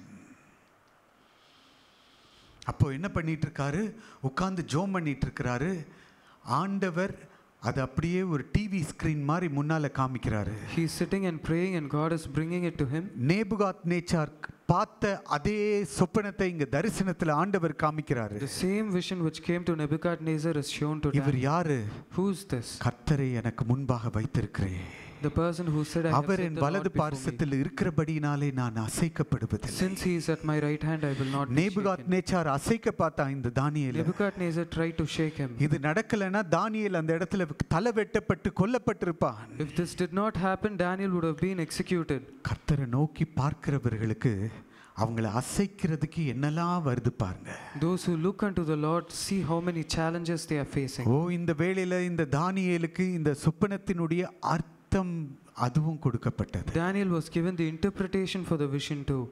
அப்போ என்ன பண்ணிட்டு இருக்காரு உட்கார்ந்து ஜோம் பண்ணிட்டு இருக்கிறாரு ஆண்டவர் அது அப்படியே ஒரு டிவி ஸ்கிரீன் மாதிரி முன்னால காமிக்கிறாரு He's sitting and praying, and God is bringing it to him. நேபுகாத் நேச்சார் பார்த்த அதே சொப்பனத்தை இங்க தரிசனத்துல ஆண்டவர் காமிக்கிறாரு The same vision which came to Nebuchadnezzar is shown to இவர் Daniel. யாரு Who's this? கர்த்தரை எனக்கு முன்பாக வைத்திருக்கிறேன் The person who said, I have our set N the Lord வலது before me. பார்சத்தில் இருக்கிறபடினாலே நான் அசைக்கப்படுவதில்லை Since he is at my right hand, I will not be நேபுகாத் shaken. நேச்சார் அசைக்க பார்த்தான் இந்த தானியேல Nebuchadnezzar tried to shake him. இது நடக்கலைன்னா தானியேல் அந்த இடத்துல தலை வெட்டப்பட்டு கொல்லப்பட்டிருப்பான் If this did not happen, Daniel would have been executed. கர்த்தரை நோக்கி பார்க்கிறவர்களுக்கு அவங்கள அசைக்கிறதுக்கு என்னெல்லாம் வருது பாருங்க Those who look unto the Lord see how many challenges they are facing. ஓ இந்த வேளையில இந்த தானியேலுக்கு இந்த சொப்பனத்தினுடைய அர்த்தம் அதுவும் கொடுக்கப்பட்டது Daniel was given the interpretation for the vision too.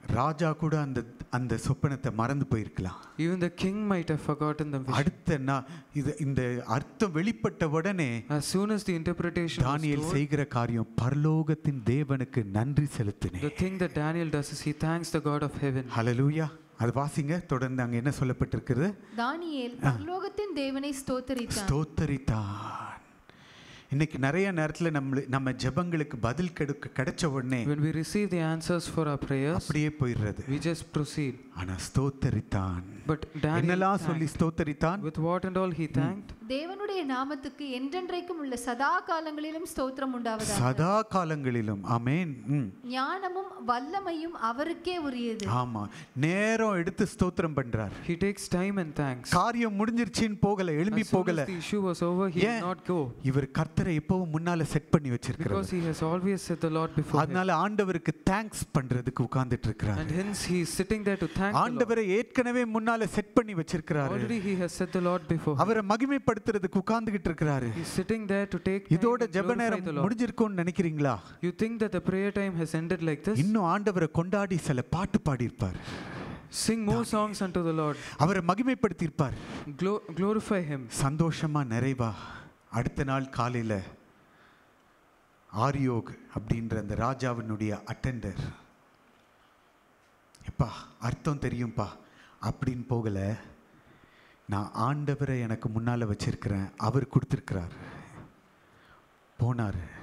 ராஜா கூட அந்த அந்த சொப்பனத்தை மறந்து போயிருக்கலாம் Even the king might have forgotten the vision. அடுத்த நான் இது இந்த அர்த்தம் வெளிப்பட்ட உடனே As soon as the interpretation was Daniel told, செய்கிற காரியம் பரலோகத்தின் தேவனுக்கு நன்றி செலுத்தினேன் the thing that Daniel does is he thanks the God of heaven. ஹalleluya அது வாசிங்க தொடர்ந்து அங்க என்ன சொல்லப்பட்டிருக்கிறது தானியேல் பரலோகத்தின் தேவனை ஸ்தோத்தரித்தான் ஸ்தோத்தரித்தான் இன்னைக்கு நிறைய நேரத்துல நம்ம நம்ம ஜெபங்களுக்கு பதில் கெடுக்க கிடைச்ச உடனே When we receive the answers for our prayers, அப்படியே போயிடுறது we just proceed. ஆனா ஸ்தோத்தரித்தான் But Daniel, என்னெல்லாம் சொல்லி thanked. ஸ்தோத்தரித்தான் with what and all he thanked, தேவனுடைய நாமத்துக்கு என்றென்றைக்கும் உள்ள சதா காலங்களிலும் ஸ்தோத்திரம் உண்டாவதாக சதா காலங்களிலும் ஆமென் ம். ஞானமும் வல்லமையும் அவருக்கே உரியது ஆமா நேரம் எடுத்து ஸ்தோத்திரம் பண்றார் he takes time and thanks. காரியம் முடிஞ்சிருச்சுன்னு போகல எழும்பி As soon போகல as the issue was over, he ஏன்? did not go. இவர் கர்த்தரை எப்பவும் முன்னால செட் பண்ணி Because வச்சிருக்கிறார் he has always set the Lord before him. அதனால ஆண்டவருக்கு தேங்க்ஸ் பண்றதுக்கு உட்கார்ந்துட்டு இருக்கிறார் And hence he is sitting there to thank the Lord. ஆண்டவரை ஏற்கனவே முன்னால செட் பண்ணி வச்சிருக்கிறாரு Already he has set the Lord before him. அவரை மகிமைப்படுத்துறதுக்கு உட்கார்ந்துகிட்டு இருக்கிறாரு He is sitting there to take time இதோட and ஜெப glorify நேரம் the Lord. முடிஞ்சிருக்கும்னு நினைக்கிறீங்களா You think that the prayer time has ended like this? இன்னும் ஆண்டவரை கொண்டாடி சில பாட்டு பாடியிருப்பார் Sing more songs unto the Lord. அவரை மகிமைப்படுத்தியிருப்பார் Glo- glorify him. சந்தோஷமா நிறைவா அடுத்த நாள் காலையில ஆரியோக் அப்படின்ற அந்த ராஜாவினுடைய அட்டெண்டர் எப்பா அர்த்தம் தெரியும்பா அப்படின்னு போகல நான் ஆண்டவரை எனக்கு முன்னால வச்சிருக்கிறேன் அவர் கொடுத்துருக்கிறார் போனார்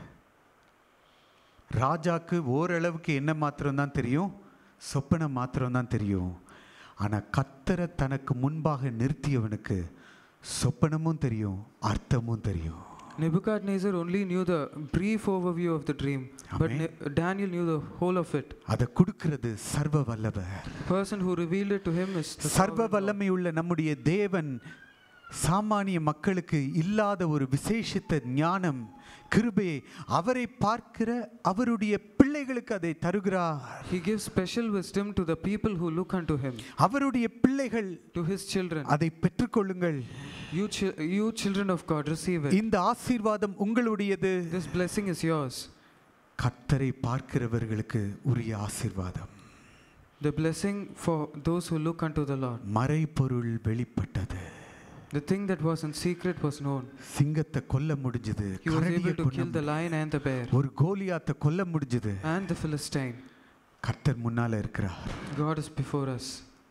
ராஜாக்கு ஓரளவுக்கு என்ன மாத்திரம் தான் தெரியும் சொப்பனை மாத்திரம் தான் தெரியும் ஆனா கத்தரை தனக்கு முன்பாக நிறுத்தியவனுக்கு சொப்பனமும் தெரியும் அர்த்தமும் தெரியும் Nebuchadnezzar only knew the brief overview of the dream, but Amen. Ne- Daniel knew the whole of it. அதை கொடுக்கிறது சர்வ வல்லவர் person who revealed it to him is the சர்வ sovereign Lord. வல்லமை உள்ள நம்முடைய தேவன் சாமானிய மக்களுக்கு இல்லாத ஒரு விசேஷித்த ஞானம் கிருபையை அவரை பார்க்கிற அவருடைய பிள்ளைகளுக்கு அதை தருகிறார் He gives special wisdom to the people who look unto him, அவருடைய பிள்ளைகள் to his children. அதை பெற்றுக்கொள்ளுங்கள் You, chi- you children of God, receive it. இந்த ஆசீர்வாதம் உங்களுடையது This blessing is yours. கத்தரை பார்க்கிறவர்களுக்கு உரிய ஆசீர்வாதம் The blessing for those who look unto the Lord. மறைபொருள் வெளிப்பட்டது The thing that was in secret was known. சிங்கத்தை கொல்ல முடிஞ்சது He was கரடியை able to kill the கொல்ல lion and the bear ஒரு கோலியாத்தை கொல்ல முடிஞ்சது and the Philistine. கர்த்தர் முன்னால இருக்கிறார் God is before us.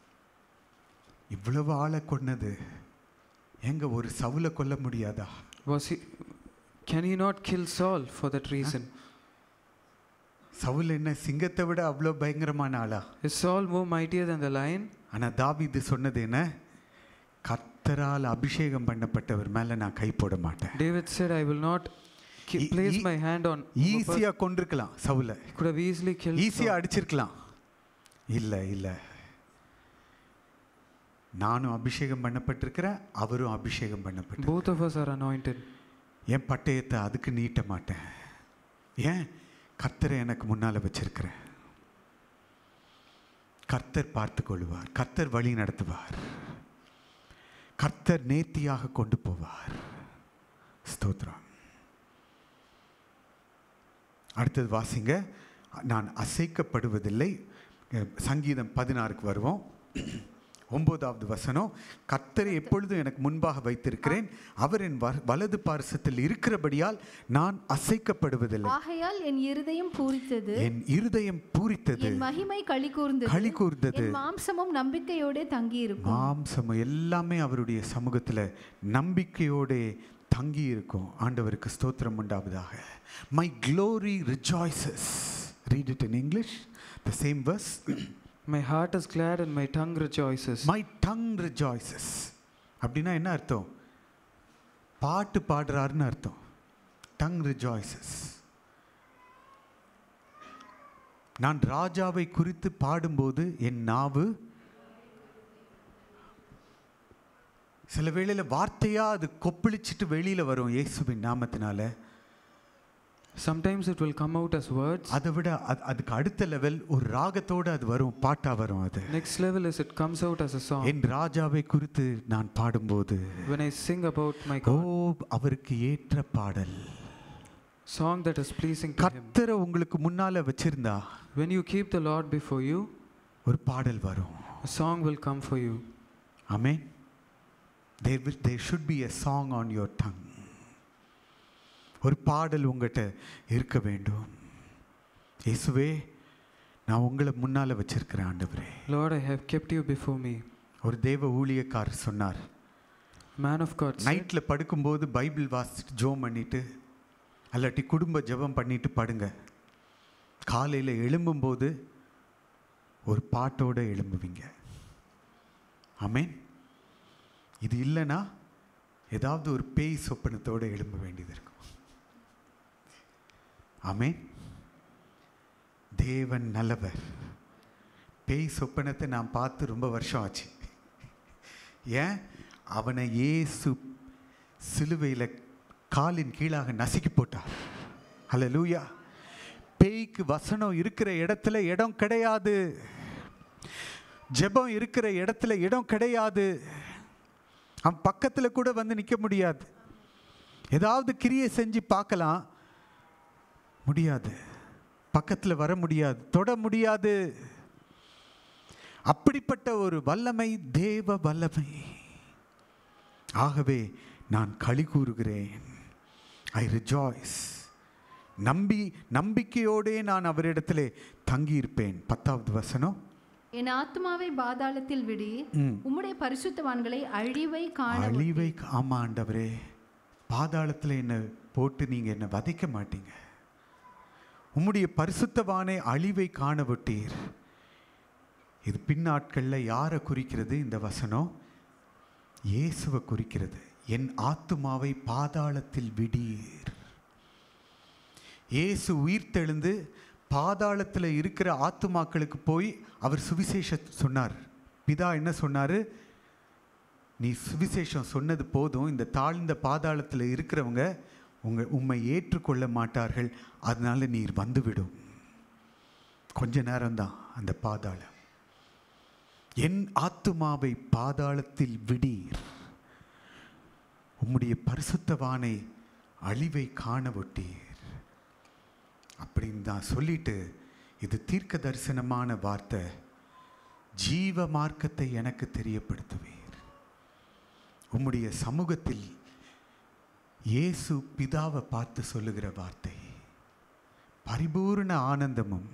இவ்வளவு ஆளை கொன்னது எங்க ஒரு சவுல கொல்ல முடியாதா Was he? Can he not kill Saul for that reason? Saul என்ன சிங்கத்தை விட அவ்வளோ பயங்கரமான ஆளா Is Saul more mightier than the lion? ஆனா தாவீது சொன்னது என்ன கர்த்தரால் அபிஷேகம் பண்ணப்பட்டவர் மேல நான் கை போட மாட்டேன் David said, I will not ki- E- place e- my hand on. on a person." ஈஸியா கொண்டிருக்கலாம் சவுல He could have easily killed ஈஸியா Saul. அடிச்சிருக்கலாம் இல்ல இல்ல நானும் அபிஷேகம் பண்ணப்பட்டிருக்கிறேன் அவரும் அபிஷேகம் பண்ணப்பட்ட Both of us are anointed. என் பட்டயத்தை அதுக்கு நீட்ட மாட்டேன் ஏன் கர்த்தரை எனக்கு முன்னால வச்சிருக்கிறேன் கர்த்தர் பார்த்து கொள்வார் கர்த்தர் வழி நடத்துவார் கர்த்தர் நேர்த்தியாக கொண்டு போவார் ஸ்தோத்திரம் அடுத்தது வாசிங்க நான் அசைக்கப்படுவதில்லை அஹ், சங்கீதம் பதினாறுக்கு வருவோம் ஒன்பதாவது வசனம் கர்த்தரை எப்பொழுதும் எனக்கு முன்பாக வைத்திருக்கிறேன் அவர் என் வ- வலது பார்சத்தில் இருக்கிறபடியால் நான் அசைக்கப்படுவதில்லை ஆகையால் என் இருதயம் பூரித்தது என் இருதயம் பூரித்தது என் மகிமை களி கூர்ந்தது களி கூர்ந்தது என் மாம்சமும் நம்பிக்கையோட தங்கி இருக்கும் மாம்சம் எல்லாமே அவருடைய சமூகத்தில் நம்பிக்கையோட தங்கி இருக்கும் ஆண்டவருக்கு ஸ்தோத்திரம் உண்டாவதாக my glory rejoices read it in English the same verse My heart is glad and my tongue rejoices. My tongue rejoices அப்படின்னா என்ன அர்த்தம் பாட்டு பாடுறாருன்னு அர்த்தம் டங் ரிஜாய்சஸ் நான் ராஜாவை குறித்து பாடும்போது என் நாவு சில வேளையில வார்த்தையா அது கொப்பளிச்சிட்டு வெளியில வரும் இயேசுவின் நாமத்தினால Sometimes it will come out as words. அதை விட அது- அதுக்கு அடுத்த லெவல் ஒரு ராகத்தோட அது வரும் பாட்டா வரும் அது Next level is it comes out as a song. என் ராஜாவை குறித்து நான் பாடும்போது When I sing about my O God, அவருக்கு ஏற்ற பாடல் song that is pleasing to Him. கர்த்தரை உங்களுக்கு முன்னால வச்சிருந்தா When you keep the Lord before you, ஒரு பாடல் வரும் A song will come for you. Amen. There, will, there should be a song on your tongue. ஒரு பாடல் உங்கள்கிட்ட இருக்க வேண்டும் இயேசுவே நான் உங்களை முன்னால் வச்சிருக்கிறேன் ஆண்டவரே Lord, I have kept you before me. ஒரு தேவ ஊழியக்காரர் சொன்னார் Man of God, said, நைட்டில் படுக்கும்போது பைபிள் வாசிச்சுட்டு ஜோம் பண்ணிட்டு அல்லாட்டி குடும்ப ஜெபம் பண்ணிட்டு படுங்க காலையில் எழும்பும்போது ஒரு பாட்டோட எழும்புவீங்க ஆமென் இது இல்லைன்னா ஏதாவது ஒரு பேய் சொப்பனத்தோட எழும்ப வேண்டியது இருக்கும் ஆமென் தேவன் நல்லவர் பேய் சொப்பனத்தை நான் பார்த்து ரொம்ப வருஷம் ஆச்சு ஏன் அவனை இயேசு சிலுவையில் காலின் கீழாக நசுக்கி போட்டார் ஹalleluya பேய்க்கு வசனம் இருக்கிற இடத்துல இடம் கிடையாது ஜெபம் இருக்கிற இடத்துல இடம் கிடையாது அவன் பக்கத்தில் கூட வந்து நிற்க முடியாது ஏதாவது கிரியை செஞ்சு பார்க்கலாம் முடியாது பக்கத்தில் வர முடியாது தொட முடியாது அப்படிப்பட்ட ஒரு வல்லமை தேவ வல்லமை ஆகவே நான் களி கூறுகிறேன் ஐ ரிஜாய்ஸ் நம்பி நம்பிக்கையோடே நான் அவரிடத்திலே தங்கியிருப்பேன் பத்தாவது வசனம் என் ஆத்மாவை பாதாளத்தில் விடி ம். உம்முடைய பரிசுத்தவான்களை அழிவை காண அழிவை ஆமா ஆண்டவரே பாதாளத்தில் என்னை போட்டு நீங்கள் என்னை வதைக்க மாட்டீங்க உம்முடைய பரிசுத்தவானை அழிவை காண விட்டீர் இது பின்னாட்களில் யாரை குறிக்கிறது இந்த வசனம் இயேசுவை குறிக்கிறது என் ஆத்துமாவை பாதாளத்தில் விடீர் இயேசு உயிர்த்தெழுந்து பாதாளத்தில் இருக்கிற ஆத்துமாக்களுக்கு போய் அவர் சுவிசேஷ சொன்னார் பிதா என்ன சொன்னார் நீ சுவிசேஷம் சொன்னது போதும் இந்த தாழ்ந்த பாதாளத்தில் இருக்கிறவங்க உங்க உம்மை ஏற்றுக்கொள்ள மாட்டார்கள் அதனால நீர் வந்துவிடும் கொஞ்ச நேரம்தான் அந்த பாதாளம் என் ஆத்துமாவை பாதாளத்தில் விடீர் உம்முடைய பரிசுத்தவானை அழிவை காண விட்டீர் அப்படின்னு தான் சொல்லிட்டு இது தீர்க்க தரிசனமான வார்த்தை ஜீவ மார்க்கத்தை எனக்கு தெரியப்படுத்துவீர் உம்முடைய சமூகத்தில் இயேசு பிதாவை பார்த்து சொல்லுகிற வார்த்தை பரிபூர்ண ஆனந்தமும்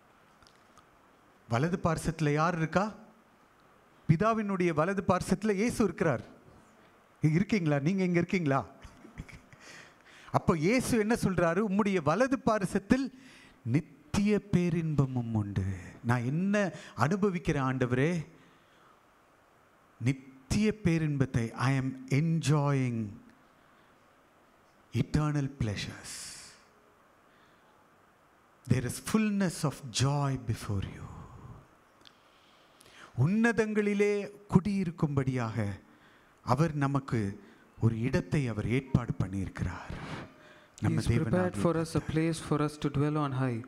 வலது பார்சத்தில் யார் இருக்கா பிதாவினுடைய வலது பார்சத்தில் இயேசு இருக்கிறார் இங்க இருக்கீங்களா நீங்க இங்க இருக்கீங்களா அப்போ இயேசு என்ன சொல்றாரு உம்முடைய வலது பார்சத்தில் நித்திய பேரின்பமும் உண்டு நான் என்ன அனுபவிக்கிற ஆண்டவரே நித்திய பேரின்பத்தை I am enjoying eternal pleasures there is fullness of joy before you உன்னதங்களிலே குடியிருக்கும்படியாக அவர் நமக்கு ஒரு இடத்தை அவர் ஏற்பாடு பண்ணியிருக்கிறார் நம்ம He's prepared தேவனாகிய for us a place for us to dwell on high.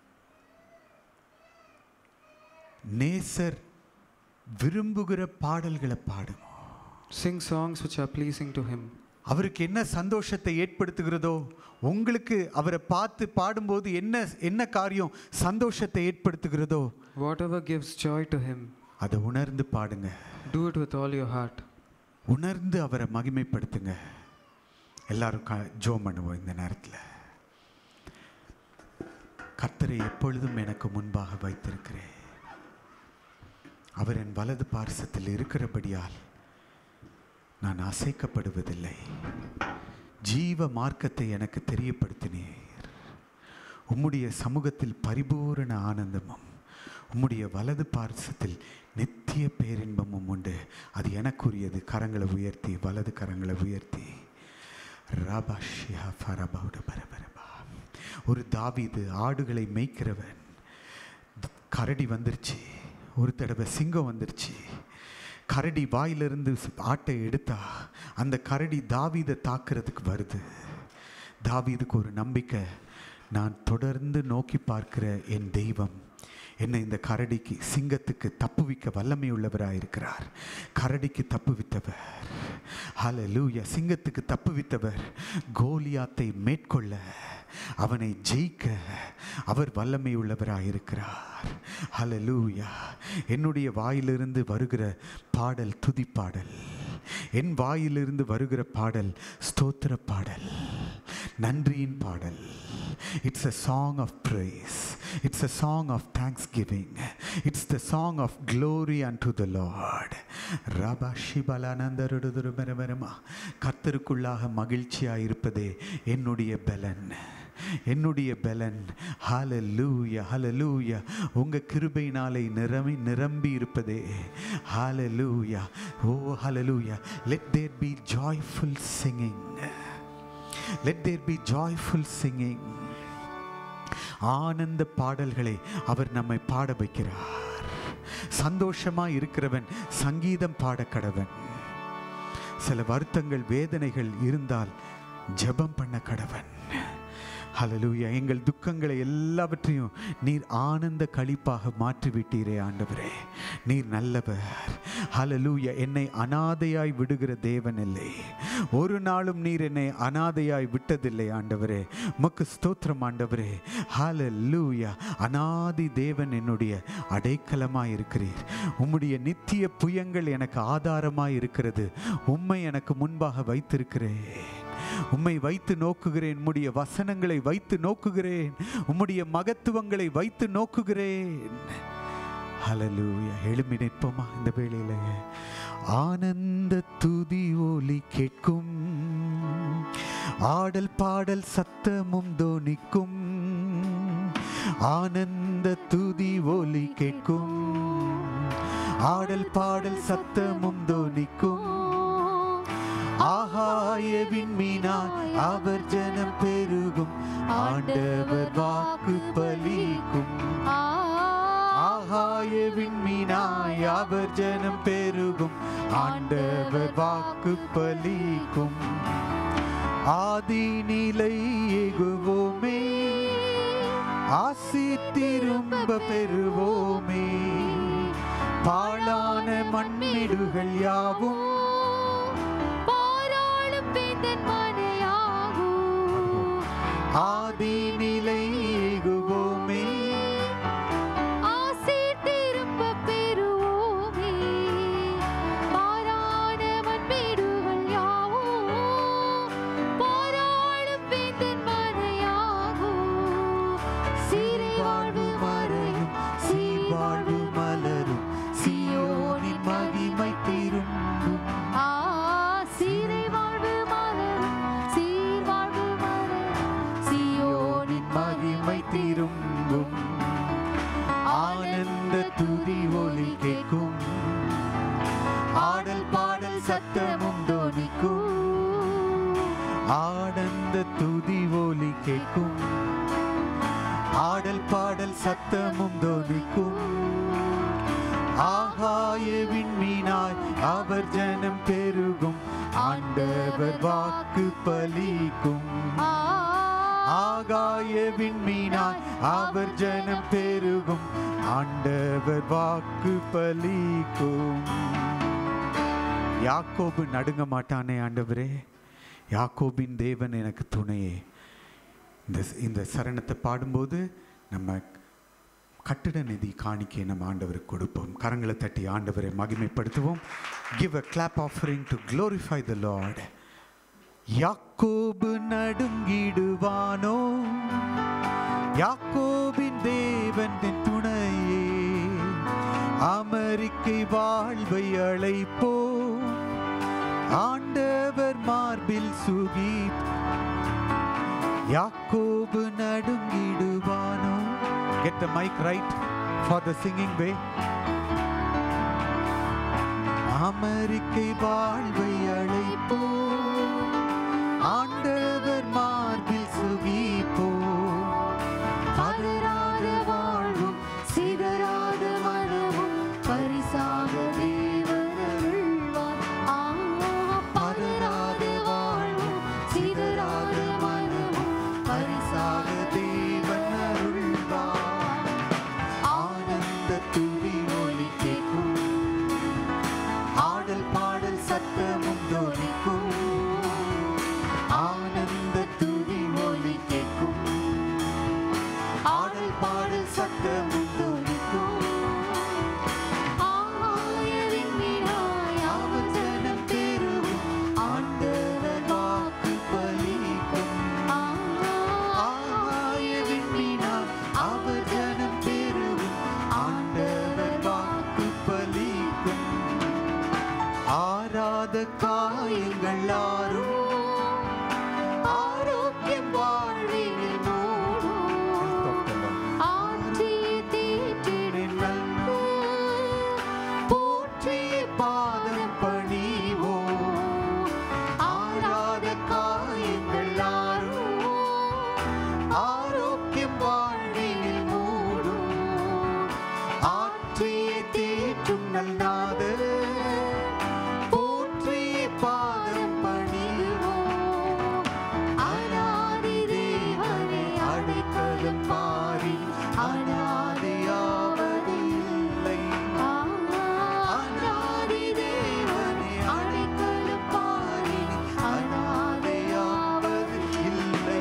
நேசர் விரும்புகிற பாடல்களை பாடும் Sing songs which are pleasing to Him. அவருக்கு என்ன சந்தோஷத்தை ஏற்படுத்துகிறதோ உங்களுக்கு அவரை பார்த்து பாடும்போது என்ன என்ன காரியம் சந்தோஷத்தை ஏற்படுத்துகிறதோ Whatever gives joy to Him, அதை உணர்ந்து பாடுங்க do it with all your heart. உணர்ந்து அவரை மகிமைப்படுத்துங்க எல்லாரும் க ஜோம் பண்ணுவோம் இந்த நேரத்தில் கர்த்தரை எப்பொழுதும் எனக்கு முன்பாக வைத்திருக்கிறேன் அவர் என் வலது பார்சத்தில் இருக்கிறபடியால் நான் அசைக்கப்படுவதில்லை ஜீவ மார்க்கத்தை எனக்கு தெரியப்படுத்தினீர் உம்முடைய சமூகத்தில் பரிபூரண ஆனந்தமும் உம்முடைய வலது பார்சத்தில் நித்திய பேரின்பமும் உண்டு அது எனக்குரியது கரங்களை உயர்த்தி வலது கரங்களை உயர்த்தி ரபாஷியா ஃபரபௌட பரபரபா ஒரு தாவீது ஆடுகளை மேய்க்கிறவன் கரடி வந்துருச்சு ஒரு தடவை சிங்கம் வந்துருச்சு கரடி வாயிலிருந்து ஆட்டை எடுத்தா அந்த கரடி தாவீதை தாக்குறதுக்கு வருது தாவீதுக்கு ஒரு நம்பிக்கை நான் தொடர்ந்து நோக்கி பார்க்கிற என் தெய்வம் என்னை இந்த கரடிக்கு சிங்கத்துக்கு தப்புவிக்க வல்லமை உள்ளவராயிருக்கிறார் கரடிக்கு தப்புவித்தவர் ஹalleluya சிங்கத்துக்கு தப்புவித்தவர் கோலியாத்தை மேற்கொள்ள அவனை ஜெயிக்க அவர் வல்லமை உள்ளவராக இருக்கிறார் ஹalleluya என்னுடைய வாயிலிருந்து வருகிற பாடல் துதி பாடல் என் வாயிலிருந்து வருகிற பாடல் ஸ்தோத்திர பாடல் நன்றியின் பாடல் it's a song of praise it's a song of thanksgiving it's the song of glory unto the lord ரபா ஷிபலானந்தருடுதுருமரமரமா கர்த்தருக்குள்ளாக மகிழ்ச்சியாக இருப்பதே என்னுடைய பலன் என்னுடைய பலன் ஹalleluya ஹalleluya உங்க கிருபையினாலே நிரம்பி நிரம்பி இருப்பதே ஹalleluya ஓ ஹalleluya let there be joyful singing let there be joyful singing ஆனந்த பாடல்களை அவர் நம்மை பாட வைக்கிறார் சந்தோஷமா இருக்கிறவன் சங்கீதம் பாட கடவன் சில வருத்தங்கள் வேதனைகள் இருந்தால் ஜெபம் பண்ண கடவன் ஹalleluya எங்கள் துக்கங்களை எல்லாவற்றையும் நீர் ஆனந்த களிப்பாக மாற்றிவிட்டீரே ஆண்டவரே நீர் நல்லவர் ஹalleluya என்னை அனாதையாய் விடுகிற தேவன் இல்லை ஒரு நாளும் நீர் என்னை அனாதையாய் விட்டதில்லை ஆண்டவரே உமக்கு ஸ்தோத்திரம் ஆண்டவரே ஹalleluya அனாதி தேவன் என்னுடைய அடைக்கலமாய் இருக்கிறீர் உம்முடைய நித்திய புயங்கள் எனக்கு ஆதாரமாய் இருக்கிறது உம்மை எனக்கு முன்பாக வைத்திருக்கிறேன் உம்மை வைத்து நோக்குகிறேன் உம்முடைய வசனங்களை வைத்து நோக்குகிறேன் உம்முடைய மகத்துவங்களை வைத்து நோக்குகிறேன் ஹalleluya எழும்பி நிற்போமா இந்த வேளையில ஆனந்த துதி ஒலி கேட்கும் ஆடல் பாடல் சத்தமும் தோனிக்கும் ஆனந்த துதி ஒலி கேட்கும் ஆடல் பாடல் சத்தமும் தோனிக்கும் ஆகாய விண்மீனாய் அவர் ஜனம் பெருகும் ஆண்டவர் வாக்கு பலிக்கும் ஆகாய விண்மீனாய் அவர் ஜனம் பெருகும் ஆண்டவர் வாக்கு பலிக்கும் ஆதி நிலை எகுவோமே ஆசி திரும்ப பெறுவோமே பாழான மண்ணிடுகள் யாவும் பாராளும் வேந்தன் மனையாகும் ஆதி நிலை எகுவோமே ஆசீர் திரும்ப பெறுவோமே மாறான மண்மேடுகள் யாவும் பாராளும் வேந்தன் மனையாகும் சீரை வாழ்வு மறையும் சீர் வாழ்வு மலரும் சியோனின் மகிமை திரும்பும் ஆ சீரை வாழ்வு மலரும் சீர் வாழ்வு மலரும் சியோனின் மகிமை திரும்பும் ஆனந்த துதி ஒலி கேட்கும் ஆடல் பாடல் சத்தமும் தோனிக்கும் ஆனந்த துதி ஒலி கேட்கும் ஆடல் பாடல் சத்தமும் தோனிக்கும் ஆகாய விண்மீனாய் அவர் ஜனம் பெருகும் ஆண்டவர் வாக்கு பலிக்கும் ஆ ஆகாய விண்மீனாய் அவர் ஜனம் பெருகும் ஆண்டவர் வாக்கு பலிக்கும் யாக்கோபு நடுங்க மாட்டானே ஆண்டவரே யாக்கோபின் தேவன் எனக்கு துணையே இந்த இந்த சரணத்தை பாடும்போது நம்ம கட்டிட நிதி காணிக்கை நம்ம ஆண்டவருக்கு கொடுப்போம் கரங்களை தட்டி ஆண்டவரை மகிமைப்படுத்துவோம் give a clap offering to glorify the lord யாக்கோபு நடுங்கிடுவானோ யாக்கோபின் தேவன் என் துணையே அமெரிக்கை வாழ்வை அழைப்போ ஆண்டவர் மார்பில் சுகி யாக்கோபு நடுங்கிடுவானோ get the mic right for the singing வே அமெரிக்கை வாழ்வை அழைப்போ ஆண்டவர் மார்பில் சுகிப்போ பதறாத வாழ்வும் சிதறாத மனமும் பரிசாக தேவன் அருள்வார். ஆ, பதறாத வாழ்வும் சிதறாத மனமும் பரிசாக தேவன் அருள்வார் ஆனந்த துதி ஒலி கேட்கும் ஆடல் பாடல் சத்தமும் தோனிக்கும் ஆனந்த துதி ஒலி கேட்கும் காயங்கள் ஆறும் ஆரோக்கியம் வாழ்வினில் மூடும் Health of the Lord. ஆற்றிய தீற்றிடும் நன்கு போற்றிய பாதம் பணிவோம் ஆறாத காயங்கள் ஆறும் ஆரோக்கியம் வாழ்வினில் மூடும் ஆற்றிய தேற்றும் நல்லாத போற்றிய பாதம் பணிவோம் அநாதி தேவனை அடைக்கலும் பாரி அநாதையாவது இல்லை அநாதி தேவனை அடைக்கலும் பாரி அநாதையாவது இல்லை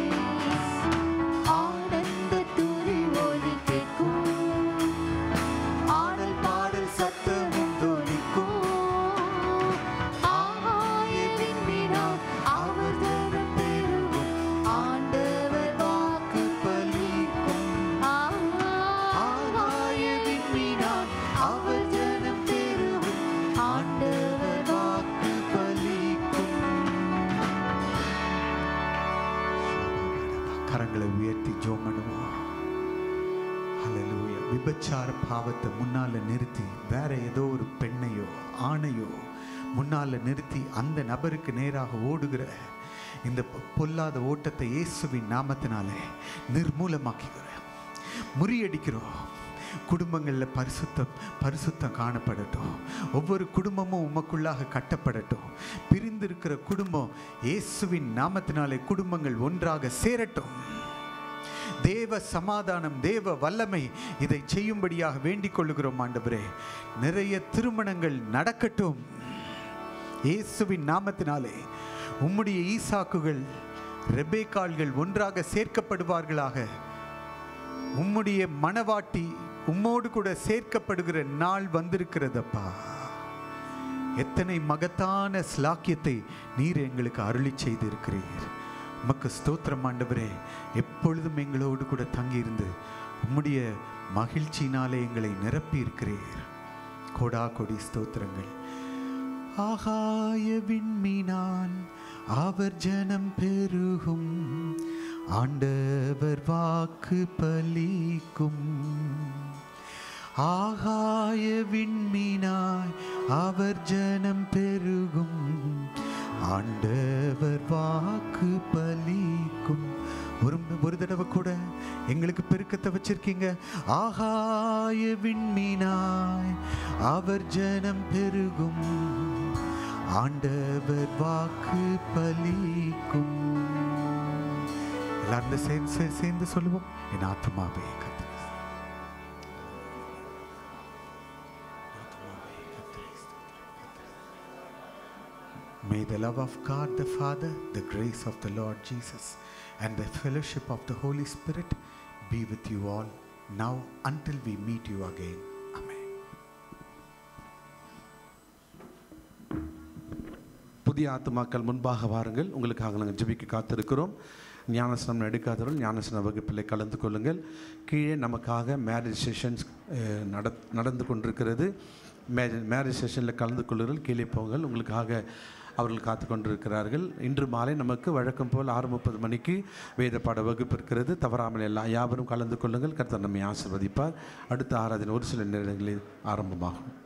ஆனந்த துதி ஒலி கேட்கும் ஆடல் பாடல் சத்தமும் தொனிக்கும் ஆகாய விண்மீனார் அவர் தரும் பெருகும் ஆண்டவர் வாக்கு பலிக்கும் ஆகாய விண்மீனார் அவர் ஜனம் பெருகும் ஆண்டவர் வாக்கு பலிக்கும் கரங்களை உயர்த்தி ஜோம் பண்ணுவோம் ஹalleluya விபச்சார பாவத்தை முன்னால நிறுத்தி வேற ஏதோ ஒரு பெண்ணையோ ஆணையோ முன்னால நிறுத்தி அந்த நபருக்கு நேராக ஓடுகிற இந்த பொ- பொல்லாத ஓட்டத்தை இயேசுவின் நாமத்தினாலே நிர்மூலமாக்குகிறோம் முறியடிக்கிறோம் குடும்பங்களில் பரிசுத்தம் பரிசுத்தம் காணப்படட்டும் ஒவ்வொரு குடும்பமும் உமக்குள்ளாக கட்டப்படட்டும் பிரிந்திருக்கிற குடும்பம் இயேசுவின் நாமத்தினாலே குடும்பங்கள் ஒன்றாக சேரட்டும் தேவ சமாதானம் தேவ வல்லமை இதை செய்யும்படியாக வேண்டிக் கொள்ளுகிறோம் ஆண்டவரே நிறைய திருமணங்கள் நடக்கட்டும் இயேசுவின் நாமத்தினாலே உம்முடைய ஈசாக்குகள் ரெபேக்கால்கள் ஒன்றாக சேர்க்கப்படுவார்களாக உம்முடைய மனவாட்டி உம்மோடு கூட சேர்க்கப்படுகிற நாள் வந்திருக்கிறதப்பா எத்தனை மகத்தான ஸ்லாக்கியத்தை நீர் எங்களுக்கு அருளி செய்திருக்கிறீர் உமக்கு ஸ்தோத்திரம் ஆண்டவரே எப்பொழுதும் எங்களோடு கூட தங்கியிருந்து உம்முடைய மகிழ்ச்சியினாலே எங்களை நிரப்பி இருக்கிறீர் கொடா கொடி ஸ்தோத்திரங்கள் ஆகாய விண்மீனான் அவர் ஜனம் பெருகும் ஆண்டவர் வாக்கு பலிக்கும் ஆகாய விண்மீனாய் அவர் ஜனம் பெருகும் ஆண்டவர் வாக்கு பலிக்கும் ஒரு ஒரு தடவை கூட எங்களுக்கு பெருக்கத்தை வச்சிருக்கீங்க ஆகாய விண்மீனாய் அவர் ஜனம் பெருகும் ஆண்டவர் வாக்கு பலிக்கும் எல்லாரும் சேர்ந்து சேர்ந்து- சேர்ந்து சொல்லுவோம் என் ஆத்மாவே கர்த்தரை May the love of God the Father, the grace of the Lord Jesus, and the fellowship of the Holy Spirit be with you all now until we meet you again. Amen. புதிய ஆத்துமாக்கள் முன்பாக வாருங்கள் உங்களுக்காக நாங்கள் ஜெபிக்க காத்திருக்கிறோம் ஞானஸ்நானம் எடுக்காதவர்கள் ஞானஸ்நான வகுப்பில் கலந்து கொள்ளுங்கள் கீழே நமக்காக மேரேஜ் செஷன்ஸ் நட நடந்து கொண்டிருக்கிறது மேரேஜ் மேரேஜ் செஷனில் கலந்து கொள்ளுங்கள் கீழே போங்கள் உங்களுக்காக அவர்கள் காத்து கொண்டிருக்கிறார்கள் இன்று மாலை நமக்கு வழக்கம் போல் ஆறு முப்பது மணிக்கு வேத பாட வகுப்பு இருக்கிறது தவறாமல் எல்லாம் யாவரும் கலந்து கொள்ளுங்கள் கர்த்தர் நம்மை ஆசிர்வதிப்பார் அடுத்த ஆராதனை ஒரு சில நேரங்களில் ஆரம்பமாகும்